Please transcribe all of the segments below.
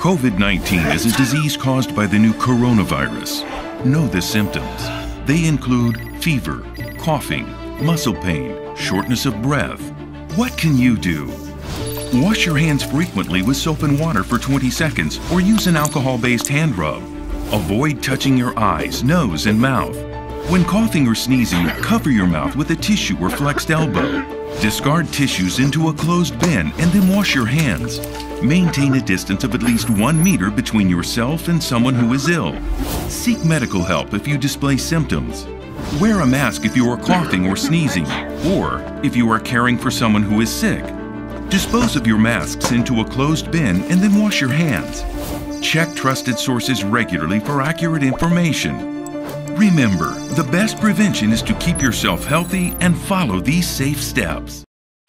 COVID 19 is a disease caused by the new coronavirus. Know the symptoms. They include fever, coughing, muscle pain, shortness of breath. What can you do? Wash your hands frequently with soap and water for 20 seconds or use an alcohol based hand rub. Avoid touching your eyes, nose, and mouth. When coughing or sneezing, cover your mouth with a tissue or flexed elbow. Discard tissues into a closed bin and then wash your hands. Maintain a distance of at least one meter between yourself and someone who is ill. Seek medical help if you display symptoms. Wear a mask if you are coughing or sneezing, or if you are caring for someone who is sick. Dispose of your masks into a closed bin and then wash your hands. Check trusted sources regularly for accurate information. Remember, the best prevention is to keep yourself healthy and follow these safe steps.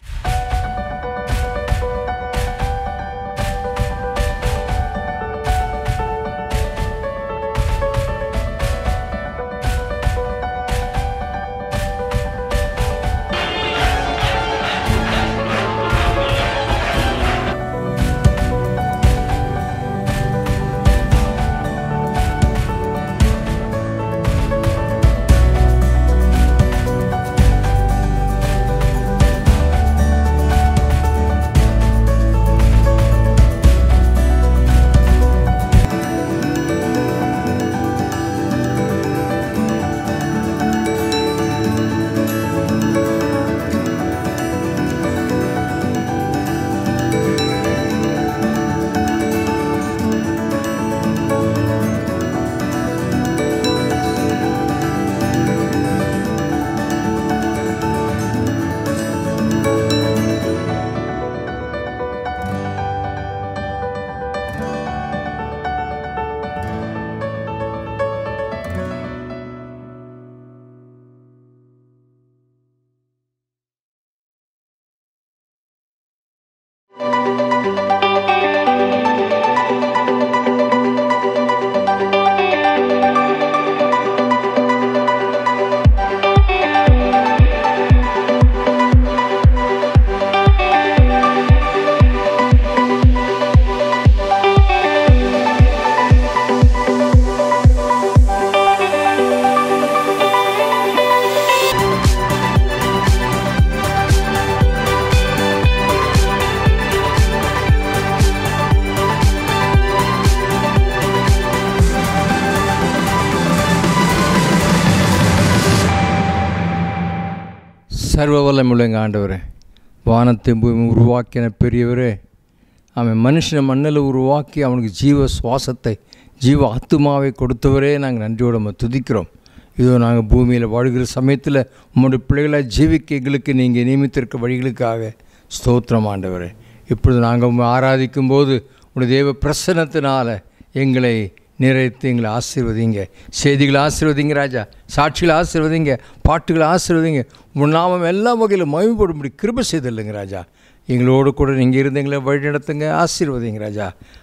சர்வ வல்லமுள்ளங்க ஆண்டவரே வானத்தை பூமி உருவாக்கின பெரியவரே அவன் மனுஷனை மண்ணில் உருவாக்கி அவனுக்கு ஜீவ சுவாசத்தை ஜீவ ஆத்துமாவை கொடுத்தவரே நாங்கள் நன்றியோடு நம்ம துதிக்கிறோம் இதோ நாங்கள் பூமியில் வாழ்கிற சமயத்தில் உங்களுடைய பிள்ளைகளை ஜீவிக்க எங்களுக்கு நீங்கள் நியமித்திருக்க வழிகளுக்காக ஸ்தோத்திரம் ஆண்டவரே இப்பொழுது நாங்கள் உம்மை ஆராதிக்கும் போது உடைய தேவ பிரசன்னத்தினால எங்களை நிறைத்து எங்களை ஆசீர்வதிங்க செய்திகளை ஆசீர்வதிங்க ராஜா சாட்சிகளை ஆசீர்வதிங்க பாட்டுகளை ஆசீர்வதிங்க உன் நாமம் எல்லா வகையிலும் மகிமைப்படும்படி கிருப செய்தில்லைங்க ராஜா எங்களோடு கூட நீங்கள் இருந்து எங்களை வழி நடத்துங்க ஆசீர்வதிங்க ராஜா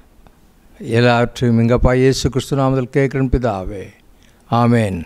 எல்லாவற்றையும் எங்கப்பா இயேசு கிறிஸ்து நாமத்தில் கேட்குறேன் பிதாவே ஆமேன்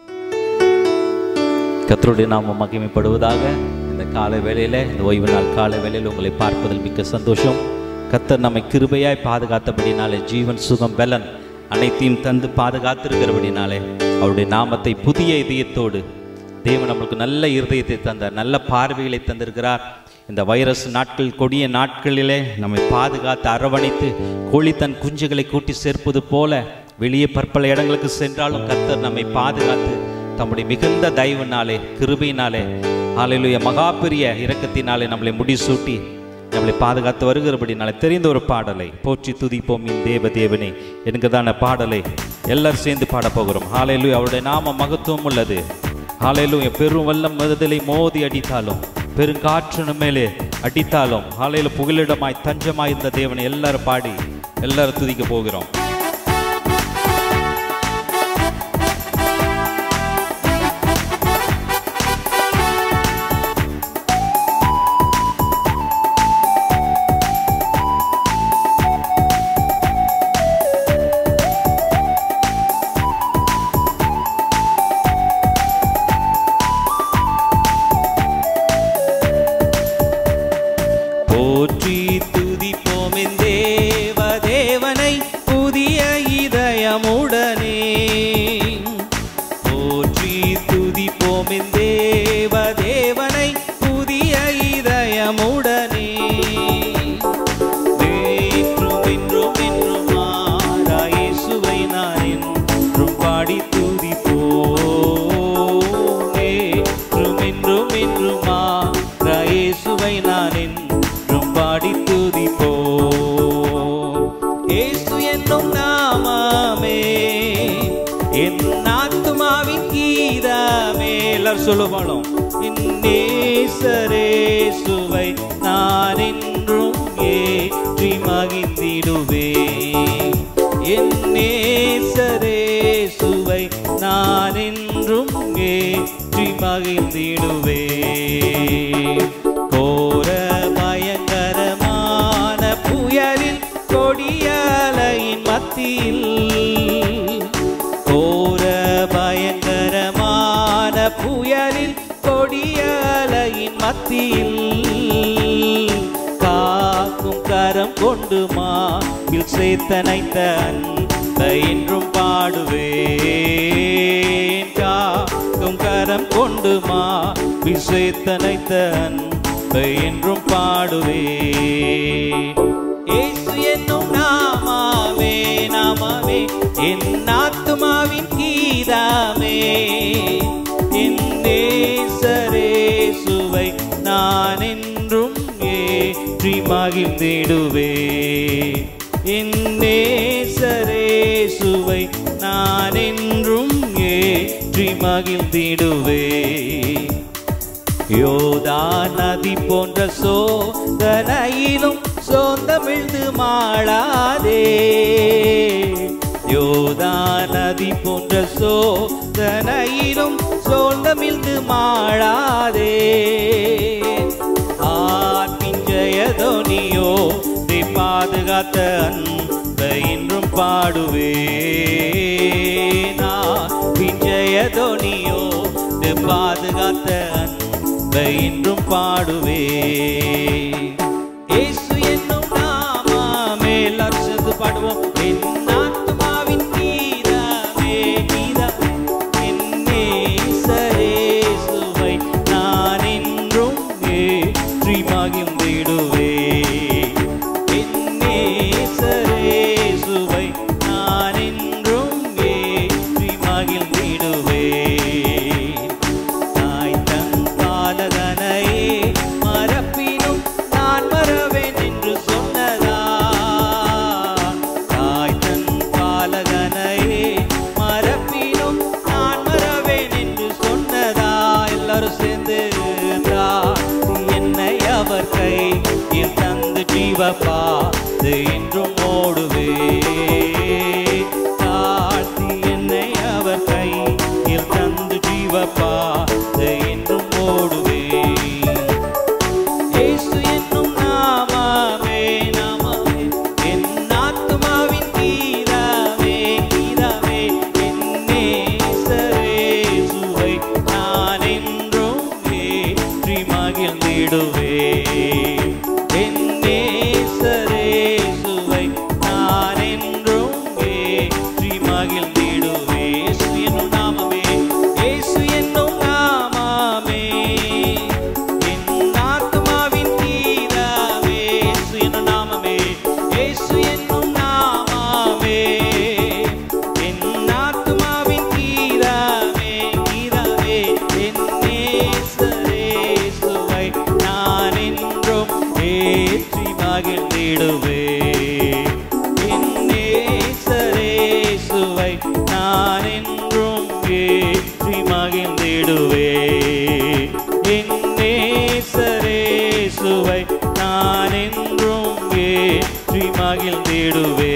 கர்த்தருடைய நாமம் மகிமைப்படுவதாக இந்த காலை வேளையில் இந்த ஓய்வு நாள் காலை வேளையில் உங்களை பார்ப்பதில் மிக்க சந்தோஷம் கர்த்தர் நம்மை கிருபையாய் பாதுகாத்தபடினாலே ஜீவன் சுகம் பலன் அனைத்தையும் தந்து பாதுகாத்திருக்கிறபடினாலே அவருடைய நாமத்தை புதிய இதயத்தோடு தேவன் நம்மளுக்கு நல்ல இருதயத்தை தந்தார் நல்ல பார்வைகளை தந்திருக்கிறார் இந்த வைரஸ் நாட்கள் கொடிய நாட்களிலே நம்மை பாதுகாத்து அரவணைத்து கோழி தன் குஞ்சுகளை கூட்டி சேர்ப்பது போல வெளியே பற்பல இடங்களுக்கு சென்றாலும் கர்த்தர் நம்மை பாதுகாத்து தம்முடைய மிகுந்த தயவுனாலே கிருபையினாலே ஆலையிலுய மகா பெரிய இரக்கத்தினாலே நம்மளை முடிசூட்டி நம்மளை பாதுகாத்து வருகிறபடினாலே தெரிந்த ஒரு பாடலை போற்றி துதிப்போம் என் தேவ தேவனே என்கிறதான பாடலை எல்லாரும் சேர்ந்து பாட போகிறோம் ஹாலையிலு அவருடைய நாம மகத்துவம் உள்ளது ஹாலையிலும் பெரும் வெள்ளம் மதுதலை மோதி அடித்தாலும் பெருங்காற்று மேலே அடித்தாலும் ஹாலையில புகலிடமாய் தஞ்சமாய் இருந்த தேவனை எல்லாரும் பாடி எல்லாரும் துதிக்க போகிறோம் போற்றி துதிப்போம் என் தேவ தேவனை எல்லாரும் சொல்லுவாளும் இன்னேசரே சுவை நான் என்றும் ஏற்றி மகிழ்ந்திடுவே என்னேசரே சுவை நான் என்றும் ஏற்றி மகிழ்ந்திடுவே கோர பயங்கரமான புயலில் கொடியலையின் மத்தியில் கோர பயங்கரமான புயலில் கொடியலையின் மத்தியில் காக்கும் கரம் கொண்டு மாவில் சேர்த்தனைத்த அன்பை என்றும் பாடுவேன் காக்கும் கரம் கொண்டு மாவில் சேர்த்தனைத்த அன்பை என்றும் பாடுவேன் இயேசு என்னும் நாமாவே நாமாவே என் ஆத்துமாவின் கீதாமே என் நேசரே சுவை நான் என்றும் ஏற்றி மகிழ்ந்திடுவே என் நேசரே சுவை நான் என்றும் ஏற்றி மகிழ்ந்திடுவே யோதா நதி போன்ற சோதனையிலும் சோந்தமிழ்ந்து மாளாதே யோதா நதி போன்ற சோதனையிலும் சோந்தமிழ்ந்து மாளாதே ஆத்தின் ஜெயதோனியோ நீ பாதுகாத்த அன்பை இன்றும் பாடுவே நான் ஜெயதோனியோ நீ பாதுகாத்த அன்பை இன்றும் பாடுவே இயேசு என்னும் நாமமே எல்லாரும் சேர்ந்து பாடுவோம் என் ஆத்துமாவின் கீதமே கீதமே என் நேசரே சுவை நான் என்றும் ஏற்றி மகிழ்ந்திடுவே என் நேசரே சுவை நான் என்றும் ஏற்றி மகிழ்ந்திடுவே தாய் தன் பாலகனையே மறப்பினும் நான் மறவேன் என்று சொன்னதா தாய் தன் பாலகனையே மறப்பினும் நான் மறவேன் என்று சொன்னதா எல்லாரும் சேர்ந்து தா என்னை அவர் கையில் தந்து ஜீவப்பா என்றும் ஓடுவே தாழ்த்தி என்னை அவர் கையில் தந்து ஜீவப்பா என்றும் ஓடுவே இயேசு என்னும் நாமமே நாமமே என் ஆத்துமாவின் கீதாவே கீதாவே என் நேசரே சுவை நான் என்றும் ஏற்றி மகிழ்ந்திடுவே என் நேசரே சுவை நான் என்றும் ஏற்றி மகிழ்ந்திடுவே இயேசு என்னும் நாமமே இயேசு என்னும் நாமமே என் ஆத்துமாவின் கீதாவே இயேசு என்னும் நாமமே இயேசு என்னும் நாமமே என் ஆத்துமாவின் கீதாவே கீதாவே என் நேசரே சுவை நான் என்றும் ஏற்றி மகிழ்ந்திடுவே என் நேசரே சுவை நான் என்றும் ஏற்றி மகிழ்ந்திடுவே என் நேசரே சுவை நான் என்றும் ஏற்றி மகிழ்ந்திடுவே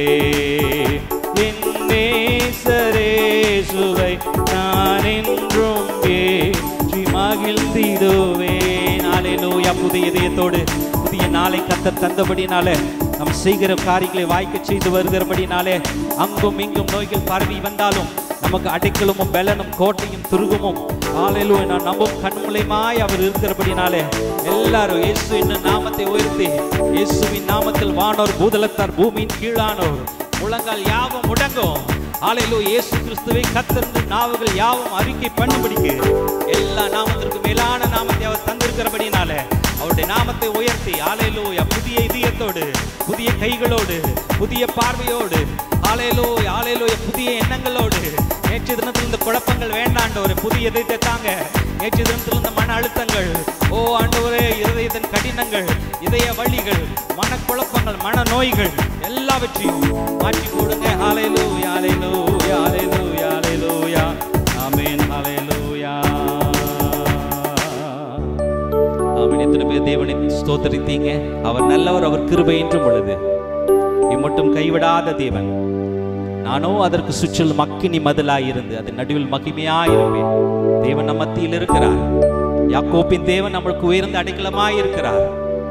என் நேசரே சுவை நான் என்றும் ஏற்றி மகிழ்ந்திடுவே நாளிலூயா புதிய இதயத்தோடு புதிய நாளை கத்த தந்தபடினாலே நாம் செய்கிற காரியங்களை வாய்க்க செய்து வருகிறபடினாலே அங்கும் இங்கும் நோய்கள் பரவி வந்தாலும் நமக்கு அடைக்கலமும் பலனும் கோட்டையும் துருகமும் ஆலையிலும் நான் நம்பும் கண்முலைமாய் அவர் இருக்கிறபடினாலே எல்லாரும் இயேசு என்னும் நாமத்தை உயர்த்தி இயேசுவின் நாமத்தில் வானோர் பூதலத்தார் பூமியின் கீழானோர் முழங்கால் யாவும் முடங்கும் ஆலையிலோ இயேசு கிறிஸ்துவை கத்தர்ந்து நாவுகள் யாவும் அறிக்கை பண்ணும்படிக்கு எல்லா நாமத்திற்கு மேலான நாமத்தை அவர் தந்திருக்கிறபடினாலே அவருடைய நாமத்தை உயர்த்தி ஆலையிலோ புதிய இதயத்தோடு புதிய கைகளோடு புதிய பார்வையோடு ஆலையிலோ ஆலையிலோ புதிய எண்ணங்களோடு நேற்று தினத்தில் இந்த குழப்பங்கள் வேண்டாண்ட ஒரு புதிய இதயத்தை தாங்க நேற்று தினத்தில் இந்த மன அழுத்தங்கள் ஓ ஆண்டவரே இருதயத்தின் கடினங்கள் இதய வழிகள் மனக்குழப்பங்கள் மன நோய்கள் எல்லாவற்றையும் மாற்றி போடுங்க ஹalleluya ஹalleluya ஹalleluya ஹalleluya ஆமென் ஹalleluya ஸ்தோத்தரித்தீங்க அவர் நல்லவர் அவர் கிருபை என்றும் உள்ளது இம்மட்டும் கைவிடாத தேவன் நானோ அதற்கு சுற்றிலும் அக்கினி மதிலாயிருந்து அது நடுவில் மகிமையாயிருப்பேன் தேவன் நம் மத்தியில் இருக்கிறார் யாக்கோப்பின் தேவன் நம்மளுக்கு உயர்ந்த அடைக்கலமாய் இருக்கிறார்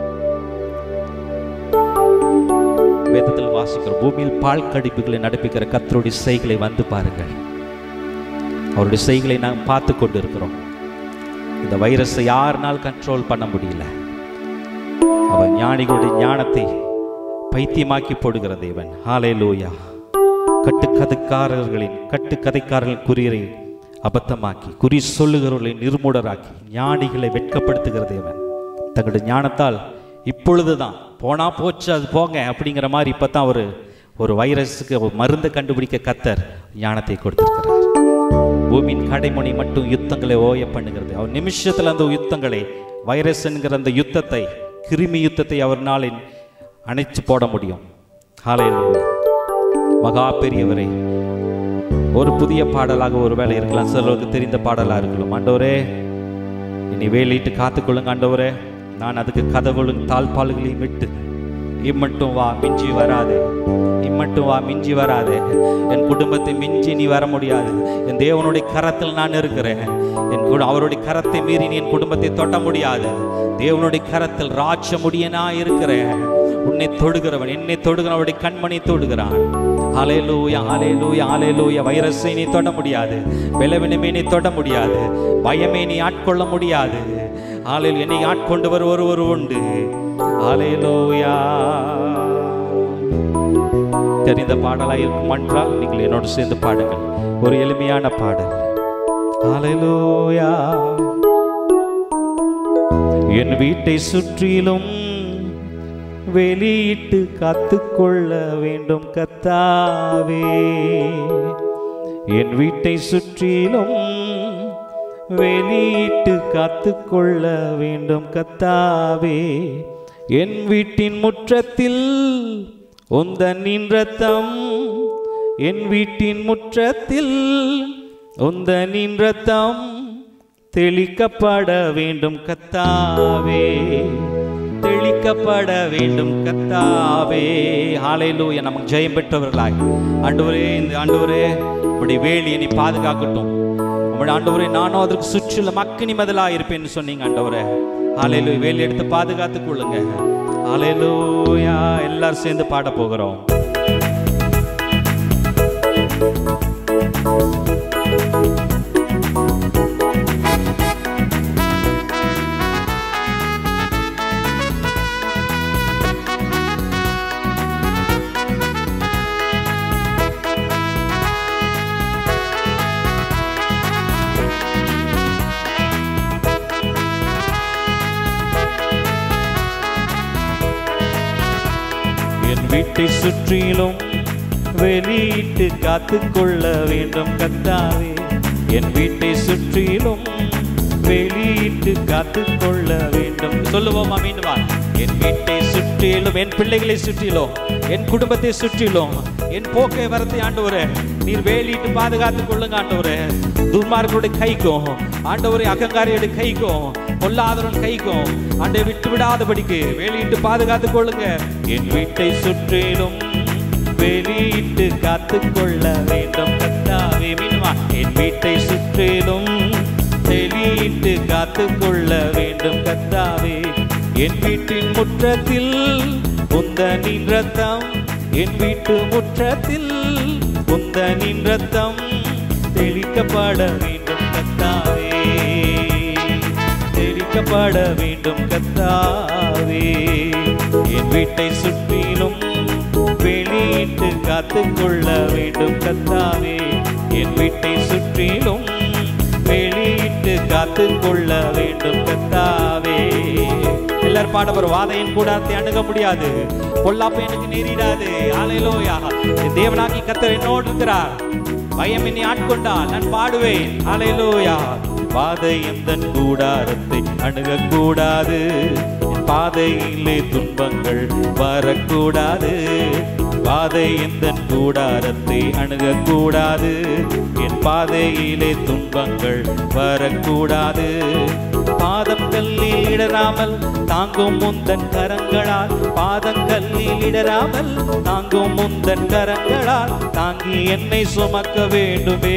வேதத்தில் வாசிக்கிற பூமியில் பால் கடிப்புகளை நடப்பிக்கிற கத்தருடைய செய்களை வந்து பாருங்கள் அவருடைய செய்களை நாம் பார்த்து கொண்டு இருக்கிறோம் இந்த வைரஸை யாருனால் கண்ட்ரோல் பண்ண முடியல அவர் ஞானிகளுடைய ஞானத்தை பைத்தியமாக்கி போடுகிற தேவன் ஹாலே லூயா கட்டுக்கதைக்காரர்களின் கட்டுக்கதைக்காரர்களின் குறியரை அபத்தமாக்கி குறி சொல்லுகிறவர்களை நிர்மூடராக்கி ஞானிகளை வெட்கப்படுத்துகிற தேவன் தங்களுடைய ஞானத்தால் இப்பொழுதுதான் போனா போச்சு அது போங்க அப்படிங்கிற மாதிரி இப்போ தான் ஒரு ஒரு வைரஸுக்கு ஒரு மருந்தை கண்டுபிடிக்க கத்தர் ஞானத்தை கொடுத்திருக்கிறார் பூமியின் கடைமுனை மட்டும் யுத்தங்களை ஓய பண்ணுகிறது அவர் நிமிஷத்தில் அந்த யுத்தங்களை வைரஸ் என்கிற அந்த யுத்தத்தை கிருமி யுத்தத்தை அவர்னாலின் அணைச்சு போட முடியும் ஹalleluya மகா பெரியவரே ஒரு புதிய பாடலாக ஒரு வேலை இருக்கலாம் சிலருக்கு தெரிந்த பாடலாக இருக்கலாம் ஆண்டவரே இனி வேலிட்டு காத்துக்கொள்ளுங்க ஆண்டவரே நான் அதுக்கு கதவுகளும் தாழ்பால்களையும் விட்டு இம்மட்டும் வா மிஞ்சி வராது இம்மட்டும் வா மிஞ்சி வராது என் குடும்பத்தை மிஞ்சி நீ வர முடியாது என் தேவனுடைய கரத்தில் நான் இருக்கிறேன் என் கு- அவருடைய கரத்தை மீறி நீ என் குடும்பத்தை தொட்ட முடியாது தேவனுடைய கரத்தில் ராட்ச முடியனா இருக்கிறேன் உன்னை தொடுகிறவன் என்னை தொடுகிறவனுடைய கண்மணி தொடுகிறான் அலையலூயா அலையலூயா அலையலூயா வைரஸை நீ தொட முடியாது பலவீனமே நீ தொட முடியாது பயமே நீ ஆட்கொள்ள முடியாது ஆலையில் என்னை ஆட்கொண்டு வர ஒருவர் உண்டு அலையலூயா தெரிந்த பாடலாக இருக்கும் என்றால் நீங்கள் என்னோடு சேர்ந்து பாடுங்கள் ஒரு எளிமையான பாடல் அலையலூயா என் வீட்டை சுற்றிலும் வெளியிட்டு காத்துக்கொள்ள வேண்டும் கத்தாவே என் வீட்டை சுற்றிலும் வெளியிட்டு காத்துக்கொள்ள வேண்டும் கத்தாவே என் வீட்டின் முற்றத்தில் உந்த நின்றத்தம் என் வீட்டின் முற்றத்தில் உந்த நின்றத்தம் தெளிக்கப்பட வேண்டும் கத்தாவே தெளிக்கப்பட வேண்டும் கத்தாவே ஹalleluya நமக்கு ஜெயம் பெற்றவர்களாய் ஆண்டவரே இந்த ஆண்டவரே உம்முடைய வேலியை நீ பாதுகாக்கட்டும் உம்முடைய ஆண்டவரே நானும் அதற்கு சுற்றிலும் அக்கினி மதிலாக இருப்பேன்னு சொன்னீங்க ஆண்டவரே ஹalleluya வேலி எடுத்து பாதுகாத்துக் கொள்ளுங்க ஹalleluya எல்லாரும் சேர்ந்து பாட போகிறோம் என் வீட்டை சுற்றிலும் வெளியிட்டு காத்துக்கொள்ள வேண்டும் கத்தாவே என் வீட்டை சுற்றிலும் வெளியிட்டு காத்துக்கொள்ள வேண்டும் சொல்லுவோமா மீண்டும் வா. என் வீட்டை சுற்றிலும் என் பிள்ளைகளை சுற்றிலும் என் குடும்பத்தை சுற்றிலும் என் போக்கை வரத்தை ஆண்டவரே நீர் வேலிட்டு பாதுகாத்துக் கொள்ளுங்க ஆண்டவரே துர்மார்களுடைய கைக்கும் ஆண்டவரே அகங்காரியுடைய கைக்கும் பொல்லாதவன் கைக்கும் ஆண்டை விட்டு விடாதபடிக்கு வேலியிட்டு பாதுகாத்துக் கொள்ளுங்க என் வீட்டை சுற்றிலும் வெளியிட்டு காத்துக்கொள்ள வேண்டும் கத்தாவே மீனுமா என் வீட்டை சுற்றிலும் வெளியிட்டு காத்துக்கொள்ள வேண்டும் கத்தாவே என் வீட்டின் முற்றத்தில் உந்தனின் ரத்தம் என் வீட்டு முற்றத்தில் உந்தனின் ரத்தம் தெளிக்கப்பட வேண்டும் கத்தாவே தெளிக்கப்பட வேண்டும் கத்தாவே என் வீட்டை சுற்றிலும் வெளியிட்டு காத்துக்கொள்ள வேண்டும் கத்தாவே என் வீட்டை சுற்றிலும் வெளியிட்டு காத்துக்கொள்ள வேண்டும் கத்தாவே எல்லாரும் பாட ஒரு வாதையின் கூடாரத்தை அணுக முடியாது பொல்லாப்பு எனக்கு நேரிடாது ஆலையிலோயா என் தேவனாகி கத்தர் என்னோடு இருக்கிறார் பயம் என்னை ஆட்கொண்டால் நான் பாடுவேன் ஆலையிலோயா பாதையும் தன் கூடாரத்தை அணுகக்கூடாது என் பாதையிலே துன்பங்கள் வரக்கூடாது பாதை எந்த கூடாரத்தை அணுகக்கூடாது என் பாதையிலே துன்பங்கள் வரக்கூடாது பாதம் கல்லில் இடராமல் தாங்கும் முந்தன் கரங்களால் பாதம் கல்லில் இடராமல் தாங்கும் முந்தன் கரங்களால் தாங்கி என்னை சுமக்க வேண்டுமே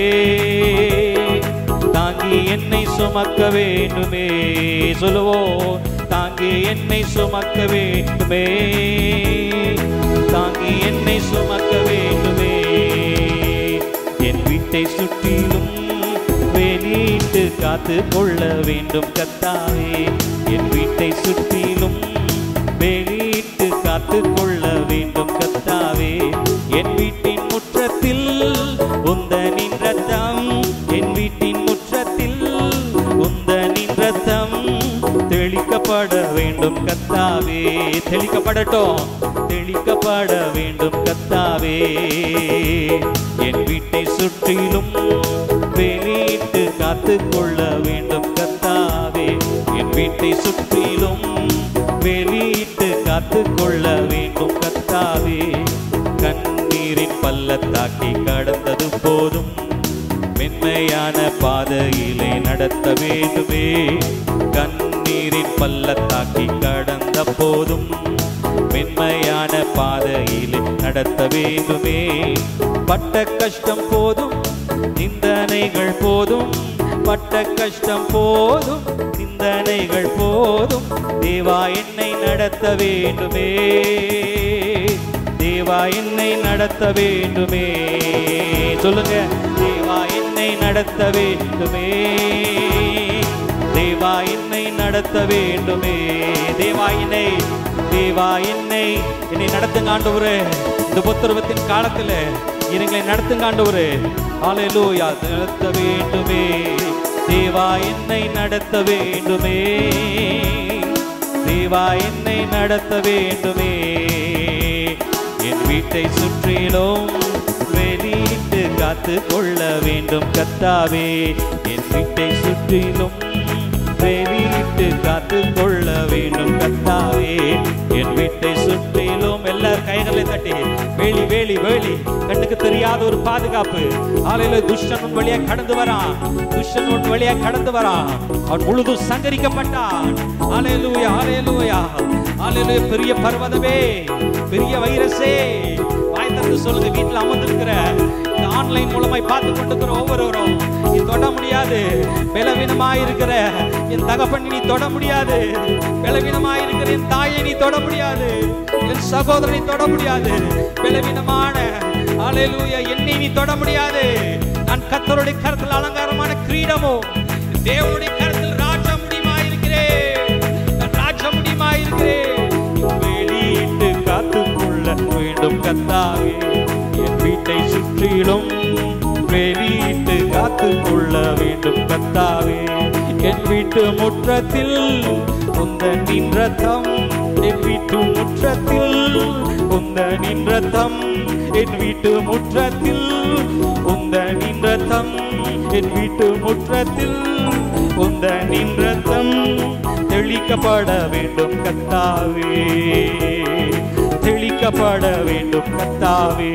தாங்கி என்னை சுமக்க வேண்டுமே சொல்லுவோம் தாங்கி என்னை சுமக்க வேண்டுமே தாங்கி என்னை சுமக்க வேண்டுமே என் வீட்டை சுற்றிலும் வெளியிட்டு காத்து கொள்ள வேண்டும் கத்தாவே என் வீட்டை சுற்றிலும் வெளியிட்டு காத்து கொள்ள வேண்டும் கத்தாவே என் வீட்டின் முற்றத்தில் உந்தனின் ரத்தம் என் வீட்டின் முற்றத்தில் உந்தனின் ரத்தம் தெளிக்கப்பட வேண்டும் கத்தாவே தெளிக்கப்படட்டும் தெளிக்கப்பட வேண்டும் கத்தாவே என் வீட்டை சுற்றிலும் வெளியிட்டு காத்து கொள்ள வேண்டும் கத்தாவே என் வீட்டை சுற்றிலும் வெளியிட்டு காத்து கொள்ள வேண்டும் கத்தாவே கண்ணீரின் பள்ளத்தாக்கி கடந்தது போதும் மென்மையான பாதையிலே நடத்த வேண்டுமே கண்ணீரின் பள்ளத்தாக்கி கடந்த போதும் மென்மையான பாதையிலே நடத்த வேண்டுமே பட்ட கஷ்டம் போதும் நிந்தனைகள் போதும் பட்ட கஷ்டம் போதும் நிந்தனைகள் போதும் தேவா என்னை நடத்த வேண்டுமே தேவா என்னை நடத்த வேண்டுமே சொல்லுங்க தேவா என்னை நடத்த வேண்டுமே தேவா என்னை நடத்த வேண்டுமே தேவா என்னை தேவா என்னை என்னை நடத்துங்க ஆண்டவரே இந்த புத்தரவத்தின் காலத்துல எங்களை நடத்துங்க ஆண்டவரே ஹalleluya நடத்த வேண்டுமே தேவா என்னை நடத்த வேண்டுமே தேவா என்னை நடத்த வேண்டுமே என் வீட்டை சுற்றிலும் வெளியிட்டு காத்து கொள்ள வேண்டும் கத்தாவே என் வீட்டை சுற்றிலும் வெளியிட்டு காத்து கொள்ள வேண்டும் கத்தாவே என் வீட்டை சுற்றிலும் எல்லார் கைகளை தட்டி வேலி வேலி வேலி கண்ணுக்கு தெரியாத ஒரு பாதுகாப்பு ஆலையில துஷ்டன் உன் வழியா கடந்து வரான் துஷ்டன் உன் வழியா கடந்து வரான் அவன் முழுதும் சங்கரிக்கப்பட்டான் ஆலையிலூயா ஆலையிலூயா ஆலையிலூயா பெரிய பர்வதமே பெரிய வைரஸே வாய் திறந்து சொல்லுங்க வீட்டில் அமர்ந்திருக்கிற இந்த ஆன்லைன் மூலமாய் பார்த்து கொண்டிருக்கிற ஒவ்வொருவரும் நீ தொட முடியாது பலவீனமாய் இருக்கிற என் தகப்பன் நீ தொட முடியாது பலவீனமாய் இருக்கிற என் தாயை நீ தொட முடியாது என் சகோதரனை தொட முடியாது பலவீனமான அலையலூயா என்னை நீ தொட முடியாது நான் கத்தருடைய கருத்தில் அலங்காரமான கிரீடமோ தேவனுடைய கருத்தில் ராஜ முடியுமா இருக்கிறேன் நான் ராஜ முடியுமா இருக்கிறேன் வெளியிட்டு காத்துக்கொள்ள வேண்டும் கத்தாவே என் வீட்டை சுற்றிலும் வெளியிட்டு காத்துக்கொள்ள வேண்டும் கத்தாவே என் வீட்டு முற்றத்தில் உந்த நின்றதம் என் வீட்டு முற்றத்தில் உந்த நின்றதம் என் வீட்டு முற்றத்தில் உந்த நின்றதம் என் வீட்டு முற்றத்தில் உந்த நின்றதம் தெளிக்கப்பட வேண்டும் கத்தாவே தெளிக்கப்பட வேண்டும் கத்தாவே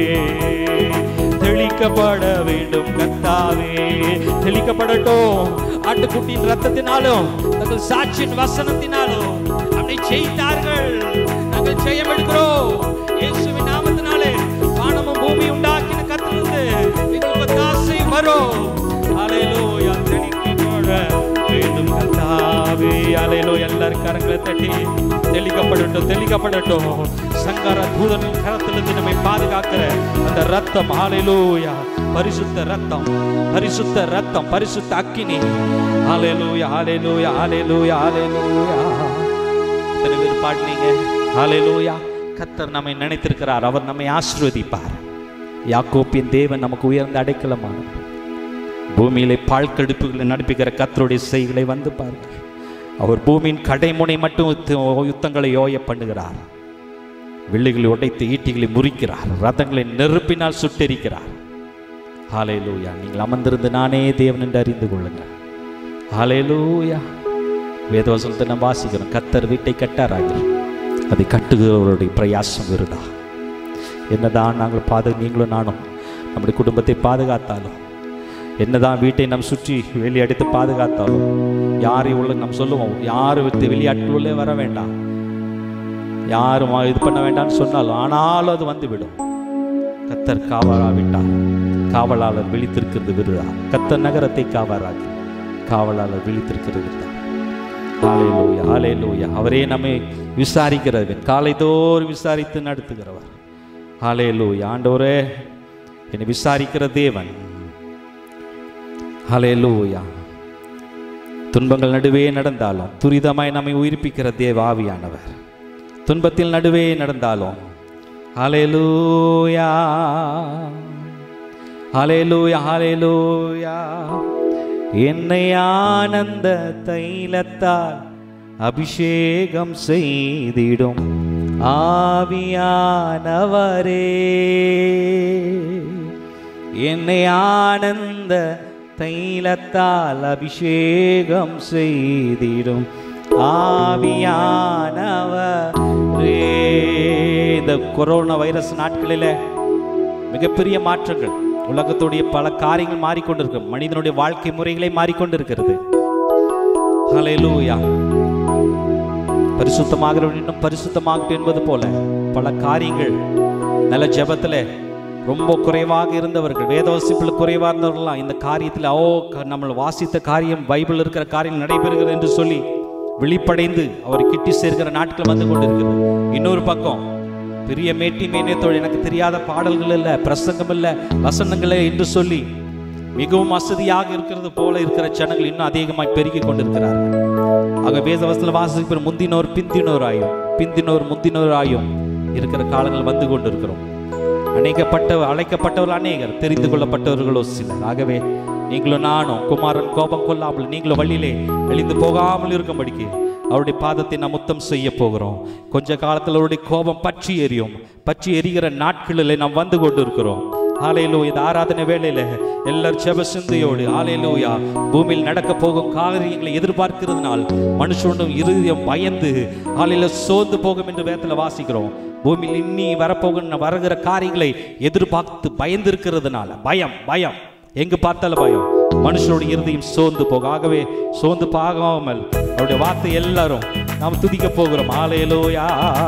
தெளிக்கப்பட வேண்டும் கத்தாவே தெளிக்கப்படட்டும் ஆட்டுக்குட்டியின் ரத்தத்தினாலும் தங்கள் சாட்சியின் வசனத்தினாலும் அப்படி செய்தார்கள் நாங்கள் ஜெயம் எடுக்கிறோம் இயேசுவின் நாமத்தினாலே வானமும் பூமி உண்டாக்கின கத்திலிருந்து எங்களுக்கு தாசை வரும் அலையிலோயா தெளிக்கப்பட வேண்டும் கத்தாவே அலையிலோ எல்லாரும் கரங்களை தட்டி தெளிக்கப்படட்டும் தெளிக்கப்படட்டும் சங்கர தூதனின் கரத்திலிருந்து நம்மை பாதுகாக்கிற அந்த ரத்தம் ஆலையிலோயா பரிசுத்த ரத்தம் பரிசுத்த ரத்தம் பரிசுத்த அக்கினி ஆலையிலோயா ஆலையிலோயா ஆலையிலோயா ஆலையிலோயா எத்தனை பேர் பாடினீங்க ஆலையிலோயா கத்தர் நம்மை நினைத்திருக்கிறார் அவர் நம்மை ஆசீர்வதிப்பார் யாக்கோப்பின் தேவன் நமக்கு உயர்ந்த அடைக்கலமானவர் பூமியிலே பால் கடுப்புகளை நடப்பிக்கிற கத்தருடைய செய்களை வந்து பாருங்கள் அவர் பூமியின் கடைமுனை மட்டும் யுத்த- யுத்தங்களை யோய பண்ணுகிறார் வில்லுகளை உடைத்து ஈட்டிகளை முறிக்கிறார் ரதங்களை நெருப்பினால் சுட்டெரிக்கிறார் ஹalleluya நீங்கள் அமர்ந்திருந்து நானே தேவன் என்று அறிந்து கொள்ளுங்கள் ஹalleluya வேதவசனத்தை நம்ம வாசிக்கிறோம் கத்தர் வீட்டை கட்டாராங்க அதை கட்டுகிறவருடைய பிரயாசம் விருதா என்னதான் நாங்கள் பாது நீங்களும் நானும் நம்முடைய குடும்பத்தை பாதுகாத்தாலும் என்னதான் வீட்டை நாம் சுற்றி வெளியடித்து பாதுகாத்தாலும் யாரையும் உள்ள நாம் சொல்லுவோம் யாரும் விட்டு வெளியாட்டுள்ளே வர வேண்டாம் யாரும் இது பண்ண வேண்டாம்னு சொன்னாலும் ஆனாலும் அது வந்துவிடும் கத்தர் காவலாவிட்டார் காவலாளர் விழித்திருக்கிறது விருதா கத்தர் நகரத்தை காவலாக்கி காவலாளர் விழித்திருக்கிறது விருதா ஹalleluya ஹalleluya அவரே நம்மை விசாரிக்கிறவர் காலைதோறும் விசாரித்து நடத்துகிறவர் ஹalleluya ஆண்டவரே என்னை விசாரிக்கிற தேவன் ஹalleluya துன்பங்கள் நடுவே நடந்தாலும் துரிதமாய் நம்மை உயிர்ப்பிக்கிற தேவ ஆவியானவர் துன்பத்தில் நடுவே நடந்தாலும் ஹalleluya ஹalleluya ஹalleluya என்னை ஆனந்த தைலத்தால் அபிஷேகம் செய்திடும் ஆவியானவரே என்னை ஆனந்த தைலத்தால் அபிஷேகம் செய்திடும் ஆவியானவரே இந்த கொரோனா வைரஸ் நாட்களில் மிகப்பெரிய மாற்றங்கள் உலகத்துடைய பல காரியங்கள் மாறிக்கொண்டிருக்கு மனிதனுடைய வாழ்க்கை முறைகளை மாறிக்கொண்டிருக்கிறது ஹalleluya பரிசுத்தமாகிறவன் இன்னும் பரிசுத்தமாகட்டும் என்பது போல பல காரியங்கள் நல்ல ஜெபத்துல ரொம்ப குறைவாக இருந்தவர்கள் வேதவசிப்பில் குறைவாக இருந்தவர்கள்லாம் இந்த காரியத்தில் ஓ க- நம்ம வாசித்த காரியம் பைபிள் இருக்கிற காரியம் நடைபெறுகிறது என்று சொல்லி விழிப்படைந்து அவர் கிட்டி சேர்க்கிற நாட்கள் வந்து கொண்டிருக்கிறது இன்னொரு பக்கம் பெரிய மேட்டி மேனியத்தோடு எனக்கு தெரியாத பாடல்கள் இல்லை பிரசங்கம் இல்லை வசனங்களே என்று சொல்லி மிகவும் வசதியாக இருக்கிறது போல இருக்கிற ஜனங்கள் இன்னும் அதிகமாய் பெருகி கொண்டிருக்கிறார்கள் ஆக வேதவசத்தில் வாசிக்கிற முந்தினோர் பிந்தினோர் ஆயும் பிந்தினோர் முந்தினோர் ஆயும் இருக்கிற காலங்கள் வந்து கொண்டிருக்கிறோம் அநேகப்பட்ட அழைக்கப்பட்டவர்கள் அநேகர் தெரிந்து கொள்ளப்பட்டவர்களோ சிலர் ஆகவே நீங்களும் நானும் குமாரன் கோபம் கொள்ளாமல் நீங்களும் வழியிலே எழுந்து போகாமல் இருக்கும்படிக்கு அவருடைய பாதத்தை நாம் முத்தம் செய்ய போகிறோம் கொஞ்ச காலத்தில் அவருடைய கோபம் பற்றி எரியும் பற்றி எரிகிற நாட்களில் நாம் வந்து கொண்டிருக்கிறோம் ஆலையிலோ இந்த ஆராதனை வேளையில எல்லாரும் செப சிந்தையோடு ஆலையிலோயா பூமியில் நடக்க போகும் காரியங்களை எதிர்பார்க்கிறதுனால் மனுஷனும் இருதயம் பயந்து ஆலையில சோர்ந்து போகும் என்று வேதத்தில் வாசிக்கிறோம் பூமியில் இன்னி வரப்போகிற வருகிற காரியங்களை எதிர்பார்த்து பயந்து இருக்கிறதுனால பயம் பயம் எங்கு பார்த்தாலும் பயம் மனுஷனோட இருதயம் சோர்ந்து போக ஆகவே சோர்ந்து போகாமல் அவருடைய வார்த்தை எல்லாரும் நாம் துதிக்க போகிறோம் ஆலையிலோயா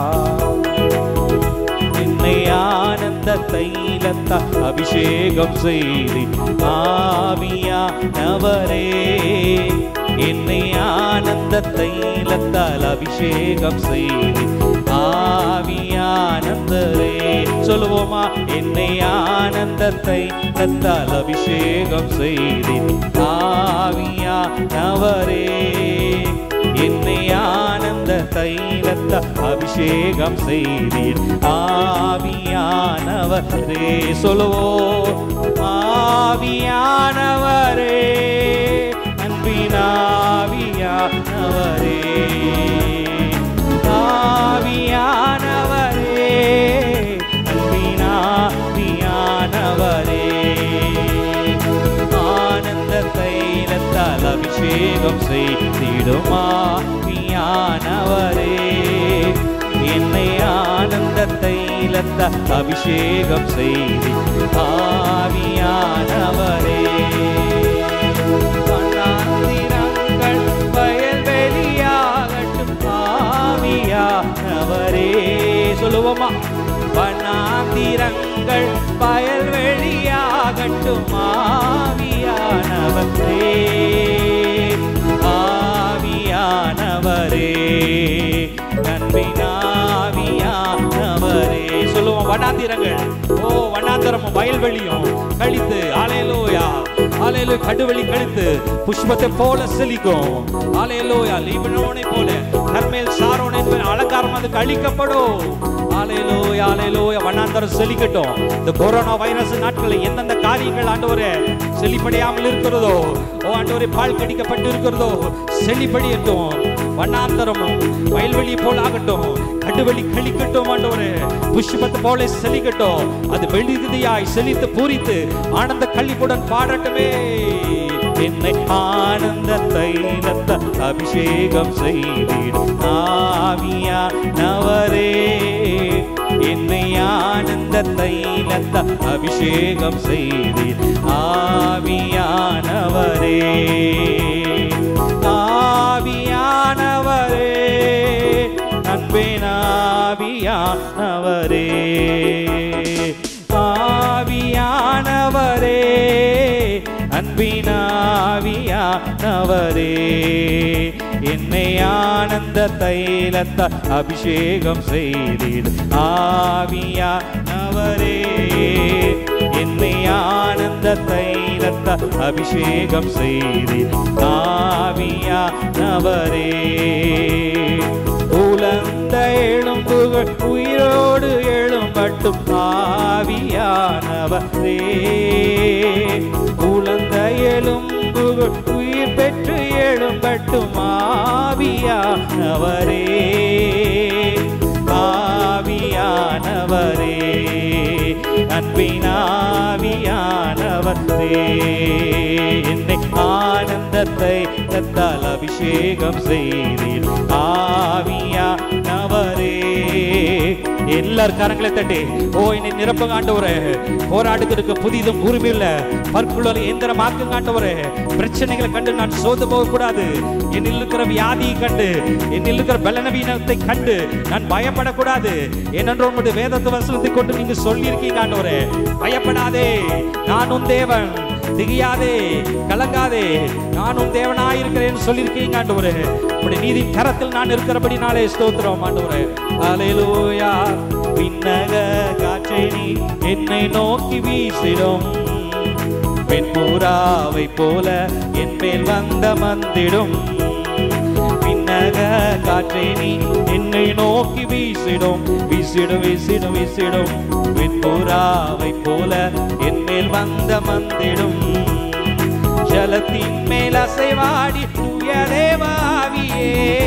என்னை ஆனந்த தைலத்த அபிஷேகம் செய்து ஆவியானவரே என்னை ஆனந்த தைலத்தால் அபிஷேகம் செய்து ஆவியானந்தரே சொல்லுவோமா என்னை ஆனந்த தைலத்தால் அபிஷேகம் செய்து ஆவியானவரே என்னை ஆனந்த தைலத்த அபிஷேகம் செய்தீர் ஆவியானவரே சொல்லுவோ ஆவியானவரே அன்பினாவியானவரே ஆவியானவரே அன்பினாவியானவரே ஆனந்த தைலத்தால் அபிஷேகம் செய்திடுமா ஆவியானவரே என்னை ஆனந்த தைலத்தால் அபிஷேகம் செய்தி ஆவியானவரே வண்ணாந்திரங்கள் வயல்வெளியாகட்டும் ஆவியானவரே சொல்லுவோமா வண்ணாந்திரங்கள் வயல்வெளியாகட்டும் ஆவியானவரே ஆவியானவரே நன்பினாவியானவரே சொல்லுவோம் வண்ணாந்திரங்கள் ஓ வண்ணாந்திரமும் வயல்வெளியும் கழித்து ஆலையிலோயா ஆலையிலோ கடுவெளி கழித்து புஷ்பத்தை போல செழிக்கும் ஆலையிலோயா லீபனோனை போல கர்மேல் சாரோன் என்பது அலங்காரம் அது கழிக்கப்படும் ஆலையிலோயா ஆலையிலோயா வண்ணாந்தரம் செழிக்கட்டும் இந்த கொரோனா வைரஸ் நாட்களில் எந்தெந்த காரியங்கள் ஆண்டவரே செழிப்படையாமல் இருக்கிறதோ ஓ ஆண்டவரே பால் கடிக்கப்பட்டு இருக்கிறதோ செழிப்படியட்டும் வண்ணாந்தரமும் வயல்வெளி போல் ஆகட்டும் கடுவெளி கழிக்கட்டும் ஆண்டவரே புஷ்பத்தை போல செழிக்கட்டும் அது வெளிதியாய் செழித்து பூரித்து ஆனந்த கள்ளிப்புடன் பாடட்டுமே என்னை ஆனந்த தைலத்த அபிஷேகம் செய்தீர் ஆவியா நவரே என்னை ஆனந்த தைலத்த அபிஷேகம் செய்தீர் ஆவியானவரே ஆவியானவரே அன்பின் ஆவியானவரே ஆவியானவரே அன்பின் ஆவியானவரே என்னை ஆனந்த தைலத்த அபிஷேகம் செய்தீர் ஆவியானவரே என்னை ஆனந்த தைலத்த அபிஷேகம் செய்தீர் ஆவியானவரே உலர்ந்த எழும்புகள் உயிரோடு எழும்பட்டும் ஆவியானவரே உலர்ந்த எலும்புகள் உயிர் பெற்று எழும்பட்டும் ஆவியானவரே ஆவியானவரே அன்பினாவியானவரே என்னை ஆனந்தத்தை கத்தால் அபிஷேகம் செய்தீர் ஆவியானவரே எல்லாரும் கரங்களை தட்டி ஓ என்னை நிரப்ப காண்டவரே போராட்டத்திற்கு புதிதும் உரிமையுள்ள பற்குள்ள எந்திரமாக்கு காண்டவரே பிரச்சனைகளை கண்டு நான் சோர்ந்து போக கூடாது என்னில் இருக்கிற வியாதியை கண்டு என்னில் இருக்கிற பலனவீனத்தை கண்டு நான் பயப்படக்கூடாது ஏனென்று உங்களுடைய வேதத்து வசனத்தை கொண்டு நீங்க சொல்லியிருக்கீங்க ஆண்டவரே பயப்படாதே நான் உன் தேவன் திகியாதே கலங்காதே நான் உன் தேவனாயிருக்கிறேன் சொல்லியிருக்கீங்க ஆண்டவரே உடைய நீதி கரத்தில் நான் இருக்கிறபடி நாளே ஸ்தோத்திரம் ஆண்டவரே அலையிலூயா விண்ணக காற்றை நீ என்னை நோக்கி வீசிடும் பெண்பூராவை போல என் மேல் வந்த மந்திடும் பின்னக காற்றை நீ என்னை நோக்கி வீசிடும் வீசிடும் வீசிடும் வீசிடும் வெண்புறாவை போல என் மேல் வந்த மந்திடும் ஜலத்தின் மேல் அசைவாடி தூய தேவாவியே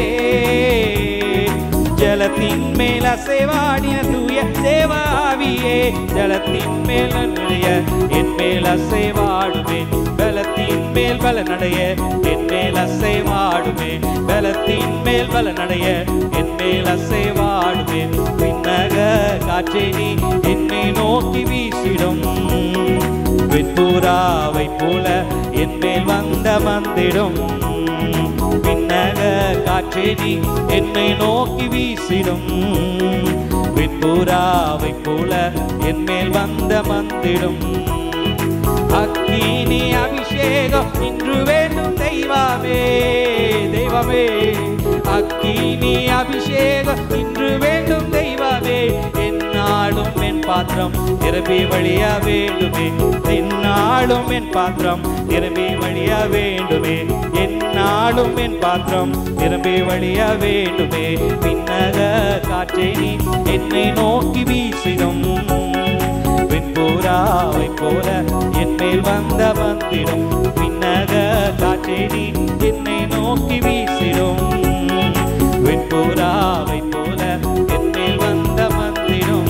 ஜலத்தின் மேல் அசைவாடின தூய தேவாவியே ஜலத்தின் மேல் நடைய என் மேல் அசைவாடுமே பலத்தின் மேல் பல நடைய என் மேல் அசைவாடுமே பலத்தின் மேல் பல நடைய என் மேல் அசைவாடுமே பின்னக காற்றை நீ என்னை நோக்கி வீசிடும் வெண்பூராவை போல என் மேல் வந்த மந்திடும் பின்னக காற்றே நீ என்னை நோக்கி வீசிடும் வெண்பூராவை போல என் மேல் வந்த மந்திடும் அக்கினி அபிஷேகம் இன்று வேண்டும் தெய்வமே தெய்வமே அக்கினி அபிஷேகம் இன்று வேண்டும் தெய்வமே என்னாலும் என் பாத்திரம் நிரம்பி வழியா வேண்டுமே என்னாலும் என் பாத்திரம் நிரம்பி வழியா வேண்டுமே என்னாலும் என் பாத்திரம் நிரம்பி வழியா வேண்டுமே பின்னக காற்றை நீ என்னை நோக்கி வீசிடும் வெண்பூராவை போல என் மேல் வந்த வந்திடும் பின்னக காற்றை நீ என்னை நோக்கி வீசிடும் வெண்பூராவை போல என் மேல் வந்த வந்திடும்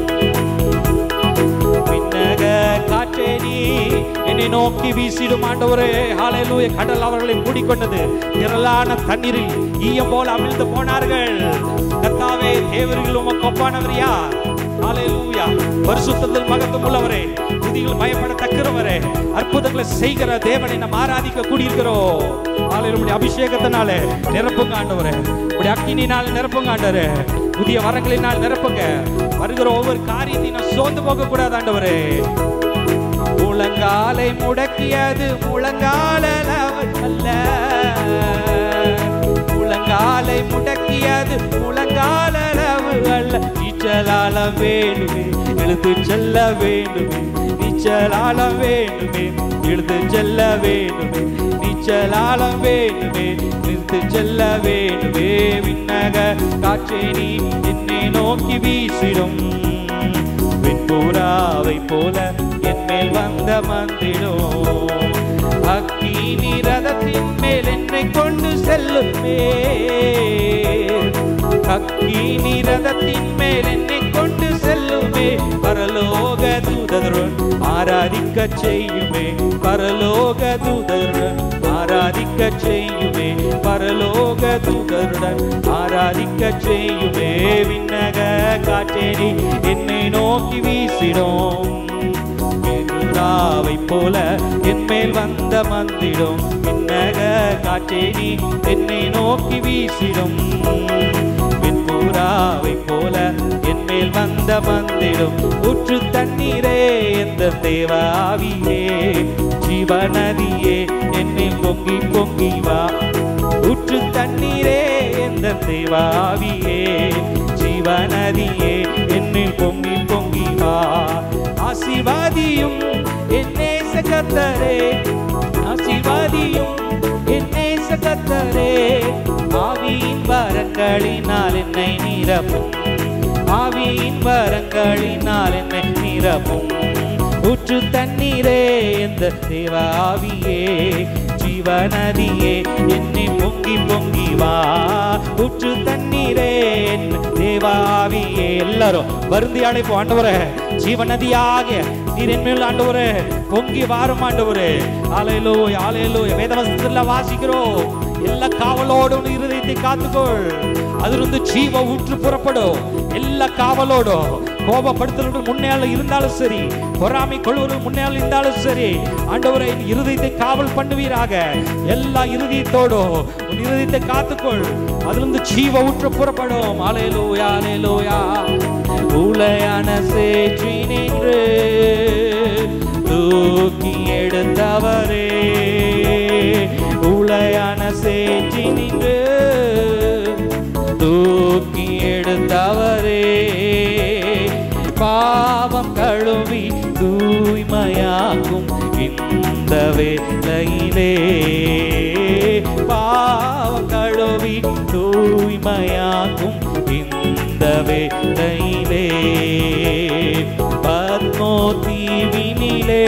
பின்னக காற்றே நீ என்னை நோக்கி வீசிடும் ஆண்டவரே ஹalleluya கடல் அவர்களை மூடிக்கொண்டது திரளான தண்ணீரில் ஈயம் போல அமிழ்ந்து போனார்கள் கர்த்தாவே தேவர்கள் உமக்கு ஒப்பானவர் யார் ஹalleluya பரிசுத்தத்தில் மகத்துவம் உள்ளவரே புதியில் பயப்படத்தக்கிறவரே அற்புதங்களை செய்கிற தேவனை நாம் ஆராதிக்க கூடியிருக்கிறோம் ஹalleluya உம்முடைய அபிஷேகத்தினாலே நிரப்புங்க ஆண்டவரே உம்முடைய அக்கினினால் நிரப்புங்க ஆண்டவரே புதிய வரங்களினால் நிரப்புங்க வருகிற ஒவ்வொரு காரியத்தையும் நான் சோர்ந்து போக கூடாது ஆண்டவரே முழங்காலை முடக்கியது முழங்கால அல்ல முழங்காலை முடக்கியது முழங்கால அல்ல நீச்சலாலம் வேண்டுமே எழுத்து செல்ல வேண்டுமே நீச்சலாலம் வேண்டுமே எழுத்து செல்ல வேண்டுமே நீச்சலாலம் வேண்டுமே நிறுத்து செல்ல வேண்டுமே விண்ணக காற்றே நீ என்னை நோக்கி வீசிடும் வெண்பூராவை போல என் மேல் வந்த மந்திடும் அக்கினி ரதத்தின் மேல் என்னை கொண்டு செல்லுமே அக்கினி ரதத்தின் மேல் என்னை கொண்டு செல்லுமே பரலோக தூதருடன் ஆராதிக்க செய்யுமே பரலோக தூதருடன் ஆராதிக்க செய்யுமே பரலோக தூதருடன் ஆராதிக்க செய்யுமே விண்ணக காற்றேடி என்னை நோக்கி வீசிடும் பெருராவை போல என் மேல் வந்த மந்திடும் விண்ணக காற்றேடி என்னை நோக்கி வீசிடும் வெண்பூராவை போல என் மேல் வந்த மந்திடும் ஊற்று தண்ணீரே எந்த தேவாவியே ஜீவநதியே என்னில் பொங்கி பொங்கி வா ஊற்று தண்ணீரே எந்த தேவாவியே ஜீவநதியே என்னில் பொங்கி பொங்கி வா ஆசீர்வாதியும் என்னே சகத்தரே ஆசீர்வாதியும் என்னே சகத்தரே ஆவியின் வரங்களினால் என்னை நிரப்பும் ஆவியின் வரங்களினால் என்னை நிரப்பும் ஊற்று தண்ணீரே எந்த தேவாவியே ஜீவநதியே என்னை பொங்கி பொங்கி வா ஊற்று தண்ணீரே என் தேவாவியே எல்லாரும் வருந்தி அழைப்போம் ஆண்டவரே ஜீவநதியாக நீர் என் மேல் ஆண்டவரே பொங்கி வாரும் ஆண்டவரே ஆலையிலோ ஆலையிலோ வேதவசத்துல வாசிக்கிறோம் எல்லா காவலோடும் இருதயத்தை காத்துக்கொள் அதிலிருந்து ஜீவ ஊற்று புறப்படும் எல்லா காவலோடும் கோபப்படுத்துறவர்கள் முன்னால இருந்தாலும் சரி பொறாமை கொள்வர்கள் முன்னால இருந்தாலும் சரி ஆண்டவரை என் இருதயத்தை காவல் பண்ணுவீராக எல்லா இருதயத்தோடும் உன் இருதயத்தை காத்துக்கொள் அதிலிருந்து ஜீவ ஊற்று புறப்படும் அலையலோயா அலையலோயா உலையான சேற்றி நின்று தூக்கி எடுத்தவரே உலையான சேற்றி நின்று தூக்கி எடுத்தவரே பாவம் கழுவி தூய்மையாக்கும் இந்த வேளையிலே பாவம் கழுவி தூய்மையாக்கும் இந்த வேளையிலே பத்மோ தீவினிலே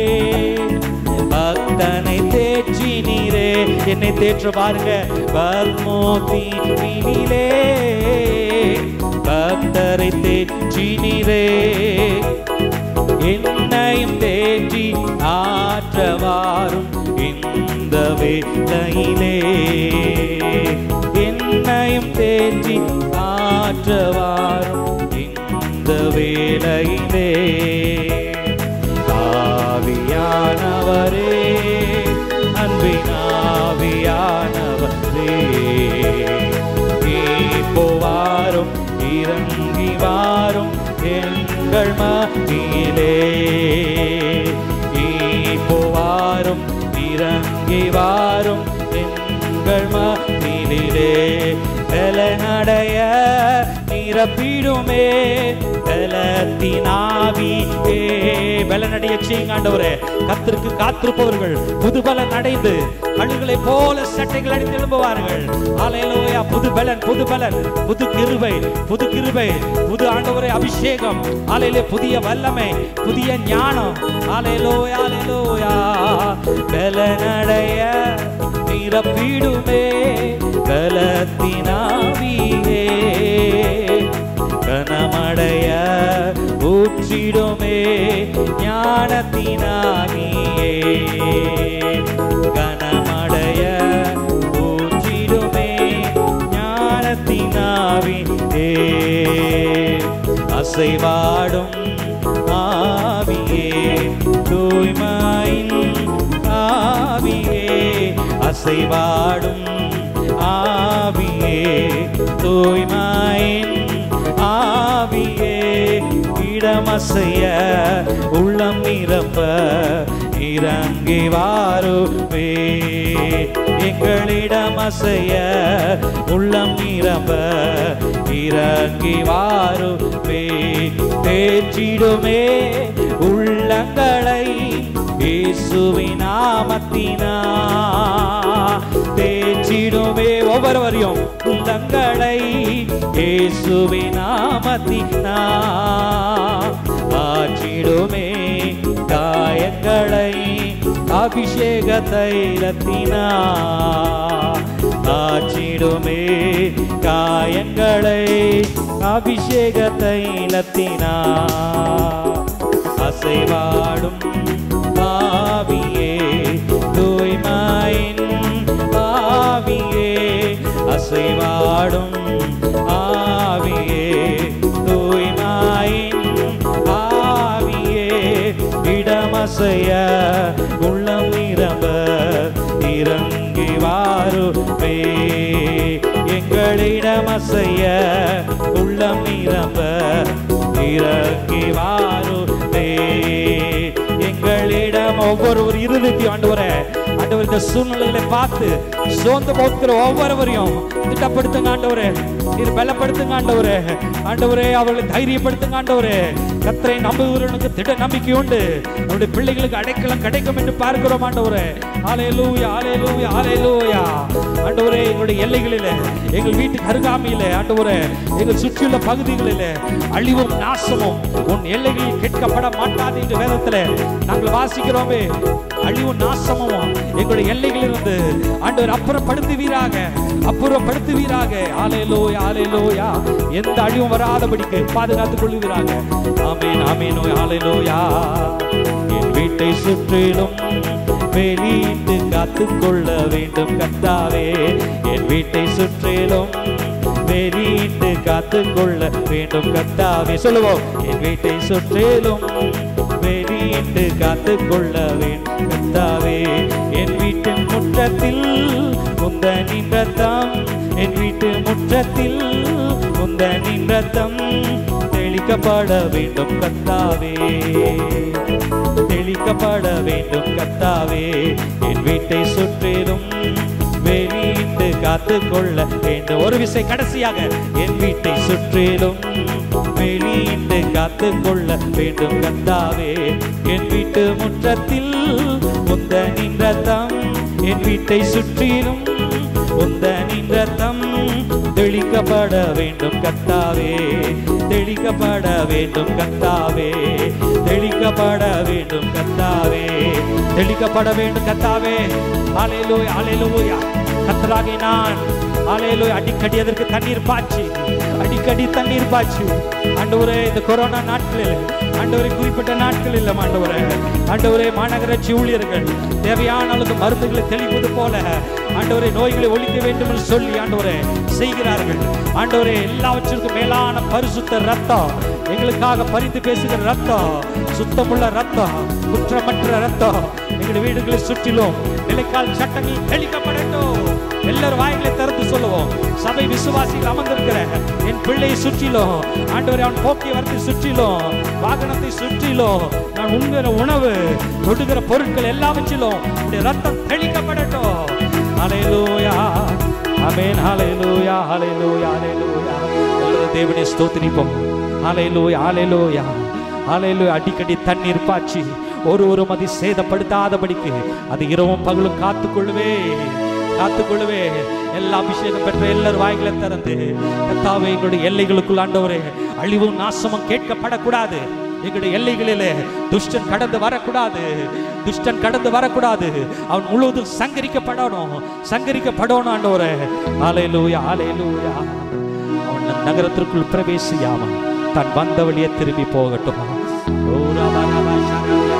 பக்தனை தேற்றினீரே என்னை தேற்ற பாருங்க பத்மோ தீவினிலே பக்தரை தேற்றினீரே என்னையும் தேற்றி ஆற்றவாரும் இந்த வேளையிலே என்னையும் தேற்றி ஆற்றவாரும் இந்த வேளையிலே ஆவியானவரே அன்பினாவியானவரே இப்போ வாரும் இறங்கி வாரும் எங்கள் மத்தியிலே இப்போ வாரும் இறங்கி வாரும் எங்கள் மத்தியிலே பலனடைய நிரப்பிடுமே பலத்தினாவியே பலனடைய செய்யுங்க ஆண்டவரே கத்திற்கு காத்திருப்பவர்கள் புது பலன் அடைந்து கழுகளை போல சட்டைகள் அடித்து எழும்புவார்கள் அலையலோயா புது பலன் புது பலன் புது கிருபை புது கிருபை புது ஆண்டவரே அபிஷேகம் அலையிலே புதிய வல்லமை புதிய ஞானம் அலையலோயா அலையலோயா பலனடைய நிரப்பிடுமே கலத்தினாவியே கனமடைய ஊற்றிடுமே ஞானத்தினாவியே கனமடைய ஊற்றிடுமே ஞானத்தினாவியே அசைவாடும் ஆவியே தூய்மையின் ஆவியே அசைவாடும் ஆவியே தூய்மையின் ஆவியே இடமசைய உள்ளம் நிரப்ப இறங்கி வாருவே எங்களிடம் அசைய உள்ளம் நிரம்ப இறங்கி வாருவே தேற்றிடுமே உள்ளங்களை இயேசுவின் நாமத்தினா தேற்றிடுமே ஒவ்வொருவரையும் உள்ளங்களை இயேசுவின் நாமத்தினா ஆற்றிடுமே காயங்களை அபிஷேக தைலத்தினா ஆற்றிடுமே காயங்களை அபிஷேக தைலத்தினா அசைவாடும் ஆவியே தூய்மையின் அசைய உள்ளம் நிரம்ப இறங்கி வாருமே எங்களிடம் அசைய உள்ளம் நிரம்ப இறங்கி வாருமே எங்களிடம் ஒவ்வொரு ஒரு இருதயத்தையும் ஆண்டவரே ஆண்டவர் இந்த சூழ்நிலைகளை பார்த்து சோர்ந்து போக்கிற ஒவ்வொருவரையும் திட்டப்படுத்துங்க ஆண்டவரே நீர் பலப்படுத்துங்க ஆண்டவரே ஆண்டவரே அவர்களை தைரியப்படுத்துங்க ஆண்டவரே கத்தரை நம்புகிறவனுக்கு திட நம்பிக்கை உண்டு அவருடைய பிள்ளைகளுக்கு அடைக்கலம் கிடைக்கும் என்று பார்க்கிறோம் ஆண்டவரே ஆலேலூயா ஆலேலூயா ஆலேலூயா ஆண்டவரே எங்களுடைய எல்லைகளிலே எங்கள் வீட்டுக்கு அருகாமையிலே ஆண்டவரே எங்கள் சுற்றியுள்ள பகுதிகளிலே அழிவும் நாசமும் உன் எல்லைகளில் கேட்கப்பட மாட்டாது என்று வேதத்திலே நாங்கள் வாசிக்கிறோமே அழிவும் நாசமும் எங்களுடைய எல்லைகளிலிருந்து ஆண்டவர் அப்புறப்படுத்துவீராக அப்புறப்படுத்துவீராக ஆலேலோயா ஆலேலோயா எந்த அழிவும் வராதபடிக்கு பாதுகாத்துக் கொள்ளுவீராக ஆமேன் ஆமேனோ ஆலேலோயா என் வீட்டை சுற்றிலும் வெளியிட்டு காத்துக் கொள்ள வேண்டும் கத்தாவே என் வீட்டை சுற்றிலும் வெளியிட்டு காத்துக் கொள்ள வேண்டும் கத்தாவே சொல்லுவோம் என் வீட்டை சுற்றிலும் வெளியிட்டு காத்துக் கொள்ள வேண்டும் கத்தாவே என் வீட்டின் முற்றத்தில் முந்த நின்றத்தம் என் வீட்டு முற்றத்தில் முந்த நின்றத்தம் தெளிக்கப்பட வேண்டும் கத்தாவே தெளிக்கப்பட வேண்டும் கத்தாவே என் வீட்டை சுற்றிலும் வெளியிட்டு காத்துக் கொள்ள வேண்டும் ஒரு விசை கடைசியாக என் வீட்டை சுற்றிலும் வெளியிட்டு காத்துக் கொள்ள வேண்டும் கத்தாவே என் வீட்டு முற்றத்தில் முந்த நின்றதம் என் வீட்டை சுற்றிலும் முந்த நின்றதம் தெளிக்கப்பட வேண்டும் கத்தாவே தெளிக்கப்பட வேண்டும் கத்தாவே தெளிக்கப்பட வேண்டும் கத்தாவே தெளிக்கப்பட வேண்டும் கத்தாவே ஆலையிலோய் ஆலையிலோயா கத்தராகி நான் ஆலையிலோய் அடிக்கடி அதற்கு தண்ணீர் பாய்ச்சி அடிக்கடி தண்ணீர் பாய்ச்சி ஆண்டவரே இந்த கொரோனா நாட்களில் ஆண்டவரே குறிப்பிட்ட நாட்கள் இல்லை ஆண்டவரே ஆண்டவரே மாநகராட்சி ஊழியர்கள் தேவையான அளவு மருந்துகளை தெளிப்பது போல ஆண்டவரே நோய்களை ஒழிக்க வேண்டும் என்று சொல்லி ஆண்டவரே செய்கிறார்கள் ஆண்டவரே எல்லாவற்றிற்கும் மேலான பரிசுத்த ரத்தம் எங்களுக்காக பரிந்து பேசுகிற ரத்தம் சுத்தமுள்ள ரத்தம் குற்றமற்ற ரத்தம் எங்களுடைய வீடுகளை சுற்றிலும் நிலைக்கால் சட்டங்கள் தெளிக்கப்படட்டும் எல்லாரும் வாய்களை திறந்து சொல்லுவோம் சபை விசுவாசிகள் அமர்ந்திருக்கிற என் பிள்ளையை சுற்றிலும் ஆண்டவரை அவன் போக்குவரத்தை சுற்றிலும் வாகனத்தை சுற்றிலும் நான் உண்கிற உணவு தொடுகிற பொருட்கள் எல்லாவற்றிலும் இந்த ரத்தம் தெளிக்கப்படட்டும் ஹalleluya ஆமென் ஹalleluya ஹalleluya ஹalleluya எல்லாரும் தேவனை ஸ்தோத்திரிப்போம் ஹalleluya ஹalleluya ஹalleluya அடிக்கடி தண்ணீர் பாய்ச்சி ஒரு ஒரு மதி சேதப்படுத்தாதபடிக்கு அது இரவும் பகலும் காத்துக்கொள்ளுவே காத்துக்கொள்ளுவே எல்லா அபிஷேகம் பெற்ற எல்லாரும் வாய்களை திறந்து கத்தாவே எங்களுடைய எல்லைகளுக்குள் ஆண்டவரே அழிவும் நாசமும் கேட்கப்படக்கூடாது எங்களுடைய எல்லைகளிலே துஷ்டன் கடந்து வரக்கூடாது துஷ்டன் கடந்து வரக்கூடாது அவன் முழுவதும் சங்கரிக்கப்படணும் சங்கரிக்கப்படணும் ஆண்டவரே ஆலையிலூயா ஆலையிலூயா அவன் நகரத்திற்குள் பிரவேசியாம தன் வந்த வழியே திரும்பி போகட்டும் ஓ ரபா ரபா ஷரபா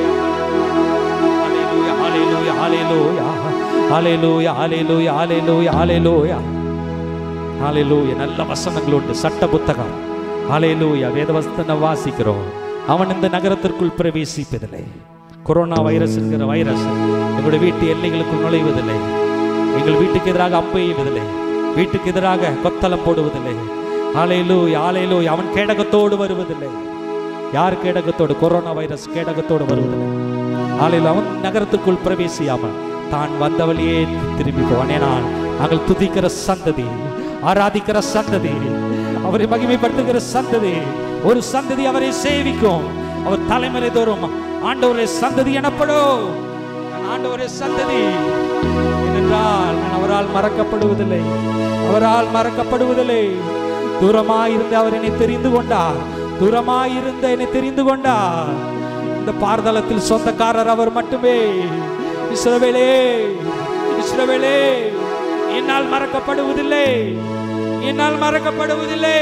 ஹalleluya ஹalleluya ஹalleluya ஹalleluya ஹalleluya ஹalleluya ஹalleluya ஹalleluya நல்ல வசனங்கள் உண்டு சட்ட புத்தகம் ஹalleluya வேதவசனம் வாசிக்கிறோம் அவன் இந்த நகரத்திற்குள் பிரவேசிப்பதில்லை கொரோனா வைரஸ் என்கிற வைரஸ் எங்களுடைய வீட்டு எல்லைகளுக்குள் நுழைவதில்லை எங்கள் வீட்டுக்கு எதிராக அம்பு எய்வதில்லை வீட்டுக்கு எதிராக கொத்தளம் போடுவதில்லை ஆலையிலூய் ஆலையிலூய் அவன் கேடகத்தோடு வருவதில்லை யார் கேடகத்தோடு கொரோனா வைரஸ் கேடகத்தோடு வருவதில்லை ஆலையில் அவன் நகரத்துக்குள் பிரவேசியாமல் தான் வந்த வழியே திரும்பி போவானே நான் நாங்கள் துதிக்கிற சந்ததி ஆராதிக்கிற சந்ததி அவரை மகிமைப்படுத்துகிற சந்ததி ஒரு சந்ததி அவரை சேவிக்கும் அவர் தலைமுறை தோறும் ஆண்டவரே சந்ததி எனப்படும் நான் ஆண்டவரே சந்ததி ஏனென்றால் நான் அவரால் மறக்கப்படுவதில்லை அவரால் மறக்கப்படுவதில்லை தூரமாயிருந்து அவர் என்னை தெரிந்து கொண்டார் தூரமாயிருந்த என்னை தெரிந்து கொண்டார் இந்த பார்தலத்தில் சொந்தக்காரர் அவர் மட்டுமே இஸ்ரவேலே இஸ்ரவேலே என்னால் மறக்கப்படுவதில்லை என்னால் மறக்கப்படுவதில்லை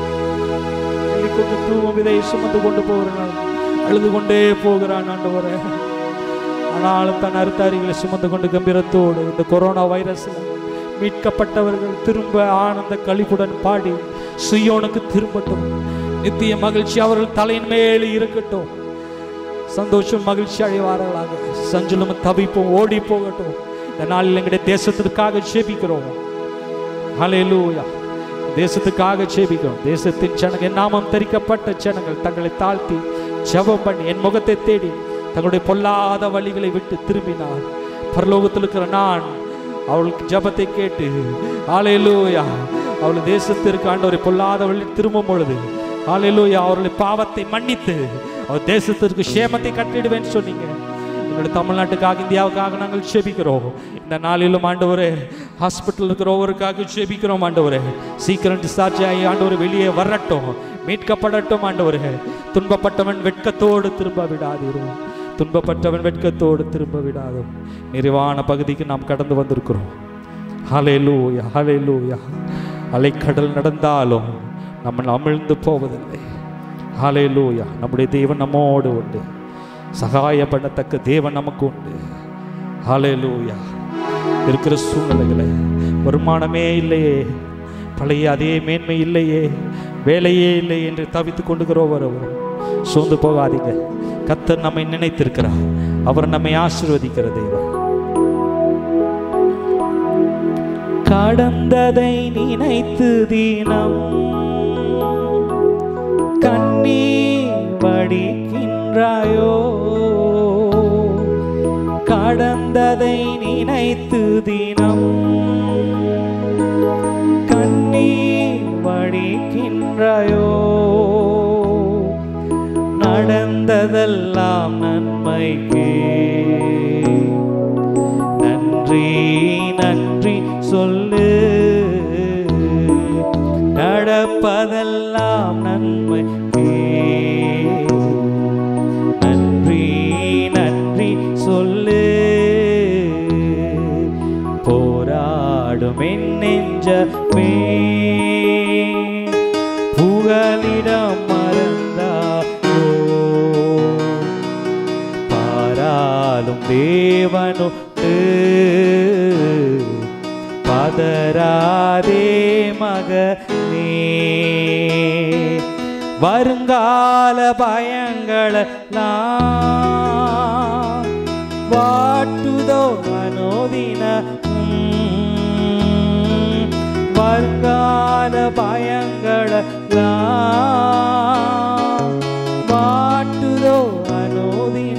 கொண்டு தூவம் இதை சுமந்து கொண்டு போகிறான் அழுது கொண்டே போகிறான் ஆண்டவரே ஆனாலும் தன் அறுத்தாரிகளை சுமந்து கொண்டு கம்பீரத்தோடு இந்த கொரோனா வைரஸ் மீட்கப்பட்டவர்கள் திரும்ப ஆனந்த கழிப்புடன் பாடி சுயோனுக்கு திரும்பட்டும் நித்திய மகிழ்ச்சி அவர்கள் தலையின் மேல் இருக்கட்டும் சந்தோஷம் மகிழ்ச்சி அடைவார்களாக சஞ்சலம் தவிப்பும் ஓடி போகட்டும் இந்த நாளில் எங்களுடைய தேசத்திற்காக ஜெபிக்கிறோம் ஹalleluya தேசத்துக்காக ஜெபிக்கிறோம் தேசத்தின் ஜனங்கள் நாமம் தரிக்கப்பட்ட ஜனங்கள் தங்களை தாழ்த்தி ஜெபம் பண்ணி என் முகத்தை தேடி தங்களுடைய பொல்லாத வழிகளை விட்டு திரும்பினார் பரலோகத்தில் இருக்கிற நான் அவளுக்கு ஜெபத்தை கேட்டு ஹalleluya அவள் தேசத்திற்கு ஆண்டவரை பொல்லாத வழி திரும்பும் பொழுது ஹalleluya அவர்களுடைய பாவத்தை மன்னித்து அவர் தேசத்திற்கு சேமத்தை கட்டிடுவேன்னு சொன்னீங்க எங்களுடைய தமிழ்நாட்டுக்காக இந்தியாவுக்காக நாங்கள் ஜெபிக்கிறோம் இந்த நாளிலும் ஆண்டவரே ஹாஸ்பிட்டல் இருக்கிற ஒவ்வொருக்காக ஜெபிக்கிறோம் ஆண்டவரே சீக்கிரம் டிஸ்சார்ஜ் ஆகி ஆண்டவர் வெளியே வரட்டும் மீட்கப்படட்டும் ஆண்டவரே துன்பப்பட்டவன் வெட்கத்தோடு திரும்ப விடாதீரும் துன்பப்பட்டவன் வெட்கத்தோடு திரும்ப விடாதும் நிறைவான பகுதிக்கு நாம் கடந்து வந்திருக்கிறோம் ஹalleluya ஹalleluya அலைக்கடல் நடந்தாலும் நம்ம அமிழ்ந்து போவதில்லை ஹalleluya நம்முடைய தேவன் நம்மோடு உண்டு சகாயப்படத்தக்க தேவன் நமக்கு உண்டு ஹalleluya இருக்கிற சூழ்நிலைகளை வருமானமே இல்லையே பழைய அதே மேன்மை இல்லையே வேலையே இல்லை என்று தவித்து கொண்டுகிறோவரும் சோர்ந்து போகாதீங்க கத்தர் நம்மை நினைத்திருக்கிறார் அவர் நம்மை ஆசீர்வதிக்கிற தேவன் கடந்ததை நினைத்து தினம் கண்ணீர் வடிக்கின்றாயோ கடந்ததை நினைத்து தினம் கண்ணீர் வடிக்கின்றாயோ நடந்ததெல்லாம் நன்மைக்கே நன்றி நன்றி சொல்லு நடப்பதெல்லாம் நன்மைக்கே நன்றி நன்றி சொல்லு போராடும் என் நெஞ்சமே புகலிடம் மறந்தாயோ பாராலும் தேவனுட்டு பதராதே மகனே வருங்கால பயங்களெல்லாம் வாட்டுதோ அனோதின வருங்கால பயங்களெல்லாம் வாட்டுதோ அனோதின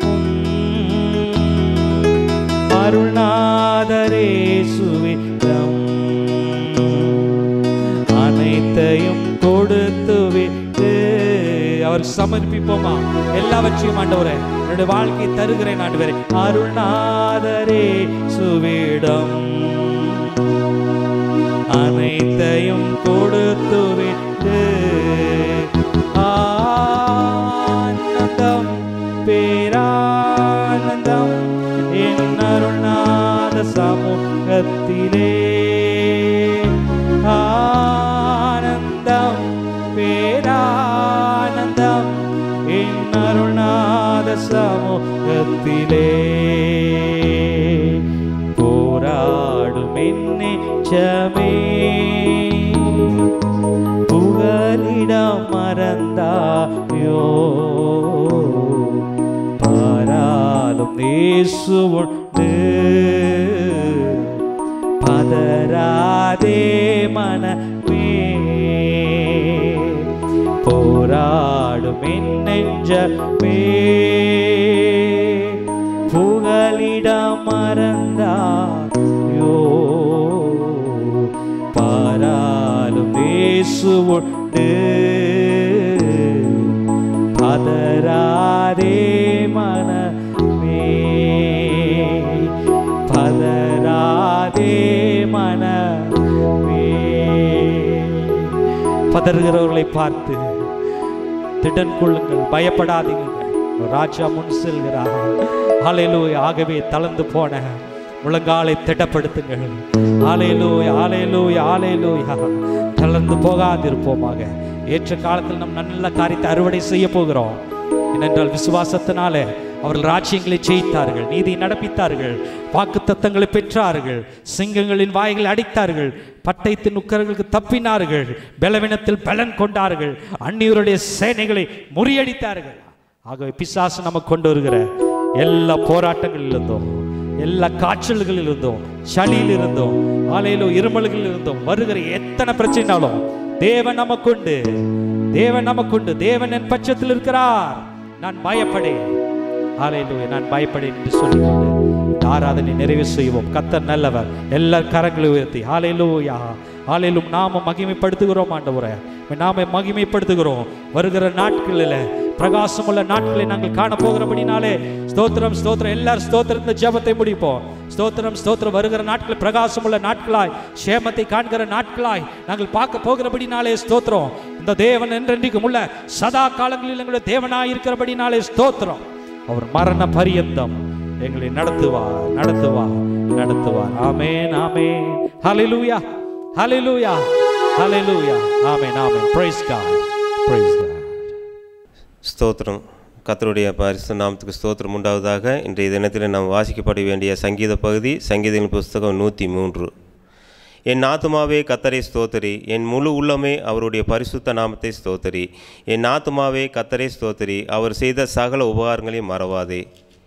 அருள்நாதரே சுவிதம் அனைத்தையும் கொடுத்து விட்டு அவர் சமர்ப்பிப்போமா எல்லாவற்றையும் ஆண்டவரே என்னுடைய வாழ்க்கை தருகிறேன் ஆண்டவரே அருள்நாதரே சுவிடம் அனைத்தையும் கொடுத்து விட்டு ஆனந்தம் பேரானந்தம் என் அருள்நாத சமூகத்திலே ஆனந்தம் பேரானந்தம் என் அருள்நாத சமூகத்திலே போராடும் என்னை சமே புகலிடம் மறந்தாயோ பாராலும் நேசு உண்டு பதராதே மனமே போராடும் என் நெஞ்சமே புகலிடம் மறந்தாயோ பாராலும் நேசு உண்டு பதராதே மனமே பதராதே மனமே பதறுகிறவர்களை பார்த்து திடன் கொள்ளுங்கள் பயப்படாதீங்க ராஜா முன் செல்கிறார் ஆலையிலூய் ஆகவே தளர்ந்து போன முழங்காலை திடப்படுத்துங்கள் ஆலையிலூய் ஆலையிலூய் ஆலையிலூய் தளர்ந்து போகாதிருப்போமாக ஏற்ற காலத்தில் நம் நல்ல காரியத்தை அறுவடை செய்ய போகிறோம் ஏனென்றால் விசுவாசத்தினாலே அவர்கள் ராஜ்யங்களை ஜெயித்தார்கள் நீதி நடப்பித்தார்கள் வாக்கு தத்தங்களை பெற்றார்கள் சிங்கங்களின் வாய்களை அடித்தார்கள் பட்டயத்தின் உக்கர்களுக்கு தப்பினார்கள் பலவீனத்தில் பலன் கொண்டார்கள் அந்நியருடைய சேனைகளை முறியடித்தார்கள் ஆகவே பிசாசு நம்ம கொண்டு வருகிற எல்லா போராட்டங்களிலிருந்தும் எல்லா காய்ச்சல்களில் இருந்தோம் சளியில் இருந்தோம் ஆலையிலோ இருமல்களில் இருந்தோம் வருகிற எத்தனை பிரச்சனைனாலும் தேவன் நமக்குண்டு தேவன் நமக்குண்டு தேவன் என் பட்சத்தில் இருக்கிறார் நான் பயப்படேன் ஆலையிலோ நான் பயப்படேன் என்று சொல்லிக்கொண்டு இந்த ஆராதனை நிறைவு செய்வோம் கத்தர் நல்லவர் எல்லா கரங்களை உயர்த்தி ஆலையிலூயா ஆலையிலும் நாம மகிமைப்படுத்துகிறோம் ஆண்டவரே நாம மகிமைப்படுத்துகிறோம் வருகிற நாட்களில் பிரகாசமுள்ள நாட்களை நாங்கள் காண போகிறபடினாலே ஸ்தோத்திரம் ஸ்தோத்திரம் எல்லாரும் ஸ்தோத்திரம் இந்த ஜெபத்தை முடிப்போம் ஸ்தோத்திரம் ஸ்தோத்திரம் வருகிற நாட்கள் பிரகாசமுள்ள நாட்களாய் சேமத்தை காண்கிற நாட்களாய் நாங்கள் பார்க்க போகிறபடினாலே ஸ்தோத்திரம் இந்த தேவன் என்றென்றைக்கும் உள்ள சதா காலங்களில் எங்களுடைய தேவனாய் இருக்கிறபடினாலே ஸ்தோத்திரம் அவர் மரண பரியந்தம் எங்களை நடத்துவார் நடத்துவார் நடத்துவார் ஆமென் ஆமென் ஹalleluya ஹalleluya ஹalleluya ஆமென் ஆமென் praise god praise god ஸ்தோத்திரம் கர்த்தருடைய பரிசு நாமத்துக்கு ஸ்தோத்திரம் உண்டாவதாக இன்றைய தினத்தில் நாம் வாசிக்கப்பட வேண்டிய சங்கீத பகுதி சங்கீதங்களின் புஸ்தகம் நூற்றி மூன்று என் ஆத்துமாவே கத்தரை ஸ்தோத்தரி என் முழு உள்ளமே அவருடைய பரிசுத்த நாமத்தை ஸ்தோத்தரி என் ஆத்துமாவே கத்தரை ஸ்தோத்தரி அவர் செய்த சகல உபகாரங்களையும் மறவாதே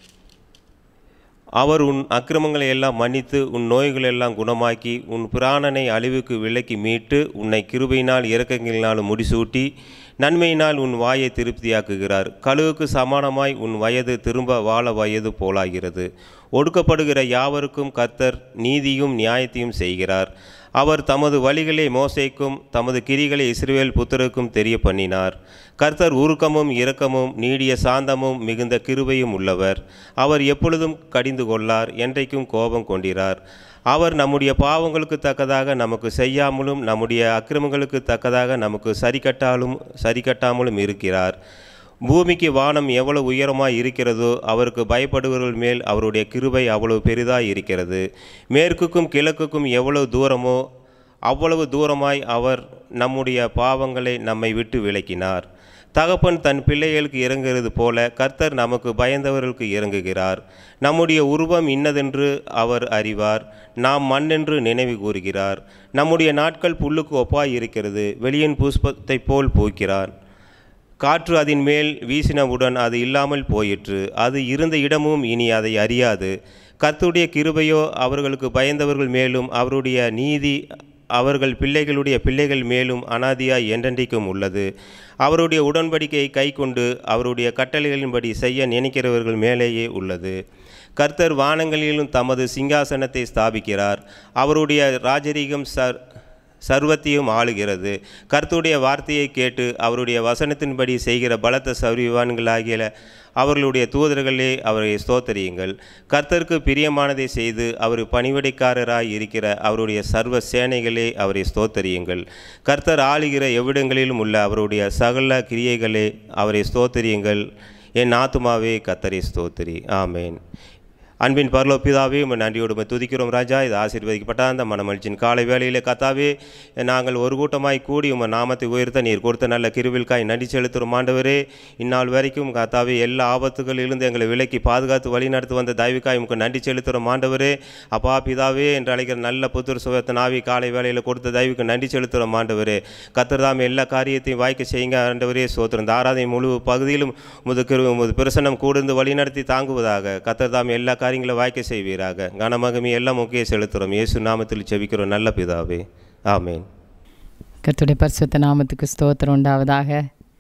அவர் உன் அக்கிரமங்களை எல்லாம் மன்னித்து உன் நோய்களை எல்லாம் குணமாக்கி உன் பிராணனை அழிவுக்கு விலக்கி மீட்டு உன்னை கிருபையினால் இரக்கங்களினாலும் முடிசூட்டி நன்மையினால் உன் வாயை திருப்தியாக்குகிறார் கழுவுக்கு சமானமாய் உன் வயது திரும்ப வாழ வயது போலாகிறது ஒடுக்கப்படுகிற யாவருக்கும் கர்த்தர் நீதியும் நியாயத்தையும் செய்கிறார் அவர் தமது வழிகளை மோசைக்கும் தமது கிரிகளை இஸ்ரவேல் புத்தருக்கும் தெரிய பண்ணினார் கர்த்தர் உருக்கமும் இரக்கமும் நீடிய சாந்தமும் மிகுந்த கிருபையும் உள்ளவர் அவர் எப்பொழுதும் கடிந்து கொள்ளார் என்றைக்கும் கோபம் கொண்டிரார் அவர் நம்முடைய பாவங்களுக்கு தக்கதாக நமக்கு செய்யாமலும் நம்முடைய அக்கிரமங்களுக்கு தக்கதாக நமக்கு சரிக்கட்டாலும் சரிக்கட்டாமலும் இருக்கிறார் பூமிக்கு வானம் எவ்வளவு உயரமாய் இருக்கிறதோ அவருக்கு பயப்படுபவர்கள் மேல் அவருடைய கிருபை அவ்வளவு பெரிதாய் இருக்கிறது மேற்குக்கும் கிழக்குக்கும் எவ்வளவு தூரமோ அவ்வளவு தூரமாய் அவர் நம்முடைய பாவங்களை நம்மை விட்டு விலக்கினார் தகப்பன் தன் பிள்ளைகளுக்கு இறங்குகிறது போல கர்த்தர் நமக்கு பயந்தவர்களுக்கு இறங்குகிறார் நம்முடைய உருவம் இன்னதென்று அவர் அறிவார் நாம் மண்ணென்று நினைவு கூறுகிறார் நம்முடைய நாட்கள் புல்லுக்கு ஒப்பாய் இருக்கிறது வெளியின் புஷ்பத்தைப் போல் பூக்கிறான் காற்று அதன் மேல் வீசினவுடன் அது இல்லாமல் போயிற்று அது இருந்த இடமும் இனி அதை அறியாது கர்த்தருடைய கிருபையோ அவர்களுக்கு பயந்தவர்கள் மேலும் அவருடைய நீதி அவர்கள் பிள்ளைகளுடைய பிள்ளைகள் மேலும் அனாதியாய் என்றென்றைக்கும் உள்ளது அவருடைய உடன்படிக்கையை கைக்கொண்டு அவருடைய கட்டளைகளின்படி செய்ய நினைக்கிறவர்கள் மேலேயே உள்ளது கர்த்தர் வானங்களிலும் தமது சிங்காசனத்தை ஸ்தாபிக்கிறார் அவருடைய ராஜரீகம் சர் சர்வத்தையும் ஆளுகிறது கர்த்தருடைய வார்த்தையை கேட்டு அவருடைய வசனத்தின்படி செய்கிற பலத்த சௌரியவான்களாகிய அவர்களுடைய தூதர்களே அவரை ஸ்தோத்தரியுங்கள் கர்த்தருக்கு பிரியமானதை செய்து அவர் பணிவிடைக்காரராய் இருக்கிற அவருடைய சர்வ சேனைகளே அவரை ஸ்தோத்தரியுங்கள் கர்த்தர் ஆளுகிற எவ்விடங்களிலும் உள்ள அவருடைய சகல கிரியைகளே அவரை ஸ்தோத்தரியுங்கள் என் ஆத்துமாவே கர்த்தரை ஸ்தோத்திரி ஆமேன் அன்பின் பரலோ பிதாவே உம்மை நன்றியோடு உம்மை துதிக்கிறோம் ராஜா இது ஆசீர்வதிக்கப்பட்ட அந்த மனமகிழ்ச்சியின் காலை வேளையிலே கத்தாவே நாங்கள் ஒரு கூட்டமாய் கூடி உம்மை நாமத்தை உயர்த்த நீர் கொடுத்த நல்ல கிருவில்காய் நன்றி செலுத்துகிறோம் ஆண்டவரே இந்நாள் வரைக்கும் கத்தாவே எல்லா ஆபத்துகளிலிருந்து எங்களை விலக்கி பாதுகாத்து வழி நடத்தி வந்த தயவுக்காய் உமக்கு நன்றி செலுத்துகிறோம் ஆண்டவரே அப்பா பிதாவே என்று அழைக்கிற நல்ல புத்தூர் சுகத்த நாவி காலை வேளையில் கொடுத்த தயவுக்கு நன்றி செலுத்துகிறோம் ஆண்டவரே கத்திரதாம் எல்லா காரியத்தையும் வாய்க்க செய்யுங்க ஆண்டவரே சோத்திரம் இந்த ஆராதனை முழு பகுதியிலும் முது கிரு முது பிரசன்னம் கூர்ந்து வழிநடத்தி தாங்குவதாக கத்திரதாம் எல்லா காரியங்களை வாய்க்க செய்வீராக கனமகமி எல்லாம் முக்கிய செலுத்துகிறோம் இயேசு நாமத்தில் செபிக்கிறோம் நல்ல பிதாவே ஆமேன் கர்த்தருடைய பரிசுத்த நாமத்துக்கு ஸ்தோத்திரம் உண்டாவதாக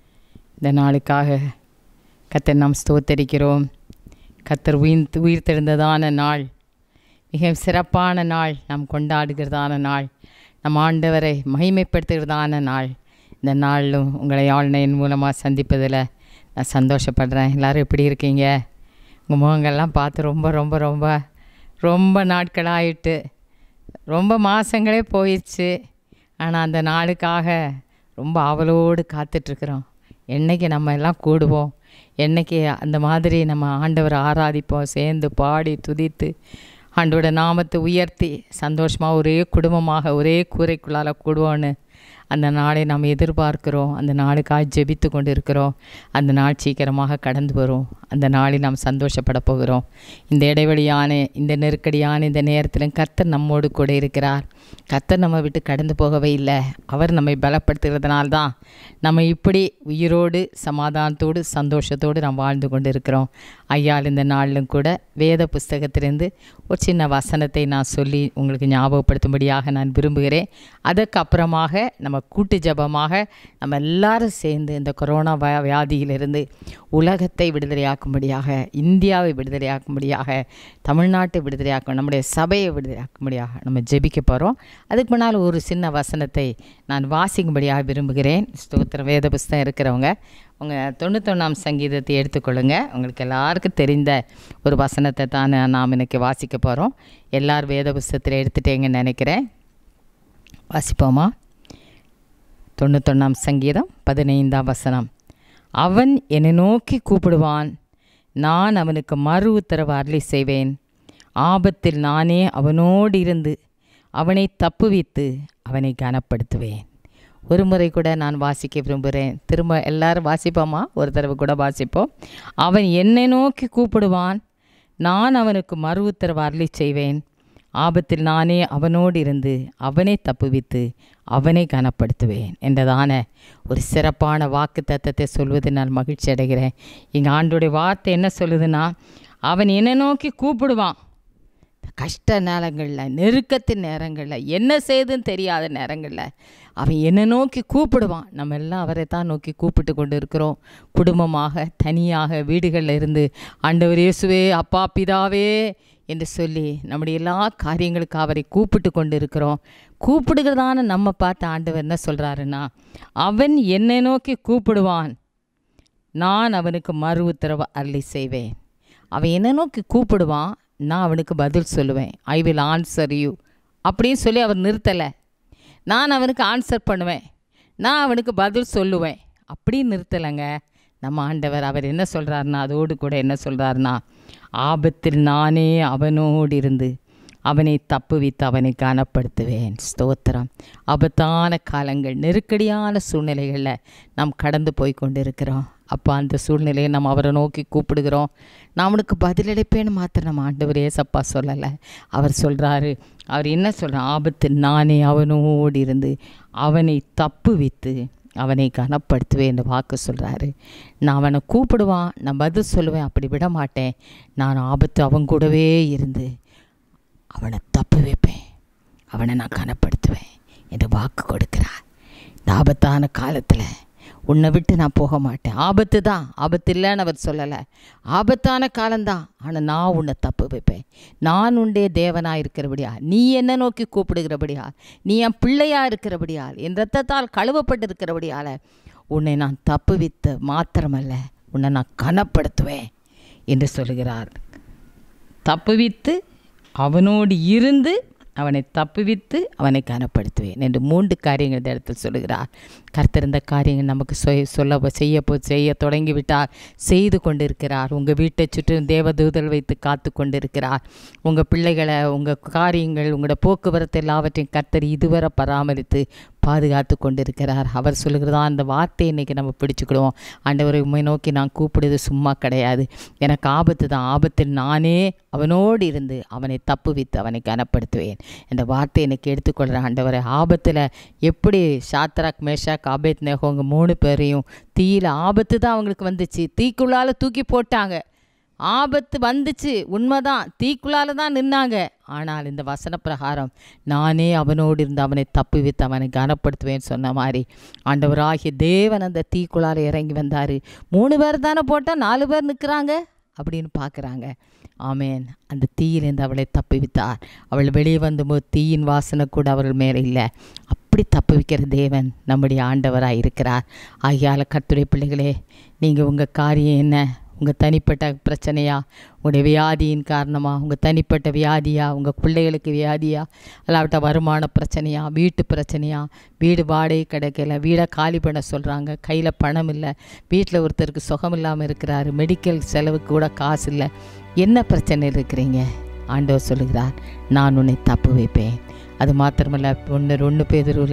இந்த நாளுக்காக கர்த்தர் நாம் ஸ்தோத்தரிக்கிறோம் கர்த்தர் உயிர் உயிர்த்தெழுந்ததான நாள் மிக சிறப்பான நாள் நாம் கொண்டாடுகிறதான நாள் நம் ஆண்டவரை மகிமைப்படுத்துகிறதான நாள் இந்த நாளிலும் உங்களை ஆன்லைன் மூலமாக சந்திப்பதில் நான் சந்தோஷப்படுறேன் எல்லோரும் எப்படி இருக்கீங்க உங்கள் முகங்கள்லாம் பார்த்து ரொம்ப ரொம்ப ரொம்ப ரொம்ப நாட்களாயிட்டு ரொம்ப மாதங்களே போயிடுச்சு ஆனால் அந்த நாளுக்காக ரொம்ப ஆவலோடு காத்துட்ருக்குறோம் என்னைக்கு நம்ம எல்லாம் கூடுவோம் என்னைக்கு அந்த மாதிரி நம்ம ஆண்டவரை ஆராதிப்போம் சேர்ந்து பாடி துதித்து ஆண்டோட நாமத்தை உயர்த்தி சந்தோஷமாக ஒரே குடும்பமாக ஒரே கூரைக்குள்ளால் கூடுவோன்னு அந்த நாளை நாம் எதிர்பார்க்கிறோம் அந்த நாளுக்காக ஜெபித்து கொண்டு இருக்கிறோம் அந்த நாள் சீக்கிரமாக கடந்து வரும் அந்த நாளில் நாம் சந்தோஷப்பட போகிறோம் இந்த இடைவெளியான இந்த நெருக்கடியான இந்த நேரத்திலும் கர்த்தர் நம்மோடு கூட இருக்கிறார் கர்த்தர் நம்ம விட்டு கடந்து போகவே இல்லை அவர் நம்மை பலப்படுத்துகிறதுனால்தான் நம்ம இப்படி உயிரோடு சமாதானத்தோடு சந்தோஷத்தோடு நாம் வாழ்ந்து கொண்டு இருக்கிறோம் ஐயால் இந்த நாளிலும் கூட வேத புஸ்தகத்திலிருந்து ஒரு சின்ன வசனத்தை நான் சொல்லி உங்களுக்கு ஞாபகப்படுத்தும்படியாக நான் விரும்புகிறேன் அதற்கப்புறமாக நம்ம கூட்டு ஜபமாக நம்ம எல்லாரும் சேர்ந்து இந்த கொரோனா வ வியாதியிலிருந்து உலகத்தை விடுதலையாக்கும்படியாக இந்தியாவை விடுதலையாக்கும்படியாக தமிழ்நாட்டை விடுதலையாக்கும் நம்முடைய சபையை விடுதலையாக்கும்படியாக நம்ம ஜெபிக்க போகிறோம் அதுக்கு முன்னால் ஒரு சின்ன வசனத்தை நான் வாசிக்கும்படியாக விரும்புகிறேன் ஸ்தோத்திரம் வேத புஸ்தகம் இருக்கிறவங்க உங்கள் தொண்ணூத்தொன்னாம் சங்கீதத்தை எடுத்துக்கொள்ளுங்க உங்களுக்கு எல்லாருக்கும் தெரிந்த ஒரு வசனத்தை தான் நாம் இன்னைக்கு வாசிக்க போகிறோம் எல்லார் வேத புஸ்தகத்தில் எடுத்துட்டேங்கன்னு நினைக்கிறேன் வாசிப்போமா தொண்ணூத்தொன்னாம் சங்கீதம் பதினைந்தாம் வசனம் அவன் என்னை நோக்கி கூப்பிடுவான் நான் அவனுக்கு மறு உத்தரவு அருளி செய்வேன் ஆபத்தில் நானே அவனோடு இருந்து அவனை தப்புவித்து அவனை கனப்படுத்துவேன் ஒரு முறை கூட நான் வாசிக்க விரும்புகிறேன் திரும்ப எல்லாரும் வாசிப்போமா ஒரு தடவை கூட வாசிப்போம் அவன் என்னை நோக்கி கூப்பிடுவான் நான் அவனுக்கு மறு உத்தரவு அருளி செய்வேன் ஆபத்தில் நானே அவனோடு இருந்து அவனை தப்புவித்து அவனை கனப்படுத்துவேன் என்றதான ஒரு சிறப்பான வாக்கு தத்தத்தை சொல்வது நான் மகிழ்ச்சி அடைகிறேன் எங்கள் ஆண்டுடைய வார்த்தை என்ன சொல்லுதுன்னா அவன் என்னை நோக்கி கூப்பிடுவான் கஷ்ட நேரங்களில் நெருக்கத்தின் நேரங்களில் என்ன செய்யுதுன்னு தெரியாத நேரங்களில் அவன் என்னை நோக்கி கூப்பிடுவான் நம்ம எல்லாம் அவரை தான் நோக்கி கூப்பிட்டு கொண்டு இருக்கிறோம் குடும்பமாக தனியாக வீடுகளில் இருந்து ஆண்டவர் இயேசுவே அப்பா பிதாவே என்று சொல்லி நம்முடைய எல்லா காரியங்களுக்கு அவரை கூப்பிட்டு கொண்டு இருக்கிறோம் கூப்பிடுகிறதான நம்ம பார்த்து ஆண்டவர் என்ன சொல்கிறாருன்னா அவன் என்னை நோக்கி கூப்பிடுவான் நான் அவனுக்கு மறு உத்தரவு அருளி செய்வேன் அவன் என்னை நோக்கி கூப்பிடுவான் நான் அவனுக்கு பதில் சொல்லுவேன் ஐ வில் ஆன்சர் யூ அப்படின்னு சொல்லி அவர் நிறுத்தலை நான் அவனுக்கு ஆன்சர் பண்ணுவேன் நான் அவனுக்கு பதில் சொல்லுவேன் அப்படி நிறுத்தலைங்க நம்ம ஆண்டவர் அவர் என்ன சொல்கிறாருன்னா அதோடு கூட என்ன சொல்கிறாருன்னா ஆபத்தில் நானே அவனோடு இருந்து அவனை தப்புவித்து அவனை கனப்படுத்துவேன் ஸ்தோத்திரம் ஆபத்தான காலங்கள் நெருக்கடியான சூழ்நிலைகளில் நாம் கடந்து போய் கொண்டு இருக்கிறோம் அப்போ அந்த சூழ்நிலையை நம்ம அவரை நோக்கி கூப்பிடுகிறோம் நான் அவனுக்கு பதிலளிப்பேன்னு மாத்திரம் நம்ம ஆண்டவர் ஏசப்பா சொல்லலை அவர் சொல்கிறாரு அவர் என்ன சொல்கிறார் ஆபத்து நானே அவனோடு இருந்து அவனை தப்புவித்து அவனை கனப்படுத்துவேன் என்று வாக்கு சொல்கிறாரு நான் அவனை கூப்பிடுவான் நான் பதில் சொல்லுவேன் அப்படி விட மாட்டேன் நான் ஆபத்து அவன் கூடவே இருந்து அவனை தப்பு வைப்பேன் அவனை நான் கனப்படுத்துவேன் என்று வாக்கு கொடுக்கிறார் இந்த ஆபத்தான காலத்தில் உன்னை விட்டு நான் போக மாட்டேன் ஆபத்து தான் ஆபத்து இல்லைன்னு அவர் சொல்லலை ஆபத்தான காலம்தான் ஆனால் நான் உன்னை தப்பு வைப்பேன் நான் உண்டே தேவனாக இருக்கிறபடியா நீ என்ன நோக்கி கூப்பிடுகிறபடியா நீ என் பிள்ளையாக இருக்கிறபடியால் என் ரத்தத்தால் கழுவப்பட்டு இருக்கிறபடியால் உன்னை நான் தப்பு வித்த மாத்திரமல்ல உன்னை நான் கனப்படுத்துவேன் என்று சொல்கிறார் தப்புவித்து அவனோடு இருந்து அவனை தப்புவித்து அவனை கனப்படுத்துவேன் என்று மூன்று காரியங்கள் இந்த இடத்தில் சொல்லுகிறார் கர்த்தர் இந்த காரியங்கள் நமக்கு சொ- சொல்ல செய்ய போ செய்ய தொடங்கிவிட்டார் செய்து கொண்டிருக்கிறார் உங்கள் வீட்டை சுற்றிலும் தேவதூதல் வைத்து காத்து கொண்டிருக்கிறார் உங்கள் பிள்ளைகளை உங்கள் காரியங்கள் உங்களோட போக்குவரத்து எல்லாவற்றையும் கர்த்தர் இதுவரை பராமரித்து பாதுகாத்து கொண்டிருக்கிறார் அவர் சொல்லுகிறதா அந்த வார்த்தையை இன்றைக்கி நம்ம பிடிச்சுக்கிடுவோம் ஆண்டவரை உண்மை நோக்கி நான் கூப்பிடுறது சும்மா கிடையாது எனக்கு ஆபத்து தான் ஆபத்தில் நானே அவனோடு இருந்து அவனை தப்புவித்து அவனை கனப்படுத்துவேன் இந்த வார்த்தையை எனக்கு எடுத்துக்கொள்கிறேன் ஆண்டவரை ஆபத்தில் எப்படி சாத்ராக் மேஷாக் ஆபேத் நேகோங்க மூணு பேரையும் தீயில ஆபத்து தான் அவங்களுக்கு வந்துச்சு தீக்குள்ளால் தூக்கி போட்டாங்க ஆபத்து வந்துச்சு உண்மைதான் தீக்குள்ளால தான் நின்னாங்க ஆனால் இந்த வசன பிரகாரம் நானே அவனோடு இருந்து அவனை தப்புவித்து அவனை கனப்படுத்துவேன்னு சொன்ன மாதிரி ஆண்டவராகிய தேவன் அந்த தீக்குள்ளால இறங்கி வந்தார் மூணு பேர் தானே போட்டால் நாலு பேர் நிற்கிறாங்க அப்படின்னு பார்க்குறாங்க ஆமேன் அந்த தீயிலிருந்து அவளை தப்புவித்தார் அவள் வெளியே வந்தபோது தீயின் வாசனை கூட அவர்கள் மேலே இல்லை அப்படி தப்புவிக்கிற தேவன் நம்முடைய ஆண்டவராக இருக்கிறார் ஆகியால கர்த்தருடைய பிள்ளைகளே நீங்கள் உங்கள் காரியம் என்ன உங்கள் தனிப்பட்ட பிரச்சனையா உங்களுடைய வியாதியின் காரணமா உங்கள் தனிப்பட்ட வியாதியா உங்கள் பிள்ளைகளுக்கு வியாதியா அல்லாவிட்ட வருமான பிரச்சனையா வீட்டு பிரச்சனையா வீடு வாடகை கிடைக்கல வீடை காலி பண்ண சொல்கிறாங்க கையில் பணம் இல்லை வீட்டில் ஒருத்தருக்கு சுகம் இல்லாமல் இருக்கிறாரு மெடிக்கல் செலவுக்கு கூட காசு இல்லை என்ன பிரச்சனை இருக்கிறீங்க ஆண்டவர் சொல்லுகிறார் நான் உன்னை தப்பு வைப்பேன் அது மாத்திரமல்ல ஒன்று ஒன்று பேதருவில்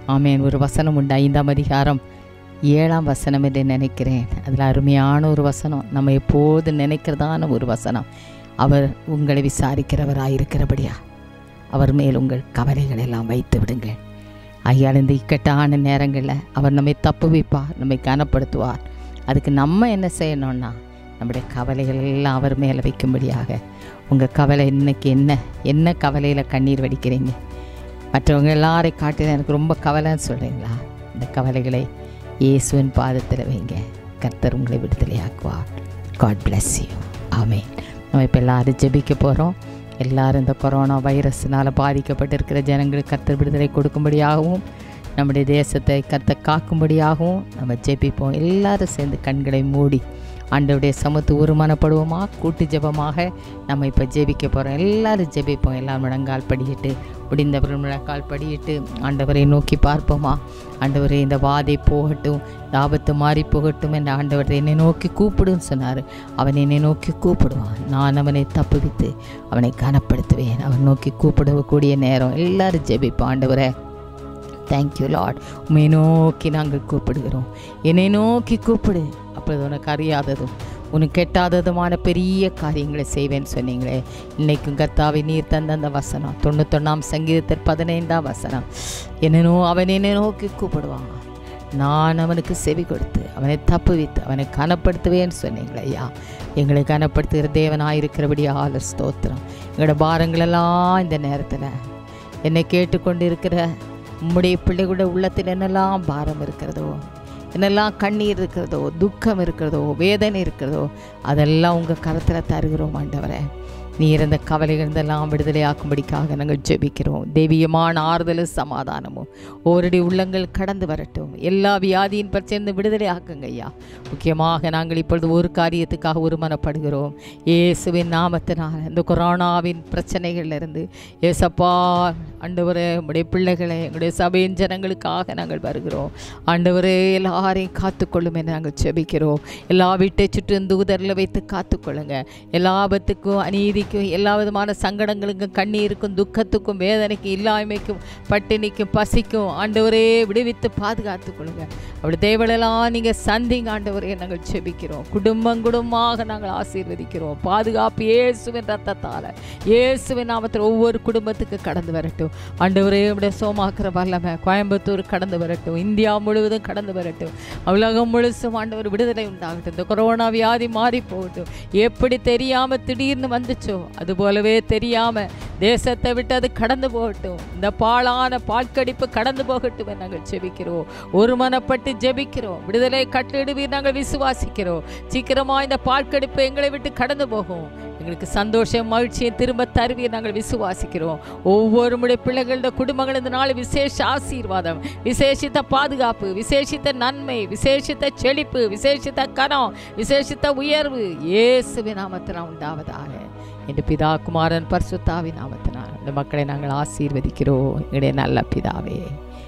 ஆமேன் ஒரு வசனம் உண்டு ஐந்தாம் அதிகாரம் ஏழாம் வசனம் என்று நினைக்கிறேன் அதில் அருமையான ஒரு வசனம் நம்ம எப்போது நினைக்கிறதான ஒரு வசனம் அவர் உங்களை விசாரிக்கிறவராயிருக்கிறபடியா அவர் மேல் உங்கள் கவலைகள் எல்லாம் வைத்து விடுங்கள் ஐயால் இந்த இக்கட்டான நேரங்களில் அவர் நம்மை தப்பு வைப்பார் நம்மை கனப்படுத்துவார் அதுக்கு நம்ம என்ன செய்யணும்னா நம்முடைய கவலைகள் எல்லாம் அவர் மேலே வைக்கும்படியாக உங்கள் கவலை இன்னைக்கு என்ன என்ன கவலையில் கண்ணீர் வடிக்கிறீங்க மற்றவங்க எல்லாரையும் காட்டில எனக்கு ரொம்ப கவலைன்னு சொல்கிறீங்களா இந்த கவலைகளை இயேசுவின் பாதத்தில் வைங்க கர்த்தர் உங்களை விடுதலையாக்குவார் காட் bless யூ ஆமென் நம்ம இப்போ எல்லாரும் ஜெபிக்க போகிறோம் எல்லாரும் இந்த கொரோனா வைரஸ்னால் பாதிக்கப்பட்டிருக்கிற ஜனங்களுக்கு கர்த்தர் விடுதலை கொடுக்கும்படியாகவும் நம்முடைய தேசத்தை கர்த்த காக்கும்படியாகவும் நம்ம ஜெபிப்போம் எல்லாரும் சேர்ந்து கண்களை மூடி ஆண்டவருடைய சமத்து ஒருமனப்படுவோமா கூட்டு ஜெபமாக நம்ம இப்போ ஜெபிக்க போகிறோம் எல்லாரும் ஜெபிப்போம் எல்லாம் முழங்கால் படியிட்டு முடிந்தவர்கள் முழங்கால் படியிட்டு ஆண்டவரை நோக்கி பார்ப்போமா ஆண்டவரே இந்த வாதை போகட்டும் இந்த ஆபத்து மாறி போகட்டும் என்று ஆண்டவர் என்னை நோக்கி கூப்பிடுன்னு சொன்னார் அவன் என்னை நோக்கி கூப்பிடுவான் நான் அவனை தப்புவித்து அவனை கனப்படுத்துவேன் அவன் நோக்கி கூப்பிடக்கூடிய நேரம் எல்லாரும் ஜெபிப்போம் ஆண்டவரே தேங்க்யூ லார்ட் உண்மை நோக்கி நாங்கள் கூப்பிடுகிறோம் என்னை நோக்கி கூப்பிடு அப்பொழுது உனக்கு அறியாததும் உனக்கு கெட்டாததுமான பெரிய காரியங்களை செய்வேன்னு சொன்னீங்களே இன்னைக்கும் கர்த்தாவை நீர் தந்த அந்த வசனம் தொண்ணூத்தொன்னாம் சங்கீதத்தில் பதினைந்தாம் வசனம் என்னனோ அவன் என்னை நோக்கி கூப்பிடுவான் நான் அவனுக்கு செவி கொடுத்து அவனை தப்புவித்து அவனை கனப்படுத்துவேன்னு சொன்னீங்களே ஐயா எங்களை கனப்படுத்துகிற தேவனாயிருக்கிறபடி ஆளர் ஸ்தோத்திரம் எங்களோட பாரங்களெல்லாம் இந்த நேரத்தில் என்னை கேட்டுக்கொண்டு இருக்கிற உம்முடைய பிள்ளைகளோட உள்ளத்தில் என்னெல்லாம் பாரம் இருக்கிறதோ என்னெல்லாம் கண்ணீர் இருக்கிறதோ துக்கம் இருக்கிறதோ வேதனை இருக்கிறதோ அதெல்லாம் உங்கள் கரத்தில் தருகிறோம் ஆண்டவரே நீர் இந்த கவலைகள் இருந்தெல்லாம் விடுதலையாக்கும்படிக்காக நாங்கள் ஜெபிக்கிறோம் தெய்வீயமான ஆறுதலும் சமாதானமும் ஓரடி உள்ளங்கள் கடந்து வரட்டும் எல்லா வியாதியின் பிரச்சனை விடுதலை ஆக்குங்க ஐயா முக்கியமாக நாங்கள் இப்பொழுது ஒரு காரியத்துக்காக ஒருமனப்படுகிறோம் இயேசுவின் நாமத்தினால் இந்த கொரோனாவின் பிரச்சனைகள்லேருந்து ஏசப்பா ஆண்டவரே உடைய பிள்ளைகளை எங்களுடைய சபையின் ஜனங்களுக்காக நாங்கள் வருகிறோம் ஆண்டவரே எல்லாரையும் காத்துக்கொள்ளும் என்று நாங்கள் ஜெபிக்கிறோம் எல்லா வீட்டை சுற்றும் தூதரில் வைத்து காத்துக்கொள்ளுங்க எல்லா ஆபத்துக்கும் அநீதிக்கும் எல்லா விதமான சங்கடங்களுக்கும் கண்ணீருக்கும் துக்கத்துக்கும் வேதனைக்கும் இல்லாமைக்கும் பட்டினிக்கும் பசிக்கும் ஆண்டவரே விடுவித்து பாதுகாத்துக் கொள்ளுங்க அப்படி தேவலெல்லாம் நீங்கள் சந்திங்க ஆண்டவரே நாங்கள் செபிக்கிறோம் குடும்பம் குடும்பமாக நாங்கள் ஆசீர்வதிக்கிறோம் பாதுகாப்பு இயேசுவின் ரத்தத்தால் இயேசுவின் நாமத்தில் ஒவ்வொரு குடும்பத்துக்கு கடந்து வரட்டும் ஆண்டவரே இப்படி சோமாக்குற வல்லமை கோயம்புத்தூர் கடந்து வரட்டும் இந்தியா முழுவதும் கடந்து வரட்டும் உலகம் முழுசும் ஆண்டவர் விடுதலை உண்டாகட்டும் இந்த கொரோனா வியாதி மாறி போகட்டும் எப்படி தெரியாம திடீர்னு வந்துச்சோ அது போலவே தெரியாம தேசத்தை விட்டு அது கடந்து போகட்டும் இந்த பாழான பால்கடிப்பு கடந்து போகட்டும் என்று நாங்கள் ஜெபிக்கிறோம் ஒருமனப்பட்டு ஜெபிக்கிறோம் விடுதலை கட்டிடுவீர் நாங்கள் விசுவாசிக்கிறோம் சீக்கிரமா இந்த பால்கடிப்பு எங்களை விட்டு கடந்து போகும் எங்களுக்கு சந்தோஷம் மகிழ்ச்சியை திரும்ப தருவீர் நாங்கள் விசுவாசிக்கிறோம் ஒவ்வொரு முறை பிள்ளைகளோட குடும்பங்கள் இந்த நாள் விசேஷ ஆசீர்வாதம் விசேஷித்த பாதுகாப்பு விசேஷித்த நன்மை விசேஷித்த செழிப்பு விசேஷித்த கனம் விசேஷித்த உயர்வு இயேசுவின் நாமத்தில் உண்டாவதாக என்று பிதா குமாரன் பரிசுத்தாவி நாமத்தினால் இந்த மக்களை நாங்கள் ஆசீர்வதிக்கிறோம் எங்களுடைய நல்ல பிதாவே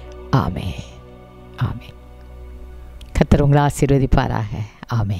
ஆமே ஆமே கத்தர் உங்களை ஆசீர்வதிப்பாராக ஆமே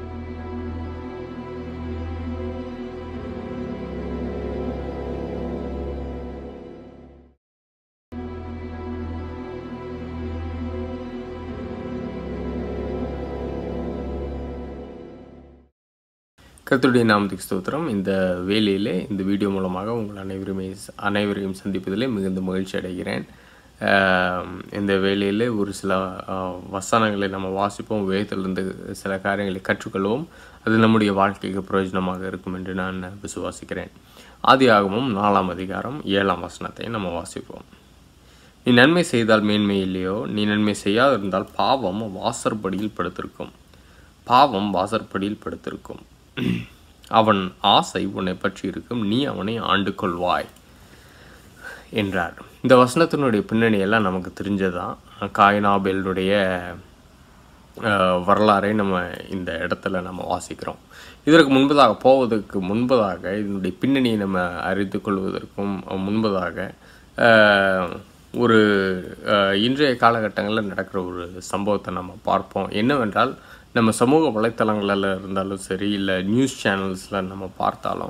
கர்த்தருடைய நாமத்துக்கு ஸ்தோத்திரம் இந்த வேலையிலே இந்த வீடியோ மூலமாக உங்கள் அனைவருமே அனைவரையும் சந்திப்பதிலே மிகுந்த மகிழ்ச்சி அடைகிறேன் ஆம், இந்த வேலையில் ஒரு சில ஆ, வசனங்களை நம்ம வாசிப்போம் வேதத்திலிருந்து சில காரியங்களை கற்றுக்கொள்வோம் அது நம்முடைய வாழ்க்கைக்கு பிரயோஜனமாக இருக்கும் என்று நான் விசுவாசிக்கிறேன் ஆதியாகமம் நாலாம் அதிகாரம் ஏழாம் வசனத்தை நம்ம வாசிப்போம் நீ நன்மை செய்தால் மேன்மை இல்லையோ நீ நன்மை செய்யாதிருந்தால் பாவம் வாசற்படியில் படுத்திருக்கும் பாவம் வாசற்படியில் படுத்திருக்கும் அவன் ஆசை உன்னை பற்றி இருக்கும் நீ அவனை ஆண்டு கொள்வாய் என்றார் இந்த வசனத்தினுடைய பின்னணியெல்லாம் நமக்கு தெரிஞ்சதான் காயினாபேலுடைய அஹ், வரலாறை நம்ம இந்த இடத்துல நம்ம வாசிக்கிறோம் இதற்கு முன்பதாக போவதற்கு முன்பதாக இதனுடைய பின்னணியை நம்ம அறிந்து கொள்வதற்கும் முன்பதாக அஹ், ஒரு அஹ், இன்றைய காலகட்டங்களில் நடக்கிற ஒரு சம்பவத்தை நம்ம பார்ப்போம் என்னவென்றால் நம்ம சமூக வலைத்தளங்களில் இருந்தாலும் சரி இல்லை நியூஸ் சேனல்ஸில் நம்ம பார்த்தாலும்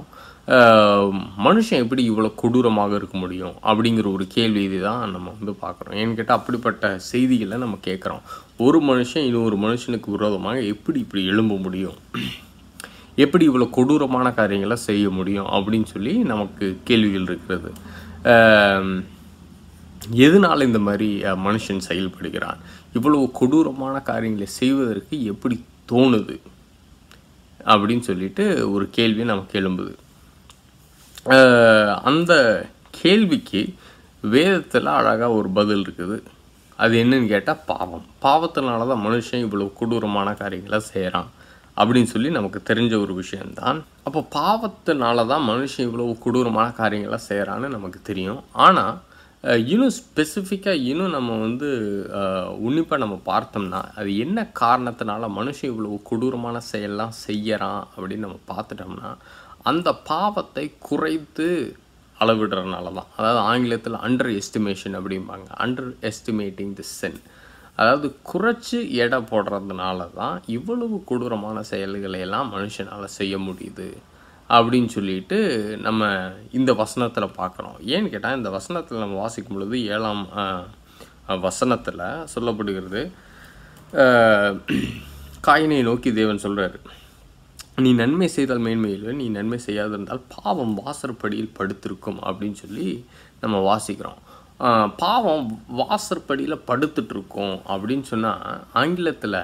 அஹ், மனுஷன் எப்படி இவ்வளோ கொடூரமாக இருக்க முடியும் அப்படிங்கிற ஒரு கேள்வி தான் நம்ம வந்து பார்க்குறோம் ஏன்னு கேட்டால் அப்படிப்பட்ட செய்திகளை நம்ம கேட்குறோம் ஒரு மனுஷன் இன்னொரு மனுஷனுக்கு விரோதமாக எப்படி இப்படி எழும்ப முடியும் எப்படி இவ்வளோ கொடூரமான காரியங்களை செய்ய முடியும் அப்படின்னு சொல்லி நமக்கு கேள்விகள் இருக்கிறது அஹ், எதனால் இந்த மாதிரி அஹ், மனுஷன் செயல்படுகிறான் இவ்வளவு கொடூரமான காரியங்களை செய்வதற்கு எப்படி தோணுது அப்படின்னு சொல்லிட்டு ஒரு கேள்வி நமக்கு எழும்புது அஹ், அந்த கேள்விக்கு வேதத்தில் அழகாக ஒரு பதில் இருக்குது அது என்னன்னு கேட்டால் பாவம் பாவத்தினால தான் மனுஷன் இவ்வளவு கொடூரமான காரியங்களை செய்கிறான் அப்படின்னு சொல்லி நமக்கு தெரிஞ்ச ஒரு விஷயம்தான் அப்போ பாவத்தினால தான் மனுஷன் இவ்வளவு கொடூரமான காரியங்களை செய்கிறான்னு நமக்கு தெரியும் ஆனால் அஹ், இன்னும் ஸ்பெசிஃபிக்காக இன்னும் நம்ம வந்து உன்னிப்பாக நம்ம பார்த்தோம்னா அது என்ன காரணத்தினால மனுஷன் இவ்வளவு கொடூரமான செயல்லாம் செய்யறான் அப்படின்னு நம்ம பார்த்துட்டோம்னா அந்த பாவத்தை குறைத்து அளவிடுறதுனால தான் அதாவது ஆங்கிலத்தில் அண்டர் எஸ்டிமேஷன் அப்படிம்பாங்க அண்டர் எஸ்டிமேட்டிங் தி சென் அதாவது குறைச்சி எடை போடுறதுனால தான் இவ்வளவு கொடூரமான செயல்களை எல்லாம் மனுஷனால் செய்ய முடியுது அப்படின்னு சொல்லிட்டு நம்ம இந்த வசனத்தில் பார்க்குறோம் ஏன்னு கேட்டால் இந்த வசனத்தில் நம்ம வாசிக்கும் பொழுது ஏழாம் வசனத்தில் சொல்லப்படுகிறது அஹ், காயினை நோக்கி தேவன் சொல்கிறாரு நீ நன்மை செய்தால் மேன்மையில் நீ நன்மை செய்யாதிருந்தால் பாவம் வாசற்படியில் படுத்திருக்கும் அப்படின்னு சொல்லி நம்ம வாசிக்கிறோம் ஆஹ் பாவம் வாசற்படியில் படுத்துட்டு இருக்கும் அப்படின்னு சொன்னால் ஆங்கிலத்தில்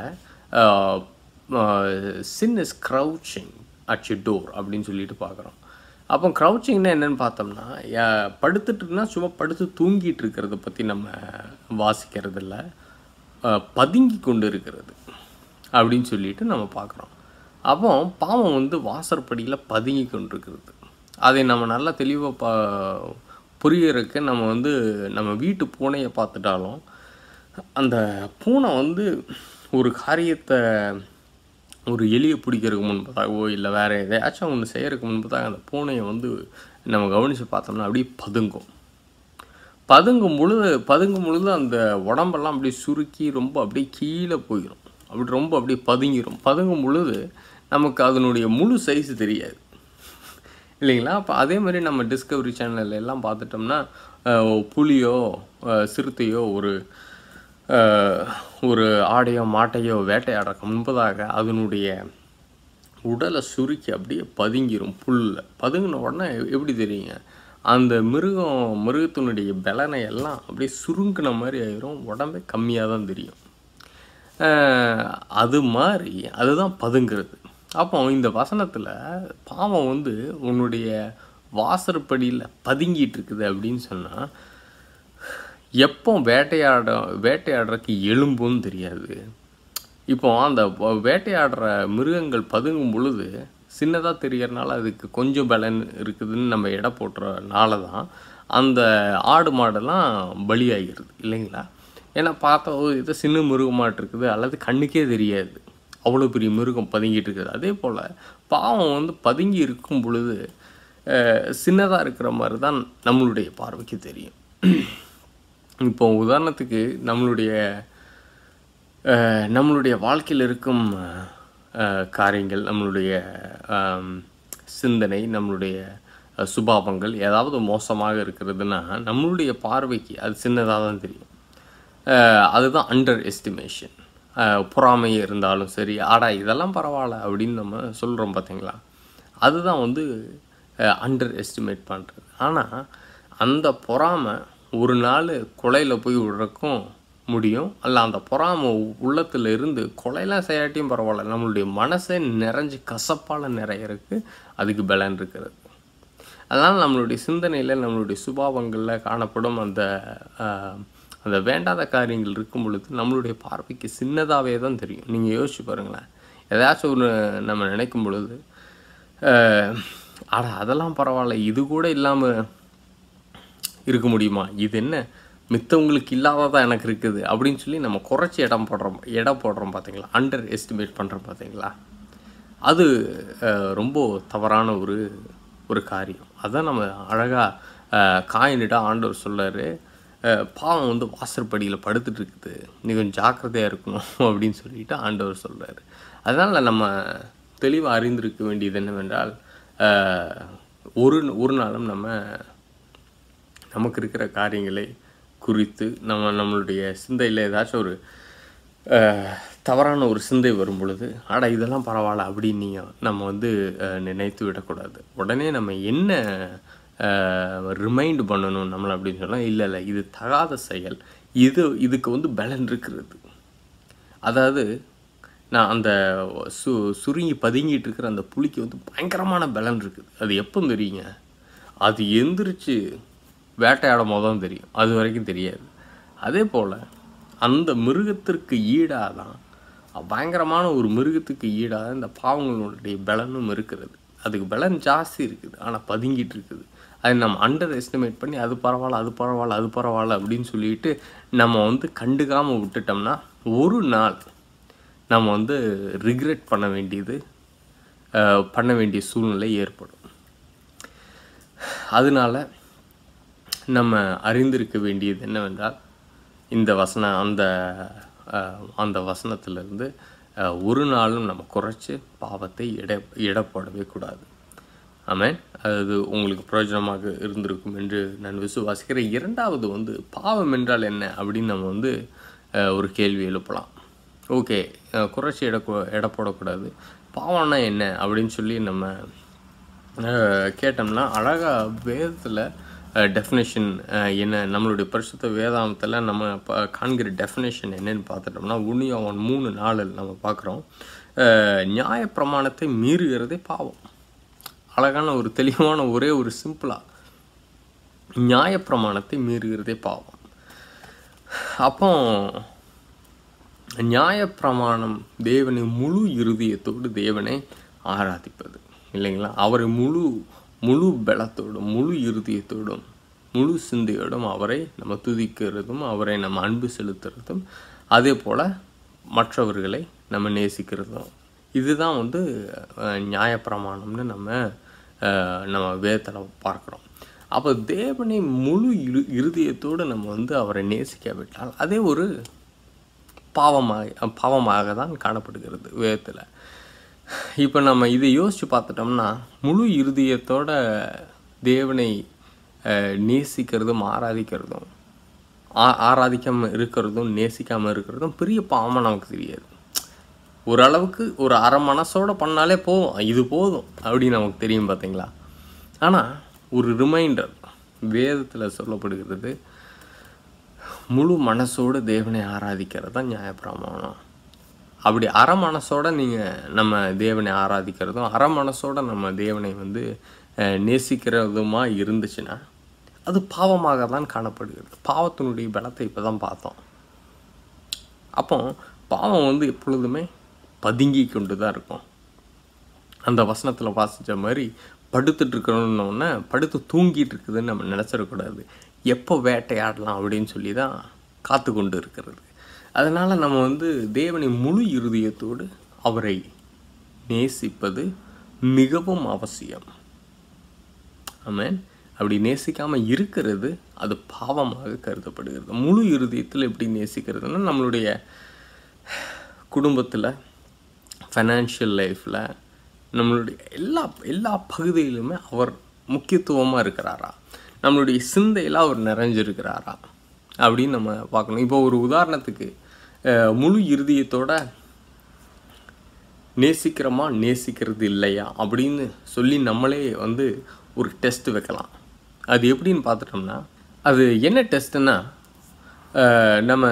sin is crouching at you door அப்படின்னு சொல்லிட்டு பார்க்குறோம் அப்போ க்ரௌச்சிங்னா என்னன்னு பார்த்தோம்னா யா- படுத்துட்டுனா சும்மா படுத்து தூங்கிட்டு இருக்கிறத பற்றி நம்ம வாசிக்கிறது இல்ல ஆஹ் பதுங்கி கொண்டு இருக்கிறது அப்படின்னு சொல்லிட்டு நம்ம பார்க்குறோம் அப்போ பாவம் வந்து வாசற்படியில் பதுங்கி கொண்டிருக்கிறது அதை நம்ம நல்லா தெளிவாக பா புரியறதுக்கு நம்ம வந்து நம்ம வீட்டு பூனையை பார்த்துட்டாலும் அந்த பூனை வந்து ஒரு காரியத்தை ஒரு எலியை பிடிக்கிறதுக்கு முன்பதாகவோ இல்லை வேறு எதையாச்சும் ஒன்று செய்யறதுக்கு முன்பதாக அந்த பூனையை வந்து நம்ம கவனித்து பார்த்தோம்னா அப்படியே பதுங்கும் பதுங்கும் பொழுது பதுங்கும் பொழுது அந்த உடம்பெல்லாம் அப்படியே சுருக்கி ரொம்ப அப்படியே கீழே போயிடும் அப்படி ரொம்ப அப்படியே பதுங்கிரும் பதுங்கும் பொழுது நமக்கு அதனுடைய முழு சைஸ் தெரியாது இல்லைங்களா அப்போ அதே மாதிரி நம்ம டிஸ்கவரி சேனல்ல எல்லாம் பார்த்துட்டோம்னா அஹ், புலியோ அஹ், சிறுத்தையோ ஒரு அஹ், ஒரு ஆடையோ மாட்டையோ வேட்டையாடுறதுக்கு முன்பதாக அதனுடைய உடலை சுருக்கி அப்படியே பதுங்கிரும் புல்ல பதுங்கின உடனே எப்படி தெரியுங்க அந்த மிருகம் மிருகத்தினுடைய பலனை எல்லாம் அப்படியே சுருங்கின மாதிரி ஆயிரும் உடம்பே கம்மியாக தான் தெரியும் அஹ் அது மாதிரி அதுதான் பதுங்கிறது அப்போ இந்த வசனத்தில் பாவம் வந்து உன்னுடைய வாசற்படியில் பதுங்கிட்டு இருக்குது அப்படின்னு சொன்னால் எப்போ வேட்டையாட வேட்டையாடுறதுக்கு எலும்புன்னு தெரியாது இப்போ அந்த வ- வேட்டையாடுற மிருகங்கள் பதுங்கும் பொழுது சின்னதாக தெரியறனால அதுக்கு கொஞ்சம் பலன் இருக்குதுன்னு நம்ம எடை போட்டுறனால தான் அந்த ஆடு மாடெல்லாம் பலியாகிறது இல்லைங்களா ஏன்னா பார்த்தா ஓ, இது சின்ன மிருகமாட்டு இருக்குது அல்லது கண்ணுக்கே தெரியாது அவ்வளோ பெரிய மிருகம் பதுங்கிட்டு இருக்குது அதே போல் பாவம் வந்து பதுங்கி இருக்கும் பொழுது சின்னதாக இருக்கிற மாதிரி தான் நம்மளுடைய பார்வைக்கு தெரியும் இப்போ உதாரணத்துக்கு நம்மளுடைய அஹ், நம்மளுடைய வாழ்க்கையில் இருக்கும் அஹ், காரியங்கள் நம்மளுடைய ஆம், சிந்தனை நம்மளுடைய அஹ், சுபாவங்கள் ஏதாவது மோசமாக இருக்கிறதுனா நம்மளுடைய பார்வைக்கு அது சின்னதாக தான் தெரியும் அஹ், அதுதான் அண்டர் எஸ்டிமேஷன் பொறாமை இருந்தாலும் சரி ஆடா இதெல்லாம் பரவாயில்ல அப்படின்னு நம்ம சொல்கிறோம் பார்த்தீங்களா அதுதான் வந்து அண்டர் எஸ்டிமேட் பண்ணுறது ஆனால் அந்த பொறாமை ஒரு நாள் கொலையில் போய் விடுறக்கும் முடியும் அல்ல அந்த பொறாமை உள்ளத்தில் இருந்து கொலையெல்லாம் செய்யாட்டியும் பரவாயில்ல நம்மளுடைய மனசே நிறைஞ்சு கசப்பால் நிறையறதுக்கு அதுக்கு பலன் இருக்கிறது அதனால் நம்மளுடைய சிந்தனையில் நம்மளுடைய சுபாவங்களில் காணப்படும் அந்த ஆஹ், அந்த வேண்டாத காரியங்கள் இருக்கும் பொழுது நம்மளுடைய பார்வைக்கு சின்னதாகவே தான் தெரியும் நீங்கள் யோசிச்சு பாருங்களேன் ஏதாச்சும் ஒரு நம்ம நினைக்கும் பொழுது ஆஹ், அட அதெல்லாம் பரவாயில்ல இது கூட இல்லாமல் இருக்க முடியுமா இது என்ன மித்தவங்களுக்கு இல்லாததா எனக்கு இருக்குது அப்படின்னு சொல்லி நம்ம குறைச்சி இடம் போடுறோம் இடம் போடுறோம் பார்த்தீங்களா அண்டர் எஸ்டிமேட் பண்ணுறோம் பார்த்தீங்களா அது அஹ், ரொம்ப தவறான ஒரு ஒரு காரியம் அதான் நம்ம அழகாக காயினிட ஆண்டவர் சொல்லாரு அஹ், பாவம் வந்து வாசற்படியில் படுத்துட்டு இருக்குது நீ கொஞ்சம் ஜாக்கிரதையாக இருக்கணும் அப்படின்னு சொல்லிட்டு ஆண்டவர் சொல்றாரு அதனால் நம்ம தெளிவாக அறிந்திருக்க வேண்டியது என்னவென்றால் அஹ், ஒரு ஒரு நாளும் நம்ம நமக்கு இருக்கிற காரியங்களை குறித்து நம்ம நம்மளுடைய சிந்தையில் ஏதாச்சும் ஒரு அஹ், தவறான ஒரு சிந்தை வரும் பொழுது அட இதெல்லாம் பரவாயில்ல அப்படின்னு நீங்கள் நம்ம வந்து அஹ், நினைத்து விடக்கூடாது உடனே நம்ம என்ன ரிமைண்ட் பண்ணணும் நம்மளை அப்படின்னு சொன்னால் இல்லை இல்லை இது தகாத செயல் இது இதுக்கு வந்து பலன் இருக்கிறது அதாவது நான் அந்த சு சுருங்கி பதுங்கிட்டு இருக்கிற அந்த புலிக்கு வந்து பயங்கரமான பலன் இருக்குது அது எப்போ தெரியுங்க அது எந்திரிச்சு வேட்டையாடும் போது தான் தெரியும் அது வரைக்கும் தெரியாது அதே போல் அந்த மிருகத்திற்கு ஈடாக தான் பயங்கரமான ஒரு மிருகத்துக்கு ஈடாக இந்த பாவங்களுடைய பலனும் இருக்கிறது அதுக்கு பலன் ஜாஸ்தி இருக்குது ஆனால் பதுங்கிட்டு இருக்குது அதை நம்ம அண்டர் எஸ்டிமேட் பண்ணி அது பரவாயில்ல அது பரவாயில்ல அது பரவாயில்ல அப்படின்னு சொல்லிட்டு நம்ம வந்து கண்டுக்காமல் விட்டுட்டோம்னா ஒரு நாள் நம்ம வந்து ரிக்ரெட் பண்ண வேண்டியது அஹ், பண்ண வேண்டிய சூழ்நிலை ஏற்படும் அதனால நம்ம அறிந்திருக்க வேண்டியது என்னவென்றால் இந்த வசனம் அந்த அஹ், அந்த வசனத்திலிருந்து அஹ், ஒரு நாளும் நம்ம குறைச்சி பாவத்தை எடை எடப்படவே கூடாது ஆமென் அது உங்களுக்கு பிரயோஜனமாக இருந்திருக்கும் என்று நான் விசுவாசிக்கிறேன் இரண்டாவது வந்து பாவம் என்றால் என்ன அப்படின்னு நம்ம வந்து அஹ், ஒரு கேள்வி எழுப்பலாம் ஓகே குறைச்சி எடை எடை போடக்கூடாது பாவம்னா என்ன அப்படின்னு சொல்லி நம்ம அஹ், கேட்டோம்னா அழகாக வேதத்தில் டெஃபினேஷன் என்ன நம்மளுடைய பரிசுத்த வேதாந்தத்தில் நம்ம ப காண்கிற டெஃபினேஷன் என்னன்னு பார்த்துட்டோம்னா உண்மையாக அவன் மூணு நாளில் நம்ம பார்க்குறோம் நியாயப்பிரமாணத்தை மீறுகிறதே பாவம் அழகான ஒரு தெளிவான ஒரே ஒரு சிம்பிளாக நியாயப்பிரமாணத்தை மீறுகிறதே பாவம் அப்போ நியாயப்பிரமாணம் தேவனை முழு இருதயத்தோடு தேவனை ஆராதிப்பது இல்லைங்களா அவரை முழு முழு பலத்தோடும் முழு இருதயத்தோடும் முழு சிந்தையோடும் அவரை நம்ம துதிக்கிறதும் அவரை நம்ம அன்பு செலுத்துறதும் அதே போல் மற்றவர்களை நம்ம நேசிக்கிறதும் இதுதான் வந்து அஹ், நியாயப்பிரமாணம்னு நம்ம அஹ், நம்ம வேதத்தில் பார்க்குறோம் அப்போ தேவனை முழு இரு இருதயத்தோடு நம்ம வந்து அவரை நேசிக்காவிட்டால் அதே ஒரு பாவமாக பாவமாக தான் காணப்படுகிறது வேதத்தில் இப்போ நம்ம இதை யோசித்து பார்த்துட்டோம்னா முழு இருதயத்தோட தேவனை அஹ், நேசிக்கிறதும் ஆராதிக்கிறதும் ஆ ஆராதிக்காமல் இருக்கிறதும் நேசிக்காமல் இருக்கிறதும் பெரிய பாவமாக நமக்கு தெரியாது ஓரளவுக்கு ஒரு அரை மனசோட பண்ணாலே போதும் இது போதும் அப்படின்னு நமக்கு தெரியும் பார்த்தீங்களா ஆனால் ஒரு ரிமைண்டர் வேதத்தில் சொல்லப்படுகிறது முழு மனசோடு தேவனை ஆராதிக்கிறது தான் நியாயப்பிரமாணம் அப்படி அரை மனசோட நீங்கள் நம்ம தேவனை ஆராதிக்கிறதும் அரை மனசோட நம்ம தேவனை வந்து அஹ், நேசிக்கிறதுமா இருந்துச்சுன்னா அது பாவமாக தான் காணப்படுகிறது பாவத்தினுடைய பலத்தை இப்போ தான் பார்த்தோம் அப்போ பாவம் வந்து எப்பொழுதுமே பதுங்கி கொண்டு தான் இருக்கும் அந்த வசனத்தில் வாசித்த மாதிரி படுத்துட்டு இருக்கிறோன்னொன்னே படுத்து தூங்கிட்டு இருக்குதுன்னு நம்ம நினச்சிடக்கூடாது எப்போ வேட்டையாடலாம் அப்படின்னு சொல்லி தான் காத்து கொண்டு இருக்கிறது அதனால் நம்ம வந்து தேவனை முழு இருதயத்தோடு அவரை நேசிப்பது மிகவும் அவசியம் ஆமென் அப்படி நேசிக்காமல் இருக்கிறது அது பாவமாக கருதப்படுகிறது முழு இருதயத்தில் எப்படி நேசிக்கிறதுன்னா நம்மளுடைய குடும்பத்தில் ஃபைனான்ஷியல் லைஃப்பில் நம்மளுடைய எல்லா எல்லா பகுதியிலுமே அவர் முக்கியத்துவமாக இருக்கிறாரா நம்மளுடைய சிந்தையில் அவர் நிறைஞ்சிருக்கிறாரா அப்படின்னு நம்ம பார்க்கணும் இப்போ ஒரு உதாரணத்துக்கு அஹ், முழு இருதயத்தோட நேசிக்கிறோமா நேசிக்கிறது இல்லையா அப்படின்னு சொல்லி நம்மளே வந்து ஒரு டெஸ்ட் வைக்கலாம் அது எப்படின்னு பார்த்துட்டோம்னா அது என்ன டெஸ்ட்டுன்னா நம்ம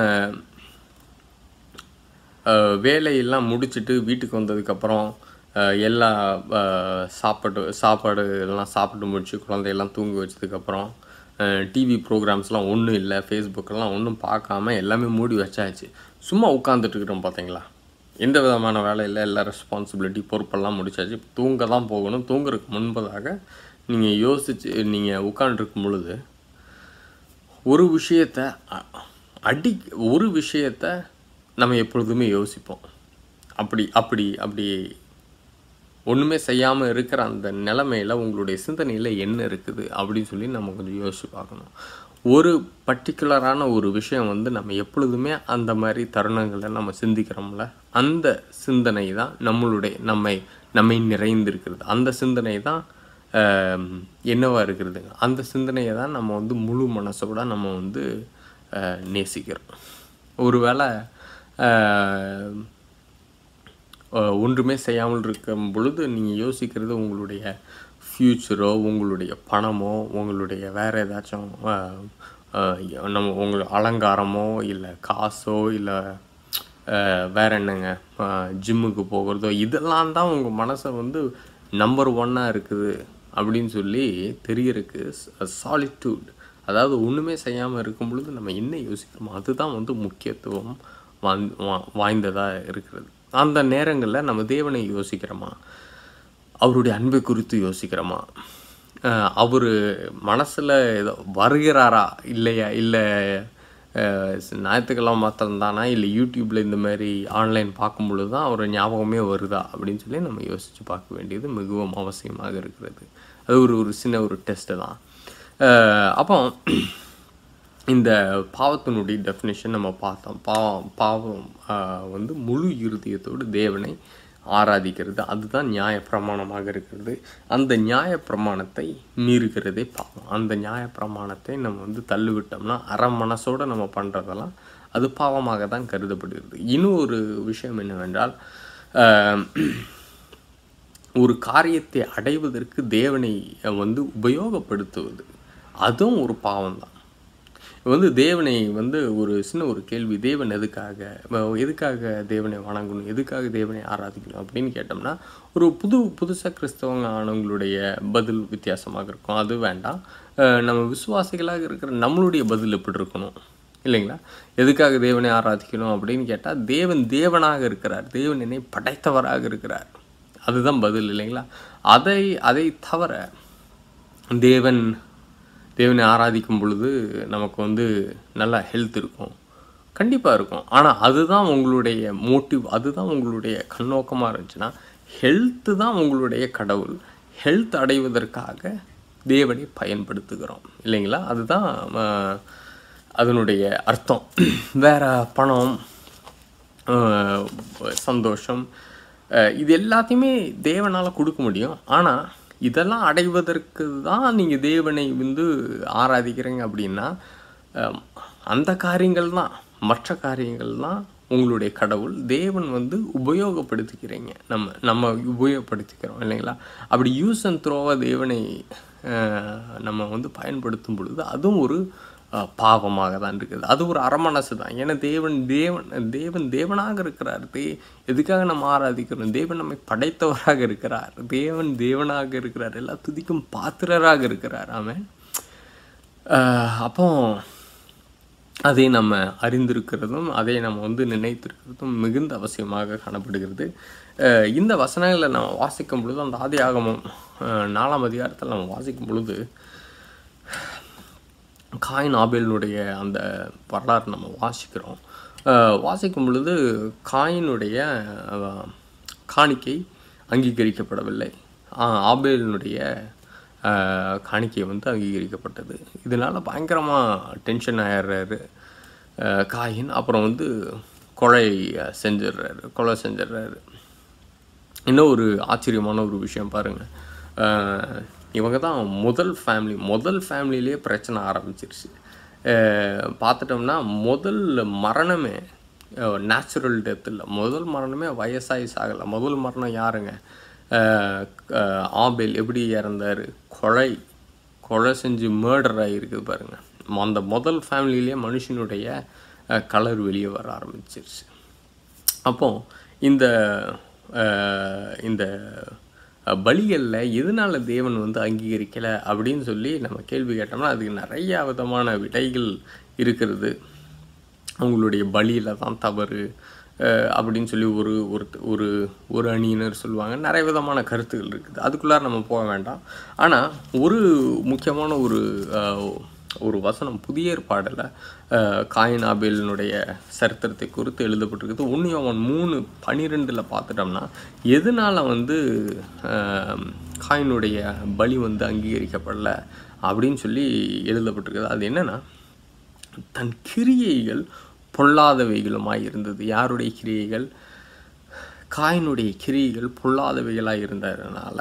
அஹ், வேலையெல்லாம் முடிச்சுட்டு வீட்டுக்கு வந்ததுக்கப்புறம் அஹ், எல்லா அஹ், சாப்பாடு சாப்பாடு எல்லாம் சாப்பிட்டு முடிச்சு குழந்தையெல்லாம் தூங்க வச்சதுக்கப்புறம் டிவி ப்ரோக்ராம்ஸ்லாம் ஒன்றும் இல்லை ஃபேஸ்புக்கெல்லாம் ஒன்றும் பார்க்காம எல்லாமே மூடி வச்சாச்சு சும்மா உட்காந்துட்டு இருக்கிறோம் பார்த்தீங்களா எந்த விதமான வேலை இல்லை எல்லா ரெஸ்பான்சிபிலிட்டி பொறுப்பெல்லாம் முடிச்சாச்சு தூங்க தான் போகணும் தூங்குறதுக்கு முன்பதாக நீங்கள் யோசிச்சு நீங்கள் உட்காந்துருக்கும் பொழுது ஒரு விஷயத்த அ- அடி ஒரு விஷயத்த நம்ம எப்பொழுதுமே யோசிப்போம் அப்படி அப்படி அப்படி ஒன்றுமே செய்யாமல் இருக்கிற அந்த நிலமையில உங்களுடைய சிந்தனையில் என்ன இருக்குது அப்படின்னு சொல்லி நம்ம கொஞ்சம் யோசிச்சு பார்க்கணும் ஒரு பர்டிகுலரான ஒரு விஷயம் வந்து நம்ம எப்பொழுதுமே அந்த மாதிரி தருணங்களை நம்ம சிந்திக்கிறோம்ல அந்த சிந்தனை தான் நம்மளுடைய நம்மை நம்மை நிறைந்திருக்கிறது அந்த சிந்தனை தான் ஆம், என்னவா இருக்கிறது அந்த சிந்தனையை தான் நம்ம வந்து முழு மனசோட நம்ம வந்து அஹ், நேசிக்கிறோம் ஒருவேளை ஆஹ், அஹ், ஒன்றுமே செய்யாமல் இருக்கும் பொழுது நீங்கள் யோசிக்கிறது உங்களுடைய ஃப்யூச்சரோ உங்களுடைய பணமோ உங்களுடைய வேறு ஏதாச்சும் அஹ், அஹ், நம்ம உங்கள் அலங்காரமோ இல்லை காசோ இல்லை வேற என்னங்க ஜிம்முக்கு போகிறதோ இதெல்லாம் தான் உங்கள் மனசை வந்து நம்பர் ஒன்னாக இருக்குது அப்படின்னு சொல்லி தெரியறதுக்கு சாலிட்யூட் அதாவது ஒன்றுமே செய்யாமல் இருக்கும் பொழுது நம்ம என்ன யோசிக்கிறோமோ அதுதான் வந்து முக்கியத்துவம் வாய்ந் வா- வாய்ந்ததாக இருக்கிறது அந்த நேரங்களில் நம்ம தேவனை யோசிக்கிறோமா அவருடைய அன்பை குறித்து யோசிக்கிறோமா அவர் மனசில் ஏதோ வருகிறாரா இல்லையா இல்லை ஞாயிற்றுக்கிழமை மாத்திரம் தானா இல்லை யூடியூப்பில் இந்த மாதிரி ஆன்லைன் பார்க்கும் பொழுது தான் அவர் ஞாபகமே வருதா அப்படின்னு சொல்லி நம்ம யோசித்து பார்க்க வேண்டியது மிகவும் அவசியமாக இருக்கிறது அது ஒரு ஒரு சின்ன ஒரு டெஸ்ட்டு தான் அஹ் அப்போ இந்த பாவத்தினுடைய டெஃபினேஷன் நம்ம பார்த்தோம் பாவம் பாவம் ஆஹ், வந்து முழு இருதயத்தோடு தேவனை ஆராதிக்கிறது அதுதான் நியாயப்பிரமாணமாக இருக்கிறது அந்த நியாயப்பிரமாணத்தை மீறுகிறதே பாவம் அந்த நியாயப்பிரமாணத்தை நம்ம வந்து தள்ளிவிட்டோம்னா அரை மனசோட நம்ம பண்ணுறதெல்லாம் அது பாவமாக தான் கருதப்படுகிறது இன்னும் ஒரு விஷயம் என்னவென்றால் ஆஹ், ஒரு காரியத்தை அடைவதற்கு தேவனை வந்து உபயோகப்படுத்துவது அதுவும் ஒரு பாவம்தான் வந்து தேவனை வந்து ஒரு சின்ன ஒரு கேள்வி தேவன் எதுக்காக வ- எதுக்காக தேவனை வணங்கணும் எதுக்காக தேவனை ஆராதிக்கணும் அப்படின்னு கேட்டோம்னா ஒரு புது புதுசாக கிறிஸ்தவங்க ஆனவங்களுடைய பதில் வித்தியாசமாக இருக்கும் அது வேண்டாம் அஹ் நம்ம விசுவாசிகளாக இருக்கிற நம்மளுடைய பதில் எப்படி இருக்கணும் இல்லைங்களா எதுக்காக தேவனை ஆராதிக்கணும் அப்படின்னு கேட்டால் தேவன் தேவனாக இருக்கிறார் தேவன் என்னை படைத்தவராக இருக்கிறார் அதுதான் பதில் இல்லைங்களா அதை அதை தவிர தேவன் தேவனை ஆராதிக்கும் பொழுது நமக்கு வந்து நல்ல ஹெல்த் இருக்கும் கண்டிப்பாக இருக்கும் ஆனால் அதுதான் உங்களுடைய மோட்டிவ் அதுதான் உங்களுடைய கண்ணோக்கமாக இருந்துச்சுன்னா ஹெல்த்து தான் உங்களுடைய கடவுள் ஹெல்த் அடைவதற்காக தேவனை பயன்படுத்துகிறோம் இல்லைங்களா அதுதான் ஆஹ், அதனுடைய அர்த்தம் வேற பணம் ஆஹ், சந்தோஷம் ஆஹ், இது எல்லாத்தையுமே தேவனால் கொடுக்க முடியும் ஆனால் இதெல்லாம் அடைவதற்கு தான் நீங்கள் தேவனை வந்து ஆராதிக்கிறீங்க அப்படின்னா ஆஹ், அந்த காரியங்கள் தான் மற்ற காரியங்கள் தான் உங்களுடைய கடவுள் தேவன் வந்து உபயோகப்படுத்திக்கிறீங்க நம்ம நம்ம உபயோகப்படுத்திக்கிறோம் இல்லைங்களா அப்படி யூஸ் அண்ட் த்ரோவாக தேவனை ஆஹ், நம்ம வந்து பயன்படுத்தும் பொழுது அதுவும் ஒரு அஹ், பாவமாக தான் இருக்குது அது ஒரு அரமனசு தான் ஏன்னா தேவன் தேவன் தேவன் தேவனாக இருக்கிறார் தே எதுக்காக நம்ம ஆராதிக்கிறோம் தேவன் நம்மை படைத்தவராக இருக்கிறார் தேவன் தேவனாக இருக்கிறார் எல்லா துதிக்கும் பாத்திரராக இருக்கிறார் ஆமென் அஹ், அப்போ அதை நம்ம அறிந்திருக்கிறதும் அதை நம்ம வந்து நினைத்திருக்கிறதும் மிகுந்த அவசியமாக காணப்படுகிறது அஹ், இந்த வசனங்களை நம்ம வாசிக்கும் பொழுது அந்த ஆதி ஆகமம் அஹ், நாலாம் அதிகாரத்தில் நம்ம வாசிக்கும் பொழுது காயின் ஆபேலினுடைய அந்த வரலாறு நம்ம வாசிக்கிறோம் அஹ், வாசிக்கும் பொழுது காயினுடைய அஹ், காணிக்கை அங்கீகரிக்கப்படவில்லை ஆ- ஆபேலினுடைய அஹ், காணிக்கை வந்து அங்கீகரிக்கப்பட்டது இதனால் பயங்கரமாக டென்ஷன் ஆயிடுறாரு அஹ், காயின் அப்புறம் வந்து கொலை அஹ், செஞ்சிடுறாரு கொலை செஞ்சிடுறாரு இன்னும் ஒரு ஆச்சரியமான ஒரு விஷயம் பாருங்கள் இவங்க தான் முதல் ஃபேமிலி முதல் ஃபேமிலியிலே பிரச்சனை ஆரம்பிச்சிருச்சு அஹ் பார்த்துட்டோம்னா முதல் மரணமே நேச்சுரல் டெத் இல்லை முதல் மரணமே வயசாகி சாகலை முதல் மரணம் யாருங்க அஹ் அஹ் ஆபேல் எப்படி இறந்தார் கொலை கொலை செஞ்சு மர்டர் ஆகிருக்குது பாருங்கள் அந்த முதல் ஃபேமிலியிலே மனுஷனுடைய கலர் வெளியே வர ஆரம்பிச்சிருச்சு அப்போ இந்த அஹ், இந்த பலிகளில் எதனால தேவன் வந்து அங்கீகரிக்கலை அப்படின்னு சொல்லி நம்ம கேள்வி கேட்டோம்னா அதுக்கு நிறைய விதமான விடைகள் இருக்கிறது அவங்களுடைய பலியில தான் தவறு அஹ், அப்படின்னு சொல்லி ஒரு ஒரு ஒரு ஒரு அணியினர் சொல்லுவாங்க நிறைய விதமான கருத்துக்கள் இருக்குது அதுக்குள்ளார நம்ம போக வேண்டாம் ஆனால் ஒரு முக்கியமான ஒரு அஹ், ஒரு வசனம் புதிய ஏற்பாடில் காயின் ஆபேலினுடைய சரித்திரத்தை குறித்து எழுதப்பட்டிருக்குது ஒன்று அவன் மூணு பனிரெண்டில் பார்த்துட்டோம்னா எதனால் வந்து அஹ், காயினுடைய பலி வந்து அங்கீகரிக்கப்படல அப்படின்னு சொல்லி எழுதப்பட்டிருக்குது அது என்னென்னா தன் கிரியைகள் பொல்லாதவைகளுமாய் இருந்தது யாருடைய கிரியைகள் காயினுடைய கிரியைகள் பொல்லாதவைகளாக இருந்ததுனால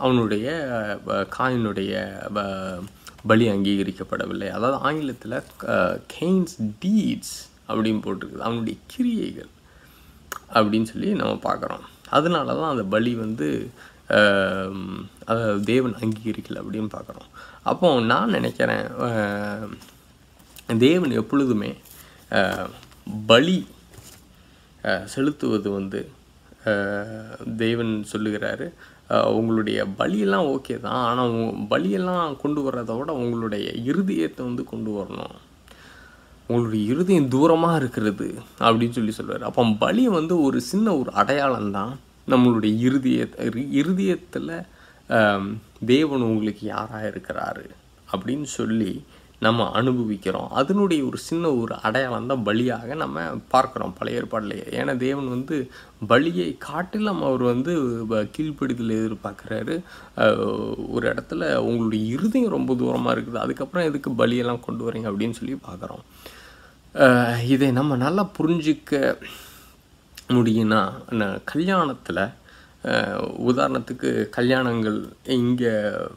அவனுடைய அஹ், காயினுடைய அஹ், பலி அங்கீகரிக்கப்படவில்லை அதாவது ஆங்கிலத்தில் கெய்ன்ஸ் டீட்ஸ் அப்படின்னு போட்டிருக்குது அவனுடைய கிரியைகள் அப்படின்னு சொல்லி நம்ம பார்க்குறோம் அதனால தான் அந்த பலி வந்து ஆம், அதாவது தேவன் அங்கீகரிக்கல அப்படின்னு பார்க்குறோம் அப்போ நான் நினைக்கிறேன் ஆஹ், தேவன் எப்பொழுதுமே ஆஹ், பலி ஆஹ், செலுத்துவது வந்து ஆஹ், தேவன் சொல்லுகிறாரு ஆஹ், உங்களுடைய பலியெல்லாம் ஓகே தான் ஆனால் பலியெல்லாம் கொண்டு வர்றதை விட உங்களுடைய இருதயத்தை வந்து கொண்டு வரணும் உங்களுடைய இருதயம் தூரமாக இருக்கிறது அப்படின்னு சொல்லி சொல்றாரு அப்போ பலி வந்து ஒரு சின்ன ஒரு அடையாளம் தான் நம்மளுடைய இருதய இருதயத்தில் தேவன் உங்களுக்கு யாராக இருக்கிறாரு அப்படின்னு சொல்லி நம்ம அனுபவிக்கிறோம் அதனுடைய ஒரு சின்ன ஒரு அடையாளம் தான் பலியாக நம்ம பார்க்குறோம் பழைய ஏற்பாடுலையே ஏன்னா தேவன் வந்து பலியை காட்டிலும் அவர் வந்து ப- கீழ்ப்படிதல் எதிர்பார்க்குறாரு அஹ், ஒரு இடத்துல உங்களுடைய இருதயம் ரொம்ப தூரமாக இருக்குது அதுக்கப்புறம் எதுக்கு பலியெல்லாம் கொண்டு வரீங்க அப்படின்னு சொல்லி பார்க்குறோம் அஹ் இதை நம்ம நல்லா புரிஞ்சிக்க முடியும்னா கல்யாணத்தில் உதாரணத்துக்கு கல்யாணங்கள் இங்கே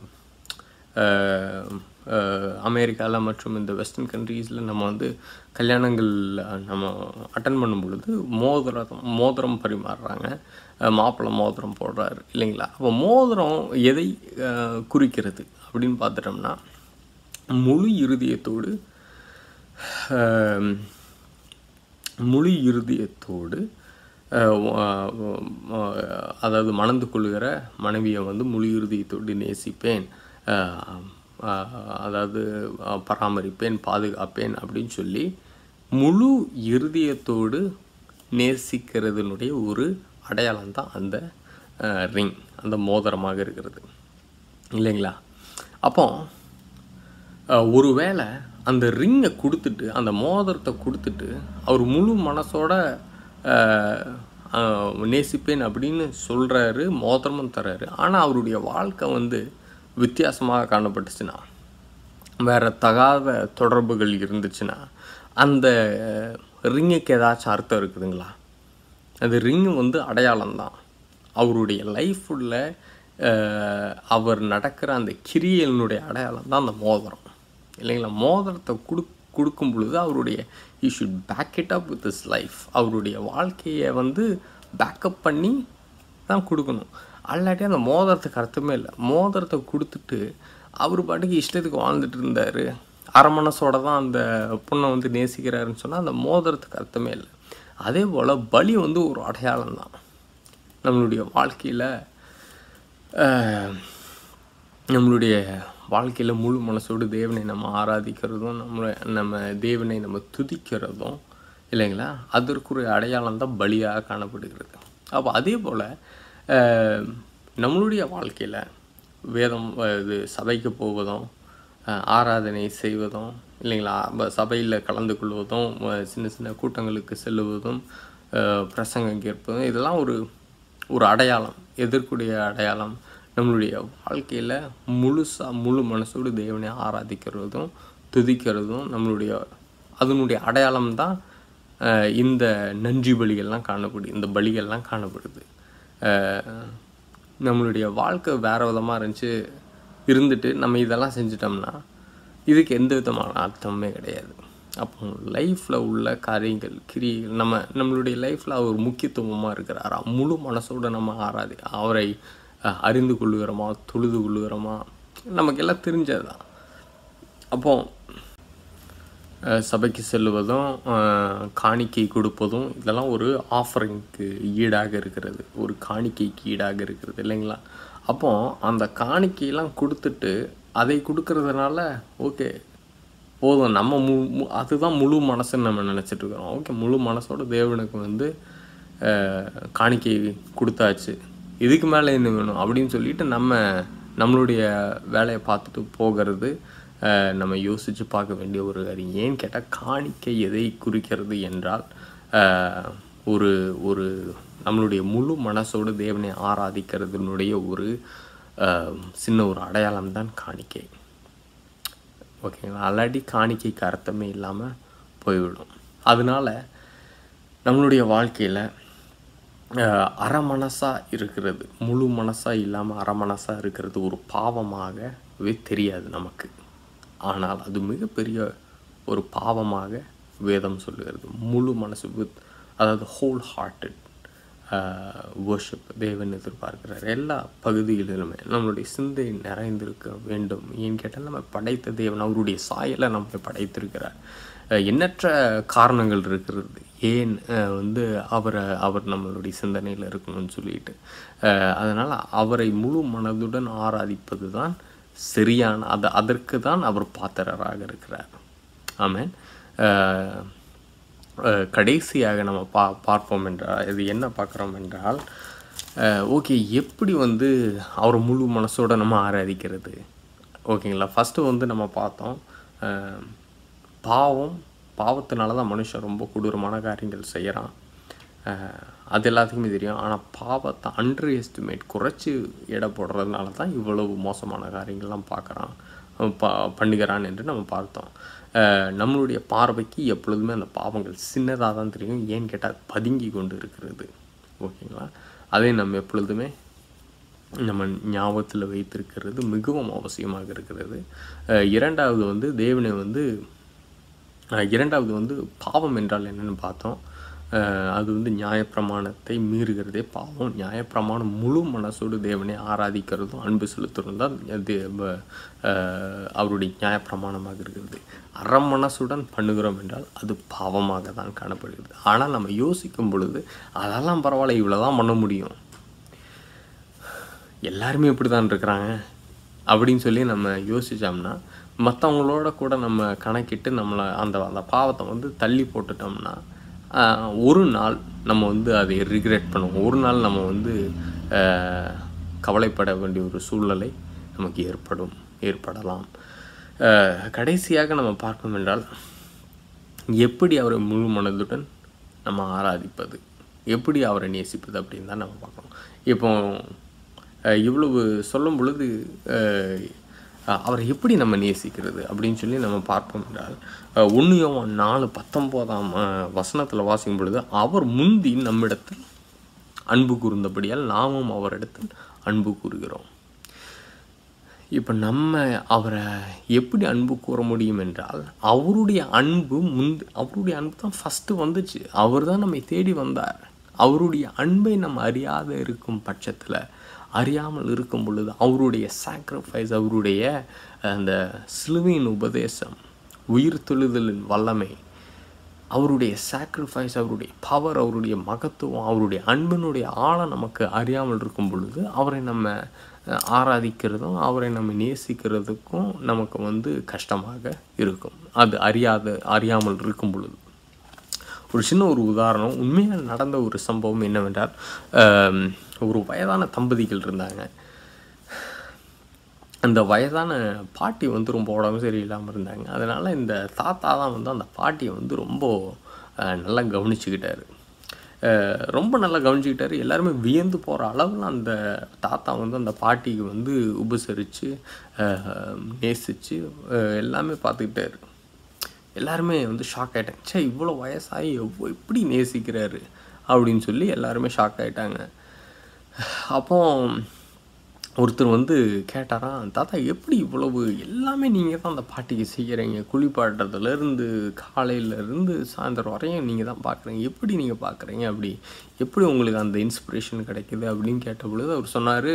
அமெரிக்காவில் மற்றும் இந்த வெஸ்டர்ன் கண்ட்ரீஸில் நம்ம வந்து கல்யாணங்கள் நம்ம அட்டன் பண்ணும் பொழுது மோதிரம் மோதிரம் பரிமாறுறாங்க அஹ் மாப்பிள்ளை மோதிரம் போடுறாரு இல்லைங்களா அப்போ மோதிரம் எதை அஹ், குறிக்கிறது அப்படின்னு பார்த்துட்டோம்னா முழு இருதயத்தோடு ஆம், முழு இருதயத்தோடு அஹ், வ- வ- அதாவது மணந்து கொள்கிற மனைவியை வந்து முழு இருதயத்தோடு நேசிப்பேன் அஹ், அஹ், அதாவது அஹ், பராமரிப்பேன் பாதுகாப்பேன் அப்படின்னு சொல்லி முழு இருதயத்தோடு நேசிக்கிறதுனுடைய ஒரு அடையாளம் தான் அந்த ரிங் அந்த மோதிரமாக இருக்கிறது இல்லைங்களா அப்போ அஹ், ஒருவேளை அந்த ரிங்கை கொடுத்துட்டு அந்த மோதிரத்தை கொடுத்துட்டு அவர் முழு மனசோட அஹ், அஹ், நேசிப்பேன் அப்படின்னு சொல்கிறாரு மோதிரமும் தர்றாரு ஆனால் அவருடைய வாழ்க்கை வந்து வித்தியாசமாக காணப்பட்டுச்சுன்னா வேற தகாத தொடர்புகள் இருந்துச்சுன்னா அந்த ரிங்குக்கு ஏதாச்சும் அர்த்தம் இருக்குதுங்களா அந்த ரிங் வந்து அடையாளம் தான் அவருடைய லைஃப்பில் அவர் நடக்கிற அந்த கிரியலினுடைய அடையாளம் தான் அந்த மோதிரம் இல்லைங்களா மோதிரத்தை கொடு கொடுக்கும் பொழுது அவருடைய he should pack it up with his life அவருடைய வாழ்க்கையை வந்து பேக்கப் பண்ணி தான் கொடுக்கணும் அல்லாட்டி அந்த மோதிரத்துக்கு அர்த்தமே இல்லை மோதிரத்தை கொடுத்துட்டு அவர் பாட்டுக்கு இஷ்டத்துக்கு வாழ்ந்துட்டு இருந்தார் அரை மனசோட தான் அந்த பொண்ணை வந்து நேசிக்கிறாருன்னு சொன்னால் அந்த மோதிரத்துக்கு அர்த்தமே இல்லை அதே போல் பலி வந்து ஒரு அடையாளம் தான் நம்மளுடைய வாழ்க்கையில் நம்மளுடைய வாழ்க்கையில் முழு மனசோடு தேவனை நம்ம ஆராதிக்கிறதும் நம்ம நம்ம தேவனை நம்ம துதிக்கிறதும் இல்லைங்களா அதற்குரிய அடையாளம் தான் பலியாக காணப்படுகிறது அப்போ அதே போல் நம்மளுடைய வாழ்க்கையில் வேதம் அஹ், இது சபைக்கு போவதும் அஹ், ஆராதனை செய்வதும் இல்லைங்களா அப்ப சபையில் கலந்து கொள்வதும் அஹ், சின்ன சின்ன கூட்டங்களுக்கு செல்லுவதும் அஹ், பிரசங்கம் கேட்பதும் இதெல்லாம் ஒரு ஒரு அடையாளம் எதற்குடைய அடையாளம் நம்மளுடைய வாழ்க்கையில் முழுசாக முழு மனசோடு தேவனை ஆராதிக்கிறதும் துதிக்கிறதும் நம்மளுடைய அதனுடைய அடையாளம் தான் அஹ், இந்த நன்றி பலிகள்லாம் காணப்படுது இந்த பலிகள்லாம் காணப்படுது அஹ், நம்மளுடைய வாழ்க்கை வேறு விதமாக இருந்துச்சு இருந்துட்டு நம்ம இதெல்லாம் செஞ்சிட்டோம்னா இதுக்கு எந்த விதமான அர்த்தமுமே கிடையாது அப்போ லைஃப்பில் உள்ள காரியங்கள் கிரியைகள் நம்ம நம்மளுடைய லைஃப்பில் அவர் முக்கியத்துவமாக இருக்கிறாரா முழு மனசோட நம்ம ஆராதி அவரை அஹ், அறிந்து கொள்ளுகிறோமா தொழுது கொள்ளுகிறோமா நமக்கு எல்லாம் தெரிஞ்சது தான் அப்போ அஹ், சபைக்கு செல்லுவதும் அஹ், காணிக்கை கொடுப்பதும் இதெல்லாம் ஒரு ஆஃபரிங்க்கு ஈடாக இருக்கிறது ஒரு காணிக்கைக்கு ஈடாக இருக்கிறது இல்லைங்களா அப்போ அந்த காணிக்கையெல்லாம் கொடுத்துட்டு அதை கொடுக்கறதுனால ஓகே போதும் நம்ம மு மு- அதுதான் முழு மனசுன்னு நம்ம நினச்சிட்டு இருக்கிறோம் ஓகே முழு மனசோட தேவனுக்கு வந்து அஹ், காணிக்கை கொடுத்தாச்சு இதுக்கு மேலே என்ன வேணும் அப்படின்னு சொல்லிட்டு நம்ம நம்மளுடைய வேலையை பார்த்துட்டு போகிறது அஹ், நம்ம யோசித்து பார்க்க வேண்டிய ஒரு காரியம் ஏன்னு கேட்டால் காணிக்கை எதை குறிக்கிறது என்றால் அஹ், ஒரு ஒரு நம்மளுடைய முழு மனசோடு தேவனை ஆராதிக்கிறதுனுடைய ஒரு அஹ், சின்ன ஒரு அடையாளம் தான் காணிக்கை ஓகேங்களா அல்லாட்டி காணிக்கைக்கு அர்த்தமே இல்லாமல் போய்விடும் அதனால நம்மளுடைய வாழ்க்கையில் அஹ், அரை மனசாக இருக்கிறது முழு மனசாக இல்லாமல் அரை மனசாக இருக்கிறது ஒரு பாவமாகவே தெரியாது நமக்கு ஆனால் அது மிகப்பெரிய ஒரு பாவமாக வேதம் சொல்லுகிறது முழு மனசு வித் அதாவது ஹோல் ஹார்ட்டட் worship தேவன் எதிர்பார்க்கிறார் எல்லா பகுதிகளிலுமே நம்மளுடைய சிந்தை நிறைந்திருக்க வேண்டும் ஏன்னு கேட்டால் நம்ம படைத்த தேவன் அவருடைய சாயலை நம்மை படைத்திருக்கிறார் அஹ் எண்ணற்ற காரணங்கள் இருக்கிறது ஏன் அஹ் வந்து அவரை அவர் நம்மளுடைய சிந்தனையில் இருக்கணும்னு சொல்லிட்டு அதனால் அவரை முழு மனதுடன் ஆராதிப்பது தான் சரியான அது அதற்கு தான் அவர் பாத்திரராக இருக்கிறார் ஆமென் அஹ் அஹ் கடைசியாக நம்ம பா பார்ப்போம் என்றால் இது என்ன பார்க்குறோம் என்றால் ஓகே எப்படி வந்து அவர் முழு மனசோட நம்ம ஆராதிக்கிறது ஓகேங்களா ஃபஸ்ட்டு வந்து நம்ம பார்த்தோம் அஹ் பாவம் பாவத்தினால தான் மனுஷன் ரொம்ப கொடூரமான காரியங்கள் செய்கிறான் அது எல்லாத்துக்குமே தெரியும் ஆனால் பாவத்தை அண்டர் எஸ்டிமேட் குறைச்சி எடை போடுறதுனால தான் இவ்வளவு மோசமான காரியங்கள்லாம் பார்க்குறான் பா பண்ணுகிறான் என்று நம்ம பார்த்தோம் அஹ் நம்மளுடைய பார்வைக்கு எப்பொழுதுமே அந்த பாவங்கள் சின்னதாக தான் தெரியும் ஏன்னு கேட்டால் பதுங்கி கொண்டு இருக்கிறது ஓகேங்களா அதை நம்ம எப்பொழுதுமே நம்ம ஞாபகத்தில் வைத்திருக்கிறது மிகவும் அவசியமாக இருக்கிறது அஹ் இரண்டாவது வந்து தேவனை வந்து அஹ் இரண்டாவது வந்து பாவம் என்றால் என்னன்னு பார்த்தோம் அஹ் அது வந்து நியாயப்பிரமாணத்தை மீறுகிறதே பாவம் நியாயப்பிரமாணம் முழு மனசோடு தேவனை ஆராதிக்கிறதும் அன்பு செலுத்துறதும் தான் அது ப- அஹ் அவருடைய நியாயப்பிரமாணமாக இருக்கிறது அரை மனசுடன் பண்ணுகிறோம் என்றால் அது பாவமாக தான் காணப்படுகிறது ஆனால் நம்ம யோசிக்கும் பொழுது அதெல்லாம் பரவாயில்ல இவ்வளோ தான் பண்ண முடியும் எல்லாருமே இப்படி தான் இருக்கிறாங்க அப்படின்னு சொல்லி நம்ம யோசிச்சோம்னா மற்றவங்களோட கூட நம்ம கணக்கிட்டு நம்மளை அந்த அந்த பாவத்தை வந்து தள்ளி போட்டுட்டோம்னா ஆஹ், ஒரு நாள் நம்ம வந்து அதை ரிக்ரெட் பண்ணுவோம் ஒரு நாள் நம்ம வந்து ஆஹ், கவலைப்பட வேண்டிய ஒரு சூழ்நிலை நமக்கு ஏற்படும் ஏற்படலாம் ஆஹ், கடைசியாக நம்ம பார்ப்போம் என்றால் எப்படி அவரை முழு மனதுடன் நம்ம ஆராதிப்பது எப்படி அவரை நேசிப்பது அப்படின்னு தான் நம்ம பார்க்கணும் இப்போ அஹ், இவ்வளவு சொல்லும் பொழுது அஹ், அவரை எப்படி நம்ம நேசிக்கிறது அப்படின்னு சொல்லி நம்ம பார்ப்போம் என்றால் ஒன்று யோவான் நாலு பத்தொம்போதாம் வசனத்தில் வாசிக்கும் பொழுது அவர் முந்தி நம்மிடத்தில் அன்பு கூர்ந்தபடியால் நாமும் அவரிடத்தில் அன்பு கூறுகிறோம் இப்போ நம்ம அவரை எப்படி அன்பு கூற முடியும் என்றால் அவருடைய அன்பு முந்த் அவருடைய அன்பு தான் ஃபஸ்ட்டு வந்துச்சு அவர் தான் நம்மை தேடி வந்தார் அவருடைய அன்பை நம்ம அறியாத இருக்கும் பட்சத்தில் அறியாமல் இருக்கும் பொழுது அவருடைய சாக்ரிஃபைஸ் அவருடைய அந்த சிலுவையின் உபதேசம் உயிர் தொழுதலின் வல்லமை அவருடைய சாக்ரிஃபைஸ் அவருடைய பவர் அவருடைய மகத்துவம் அவருடைய அன்பினுடைய ஆழம் நமக்கு அறியாமல் இருக்கும் பொழுது அவரை நம்ம அஹ், ஆராதிக்கிறதும் அவரை நம்ம நேசிக்கிறதுக்கும் நமக்கு வந்து கஷ்டமாக இருக்கும் அது அறியாத அறியாமல் இருக்கும் பொழுது ஒரு சின்ன ஒரு உதாரணம் உண்மையாக நடந்த ஒரு சம்பவம் என்னவென்றால் ஆம், ஒரு வயதான தம்பதிகள் இருந்தாங்க அந்த வயதான பாட்டி வந்து ரொம்ப உடம்பு சரியில்லாமல் இருந்தாங்க அதனால் இந்த தாத்தா தான் வந்து அந்த பாட்டியை வந்து ரொம்ப அஹ், நல்லா கவனிச்சுக்கிட்டாரு அஹ், ரொம்ப நல்லா கவனிச்சுக்கிட்டாரு எல்லாருமே வியந்து போகிற அளவில் அந்த தாத்தா வந்து அந்த பாட்டிக்கு வந்து உபசரித்து நேசித்து எல்லாமே பார்த்துக்கிட்டாரு எல்லாருமே வந்து ஷாக் ஆகிட்டாங்க ச்சே இவ்வளோ வயசாகி எவ்வளோ எப்படி நேசிக்கிறாரு அப்படின்னு சொல்லி எல்லாருமே ஷாக் ஆகிட்டாங்க அப்போ ஒருத்தர் வந்து கேட்டாராம் தாத்தா எப்படி இவ்வளவு எல்லாமே நீங்கள் தான் அந்த பாட்டிக்கு செய்கிறீங்க குளிப்பாட்டுறதுலேருந்து காலையிலேருந்து சாயந்தரம் வரையும் நீங்கள் தான் பார்க்குறீங்க எப்படி நீங்கள் பார்க்குறீங்க அப்படி எப்படி உங்களுக்கு அந்த இன்ஸ்பிரேஷன் கிடைக்குது அப்படின்னு கேட்ட பொழுது அவர் சொன்னார்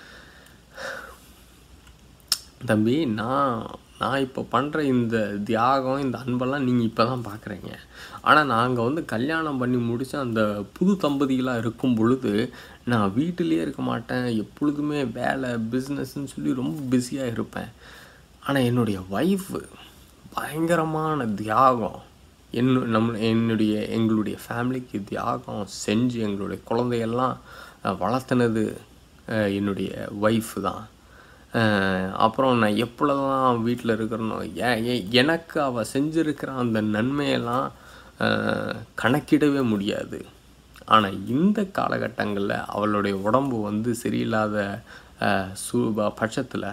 தம்பி நான் நான் இப்போ பண்ணுற இந்த தியாகம் இந்த அன்பெல்லாம் நீங்கள் இப்போ தான் பார்க்குறீங்க ஆனால் நாங்கள் வந்து கல்யாணம் பண்ணி முடிச்சு அந்த புது தம்பதிகளாக இருக்கும் பொழுது நான் வீட்டிலேயே இருக்க மாட்டேன் எப்பொழுதுமே வேலை பிஸ்னஸ்ன்னு சொல்லி ரொம்ப பிஸியாக இருப்பேன் ஆனால் என்னுடைய ஒய்ஃபு பயங்கரமான தியாகம் என்ன நம்ம என்னுடைய எங்களுடைய ஃபேமிலிக்கு தியாகம் செஞ்சு எங்களுடைய குழந்தையெல்லாம் அஹ், வளர்த்துனது அஹ், என்னுடைய ஒய்ஃபு தான் அஹ் அப்புறம் நான் எப்பொழுதெல்லாம் வீட்டில் இருக்கிறனோ ஏ- ஏ- எனக்கு அவள் செஞ்சுருக்கிற அந்த நன்மையெல்லாம் அஹ், கணக்கிடவே முடியாது ஆனால் இந்த காலகட்டங்களில் அவளுடைய உடம்பு வந்து சரியில்லாத அஹ், சூ பட்சத்தில்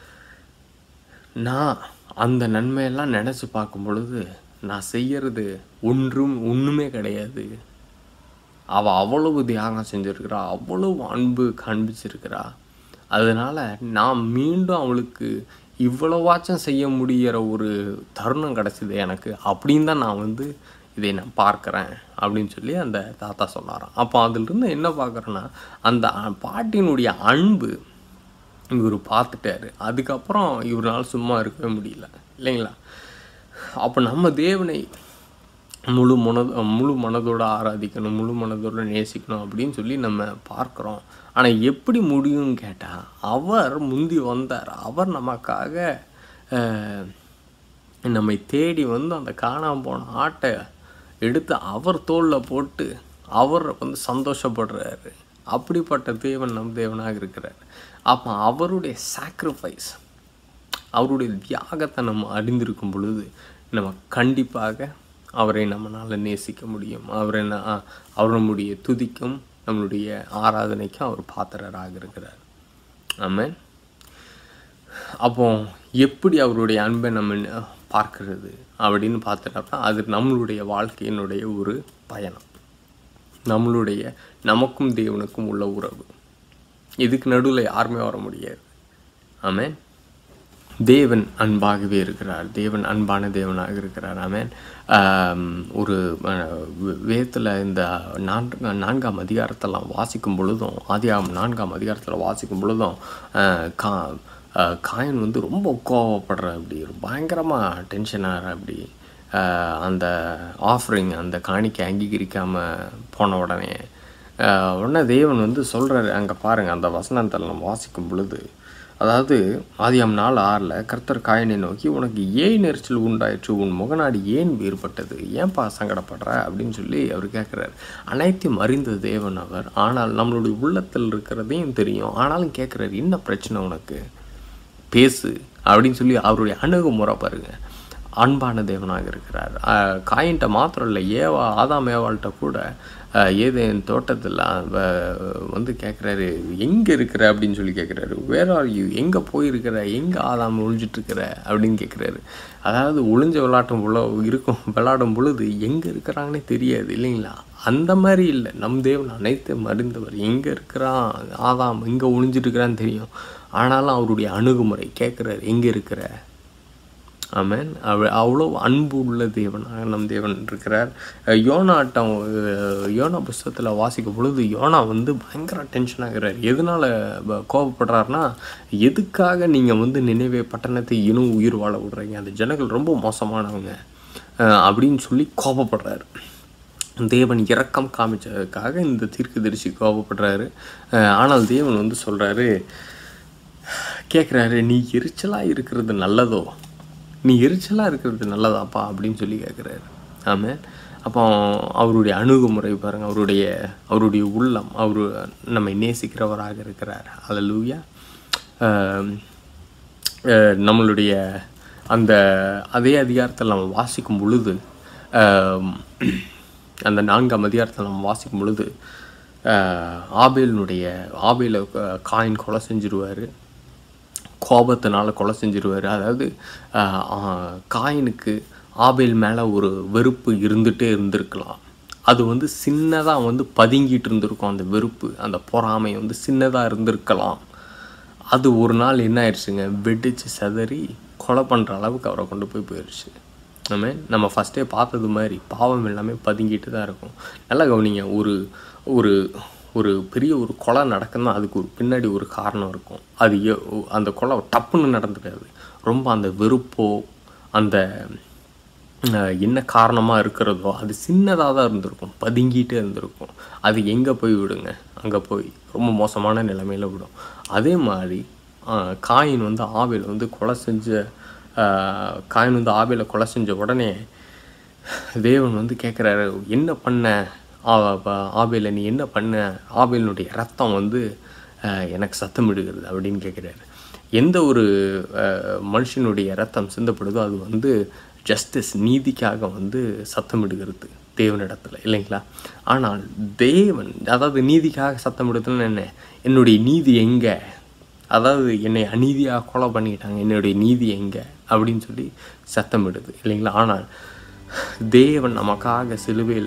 நான் அந்த நன்மையெல்லாம் நினச்சி பார்க்கும் பொழுது நான் செய்யறது ஒன்றும் ஒன்றுமே கிடையாது அவள் அவ்வளவு தியாகம் செஞ்சுருக்கிறா அவ்வளவு அன்பு காண்பிச்சிருக்கிறா அதனால் நான் மீண்டும் அவளுக்கு இவ்வளவாச்சும் செய்ய முடிகிற ஒரு தருணம் கிடச்சிது எனக்கு அப்படின்னு தான் நான் வந்து இதை நான் பார்க்குறேன் அப்படின்னு சொல்லி அந்த தாத்தா சொன்னாராம் அப்போ அதிலிருந்து என்ன பார்க்குறேன்னா அந்த அ- பாட்டியினுடைய அன்பு இவர் பார்த்துட்டாரு அதுக்கப்புறம் இவரால் சும்மா இருக்கவே முடியல இல்லைங்களா அப்போ நம்ம தேவனை முழு மன முழு மனதோடு ஆராதிக்கணும் முழு மனதோடு நேசிக்கணும் அப்படின்னு சொல்லி நம்ம பார்க்குறோம் ஆனால் எப்படி முடியும்னு கேட்டால் அவர் முந்தி வந்தார் அவர் நமக்காக அஹ், நம்மை தேடி வந்து அந்த காணாமல் போன ஆட்டை எடுத்து அவர் தோளில் போட்டு அவர் வந்து சந்தோஷப்படுறாரு அப்படிப்பட்ட தேவன் நம் தேவனாக இருக்கிறார் அப்போ அவருடைய சாக்ரிஃபைஸ் அவருடைய தியாகத்தை நம்ம அறிந்திருக்கும் பொழுது நம்ம கண்டிப்பாக அவரை நம்மளால் நேசிக்க முடியும் அவரை ந- அவர் நம்முடைய துதிக்கும் நம்மளுடைய ஆராதனைக்கும் அவர் பாத்திரராக இருக்கிறார் ஆமென் அப்போ எப்படி அவருடைய அன்பை நம்ம ந- பார்க்கிறது அப்படின்னு பார்த்துட்டோம்னா அது நம்மளுடைய வாழ்க்கையினுடைய ஒரு பயணம் நம்மளுடைய நமக்கும் தேவனுக்கும் உள்ள உறவு இதுக்கு நடுவில் யாருமே வர முடியாது ஆமென் தேவன் அன்பாகவே இருக்கிறார் தேவன் அன்பான தேவனாக இருக்கிறார் ஆமென் ஆம், ஒரு வேத்தில் இந்த நான்கு நான்காம் அதிகாரத்தெல்லாம் வாசிக்கும் பொழுதும் ஆதியாகம் நான்காம் அதிகாரத்தில் வாசிக்கும் பொழுதும் அஹ், கா அஹ், காயன் வந்து ரொம்ப கோவப்படுற அப்படி பயங்கரமாக டென்ஷன் ஆகிற அப்படி அஹ், அந்த ஆஃபரிங் அந்த காணிக்கை அங்கீகரிக்காமல் போன உடனே அஹ், உடனே தேவன் வந்து சொல்கிறாரு அங்கே பாருங்கள் அந்த வசனத்தில் நம்ம வாசிக்கும் பொழுது அதாவது ஆதியாம் நாள் ஆறில் கர்த்தர் காயனை நோக்கி உனக்கு ஏன் நெரிச்சல் உண்டாயிற்று உன் முகநாடி ஏன் வேறுபட்டது ஏன்பா சங்கடப்படுற அப்படின்னு சொல்லி அவர் கேட்குறாரு அனைத்தையும் அறிந்த தேவன் அவர் ஆனால் நம்மளுடைய உள்ளத்தில் இருக்கிறதையும் தெரியும் ஆனாலும் கேட்குறாரு என்ன பிரச்சனை உனக்கு பேசு அப்படின்னு சொல்லி அவருடைய அணுகுமுறை பாருங்க அன்பான தேவனாக இருக்கிறார் ஆஹ் காயின்ட்ட மாத்திரம் இல்லை ஏவா ஆதாம் ஏவாள்கிட்ட கூட ஆஹ் ஏதேன் தோட்டத்தில் வந்து கேட்குறாரு எங்கே இருக்கிற அப்படின்னு சொல்லி கேட்குறாரு வேற ஆர் யூ எங்கே போயிருக்கிற எங்கே ஆதாம் ஒழிஞ்சிட்டு இருக்கிற அப்படின்னு கேட்குறாரு அதாவது ஒளிஞ்ச விளையாட்டும் பொழு இருக்கும் விளையாடும் பொழுது எங்கே இருக்கிறாங்கன்னே தெரியாது இல்லைங்களா அந்த மாதிரி இல்லை நம் தேவன் அனைத்தும் அறிந்தவர் எங்கே இருக்கிறான் ஆதாம் எங்கே ஒளிஞ்சிட்டு இருக்கிறான்னு தெரியும் ஆனாலும் அவருடைய அணுகுமுறை கேட்குறாரு எங்கே இருக்கிற ஆமென் அவ அவ்வளோ அன்பு உள்ள தேவனாக நம் தேவன் இருக்கிறார் அஹ் யோனாட்டம் அஹ் யோனா புஸ்தகத்தில் வாசிக்கும் பொழுது யோனா வந்து பயங்கர டென்ஷன் ஆகிறார் எதனால் கோபப்படுறாருன்னா எதுக்காக நீங்கள் வந்து நினைவே பட்டணத்தை இன்னும் உயிர் வாழ விடுறீங்க அந்த ஜனங்கள் ரொம்ப மோசமானவங்க அஹ் அப்படின்னு சொல்லி கோபப்படுறாரு தேவன் இரக்கம் காமிச்சதுக்காக இந்த தீர்க்கதரிசி கோபப்படுறாரு அஹ் ஆனால் தேவன் வந்து சொல்கிறாரு கேட்குறாரு நீ எரிச்சலாக இருக்கிறது நல்லதோ நீ எரிச்சலாக இருக்கிறது நல்லதாப்பா அப்படின்னு சொல்லி கேட்குறாரு ஆமாம் அப்போ அவருடைய அணுகுமுறை பாருங்கள் அவருடைய அவருடைய உள்ளம் அவர் நம்மை நேசிக்கிறவராக இருக்கிறார் அல்லூயா நம்மளுடைய அந்த அதே அதிகாரத்தில் நம்ம வாசிக்கும் பொழுது ஆம், அந்த நான்காம் அதிகாரத்தில் நம்ம வாசிக்கும் பொழுது ஆஹ், ஆபேலினுடைய ஆபேலை க- காயின் கொலை செஞ்சிருவார் கோபத்தினால கொலை செஞ்சிருவார் அதாவது ஆஹ், ஆஹ், காயினுக்கு ஆபேல் மேலே ஒரு வெறுப்பு இருந்துகிட்டே இருந்திருக்கலாம் அது வந்து சின்னதாக வந்து பதுங்கிட்டு இருந்திருக்கும் அந்த வெறுப்பு அந்த பொறாமை வந்து சின்னதாக இருந்திருக்கலாம் அது ஒரு நாள் என்ன ஆயிடுச்சுங்க வெடிச்சு செதறி கொலை பண்ணுற அளவுக்கு அவரை கொண்டு போய் போயிடுச்சு நம்ம நம்ம ஃபஸ்ட்டே பார்த்தது மாதிரி பாவம் எல்லாமே பதுங்கிட்டு தான் இருக்கும் நல்லா கவனிங்க ஒரு ஒரு ஒரு பெரிய ஒரு கொலை நடக்குன்னா அதுக்கு ஒரு பின்னாடி ஒரு காரணம் இருக்கும் அது எ- அந்த கொலை டப்புன்னு நடந்துக்காது ரொம்ப அந்த வெறுப்போ அந்த அஹ், என்ன காரணமாக இருக்கிறதோ அது சின்னதாக தான் இருந்திருக்கும் பதுங்கிட்டே இருந்திருக்கும் அது எங்கே போய் விடுங்க அங்கே போய் ரொம்ப மோசமான நிலைமையில் விடும் அதே மாதிரி அஹ், காயின் வந்து ஆவேல் வந்து கொலை செஞ்ச அஹ், காயின் வந்து ஆவேலை கொலை செஞ்ச உடனே தேவன் வந்து கேட்குறாரு என்ன பண்ண ஆ- ப- ஆபேலை நீ என்ன பண்ண ஆபேலினுடைய ரத்தம் வந்து அஹ், எனக்கு சத்தமிடுகிறது அப்படின்னு கேட்குறாரு எந்த ஒரு அஹ், மனுஷனுடைய ரத்தம் சிந்தப்படுதோ அது வந்து ஜஸ்டிஸ் நீதிக்காக வந்து சத்தமிடுகிறது தேவனிடத்தில் இல்லைங்களா ஆனால் தேவன் அதாவது நீதிக்காக சத்தமிடுதுன்னு என்ன என்னுடைய நீதி எங்கே அதாவது என்னை அநீதியாக கொலை பண்ணிட்டாங்க என்னுடைய நீதி எங்கே அப்படின்னு சொல்லி சத்தமிடுது இல்லைங்களா ஆனால் தேவன் நமக்காக சிலுவையில்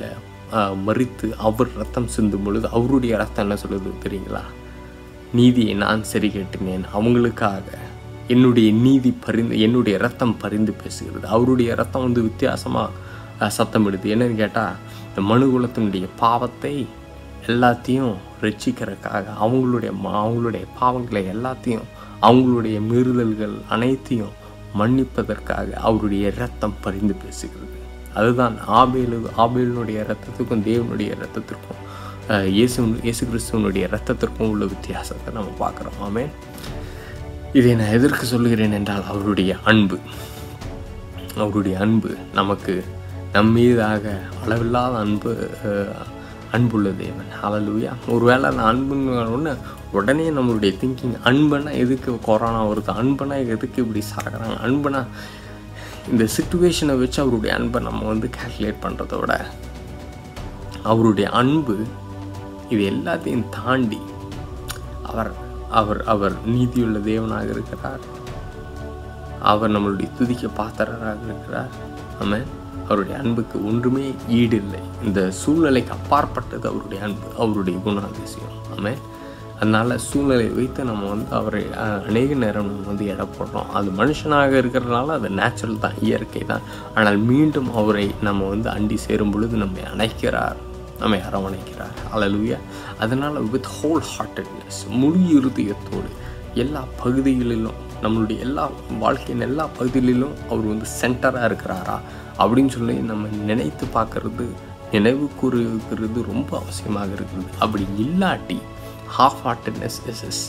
ஆஹ், மறித்து அவர் ரத்தம் சிந்தும் பொழுது அவருடைய ரத்தம் என்ன சொல்லுது தெரியுங்களா நீதியை நான் சரி கட்டினேன் அவங்களுக்காக என்னுடைய நீதி பரிந்து என்னுடைய ரத்தம் பரிந்து பேசுகிறது அவருடைய ரத்தம் வந்து வித்தியாசமாக சத்தமிடுது என்னன்னு கேட்டால் இந்த மனுகுலத்தினுடைய பாவத்தை எல்லாத்தையும் ரட்சிக்கிறதுக்காக அவங்களுடைய ம- அவங்களுடைய பாவங்களை எல்லாத்தையும் அவங்களுடைய மீறுதல்கள் அனைத்தையும் மன்னிப்பதற்காக அவருடைய ரத்தம் பரிந்து பேசுகிறது அதுதான் ஆபேலு ஆபேலினுடைய ரத்தத்துக்கும் தேவனுடைய ரத்தத்திற்கும் அஹ், இயேசு இயேசு கிறிஸ்துவனுடைய ரத்தத்திற்கும் உள்ள வித்தியாசத்தை நம்ம பார்க்குறோம் ஆமென் இதை நான் எதற்கு சொல்லுகிறேன் என்றால் அவருடைய அன்பு அவருடைய அன்பு நமக்கு நம் மீதாக அளவில்லாத அன்பு அஹ், அன்புள்ள தேவன் ஹalleluya ஒருவேளை அந்த அன்புன்னு ஒன்று உடனே நம்மளுடைய திங்கிங் அன்புனா எதுக்கு கொரோனா வருது அன்புனா எதுக்கு இப்படி சரக்குறாங்க அன்புனா இந்த சுச்சுவேஷனை வச்சு அவருடைய அன்பை நம்ம வந்து கால்குலேட் பண்ணுறத விட அவருடைய அன்பு இது எல்லாத்தையும் தாண்டி அவர் அவர் அவர் நீதியுள்ள தேவனாக இருக்கிறார் அவர் நம்மளுடைய துதிக்க பாத்திரராக இருக்கிறார் ஆமென் அவருடைய அன்புக்கு ஒன்றுமே ஈடு இல்லை இந்த சூழ்நிலைக்கு அப்பாற்பட்டது அவருடைய அன்பு அவருடைய குணாதிசயம் ஆமென் அதனால் சூழ்நிலையை வைத்து நம்ம வந்து அவரை அஹ், அநேக நேரம் நம்ம வந்து எடை போடுறோம் அது மனுஷனாக இருக்கிறதுனால அது நேச்சுரல் தான் இயற்கை தான் ஆனால் மீண்டும் அவரை நம்ம வந்து அண்டி சேரும் பொழுது நம்மை அணைக்கிறார் நம்மை அரவணைக்கிறார் அலலுயா அதனால் வித் ஹோல் ஹார்ட்டட்னஸ் முழு இருதயத்தோடு எல்லா பகுதிகளிலும் நம்மளுடைய எல்லா வாழ்க்கையின் எல்லா பகுதிகளிலும் அவர் வந்து சென்டராக இருக்கிறாரா அப்படின்னு சொல்லி நம்ம நினைத்து பார்க்கறது நினைவு கூறுகிறது ரொம்ப அவசியமாக இருக்குது அப்படி இல்லாட்டி ஹாஃப் ஹார்ட்டட்னஸ் இஸ் எஸ்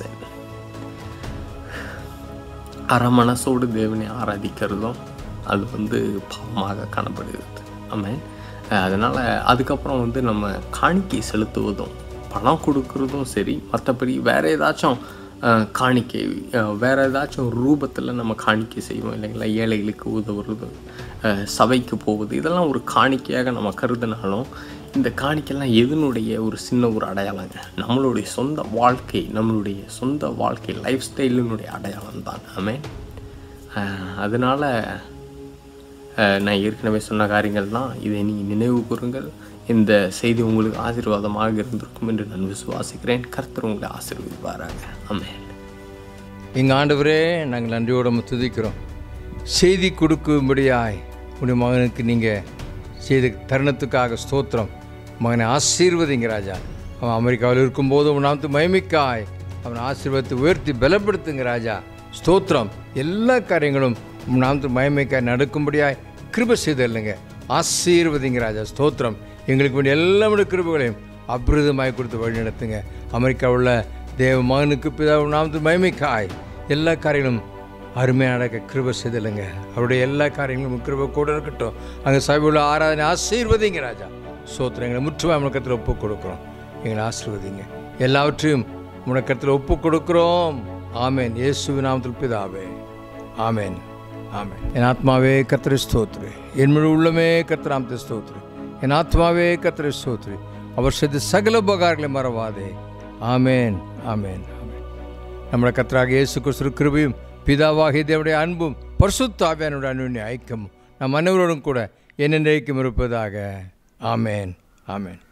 அரை மனசோடு தேவனை ஆராதிக்கிறதும் அது வந்து பாவமாக காணப்படுகிறது ஆமென் அதனால் அதுக்கப்புறம் வந்து நம்ம காணிக்கை செலுத்துவதும் பணம் கொடுக்கறதும் சரி மற்றபடி வேறு ஏதாச்சும் அஹ், காணிக்கை அஹ், வேற ஏதாச்சும் ரூபத்தில் நம்ம காணிக்கை செய்வோம் இல்லைங்களா ஏழைகளுக்கு உதவுறது அஹ், சபைக்கு போவது இதெல்லாம் ஒரு காணிக்கையாக நம்ம கருதினாலும் இந்த காணிக்கைலாம் எதனுடைய ஒரு சின்ன ஒரு அடையாளங்க நம்மளுடைய சொந்த வாழ்க்கை நம்மளுடைய சொந்த வாழ்க்கை லைஃப் ஸ்டைலினுடைய அடையாளம் தான் ஆமென் அதனால் நான் ஏற்கனவே சொன்ன காரியங்கள் தான் இதை நீங்கள் நினைவு கூறுங்கள் இந்த செய்தி உங்களுக்கு ஆசீர்வாதமாக இருந்திருக்கும் என்று நான் விசுவாசிக்கிறேன் கர்த்தர் உங்களை ஆசீர்வதிப்பாராக ஆமென் எங்கள் ஆண்டவரே நாங்கள் நன்றியோட உம்மை துதிக்கிறோம் செய்தி கொடுக்கும்படியாய் உடைய மகனுக்கு நீங்கள் செய்த தருணத்துக்காக ஸ்தோத்திரம் மகனை ஆசீர்வதிங்க ராஜா அவன் அமெரிக்காவில் இருக்கும்போது உன் நாமத்து மகிமைக்காய் அவனை ஆசீர்வதித்து உயர்த்தி பலப்படுத்துங்க ராஜா ஸ்தோத்திரம் எல்லா காரியங்களும் உன் நாமத்து மகிமைக்காய் நடக்கும்படியாய் கிருப செய்தல்லுங்க ஆசீர்வதிங்க ராஜா ஸ்தோத்திரம் எங்களுக்கு வேண்டிய எல்லாமுடைய கிருபைகளையும் அபிரதமாய் கொடுத்து வழி நடத்துங்க அமெரிக்காவில் உள்ள தேவ மகனுக்கு பிதாவும் நாமத்து மகிமைக்காய் எல்லா காரியங்களும் அருமையாக நடக்க கிருப செய்தலுங்க அவருடைய எல்லா காரியங்களும் கிருப கூட இருக்கட்டும் அங்கே சபையுள்ள ஆராதனை ஆசீர்வதிங்க ராஜா சோத்திரம் எங்களை முற்றுவாய் முழக்கத்தில் ஒப்பு கொடுக்குறோம் எங்களை ஆசீர்வதிங்க எல்லாவற்றையும் முழக்கத்தில் ஒப்பு கொடுக்குறோம் ஆமேன் இயேசுவின் நாமத்தில் பிதாவே ஆமேன் ஆமேன் என் ஆத்மாவே கத்திர ஸ்தோத்ரு என் முழு உள்ளமே கத்திராமத்தை ஸ்தோத்ரு என் ஆத்மாவே கத்திர ஸ்தோத்ரு அவர் செய்த சகல உபகாரங்களை மறவாதே ஆமேன் ஆமேன் ஆமேன் നമ്മുടെ കത്രാക യേസു ക്രിസ്തു കൃപയും പിതാവാഹിയ தேவனுடைய அன்பும் பரிசுத்த ஆவியானுடைய அன்புடைய ஐக்கியமும் நம் அனைவரோடும் கூட என்னென்றைக்கும் இருப்பதாக ஆமேன் ஆமேன்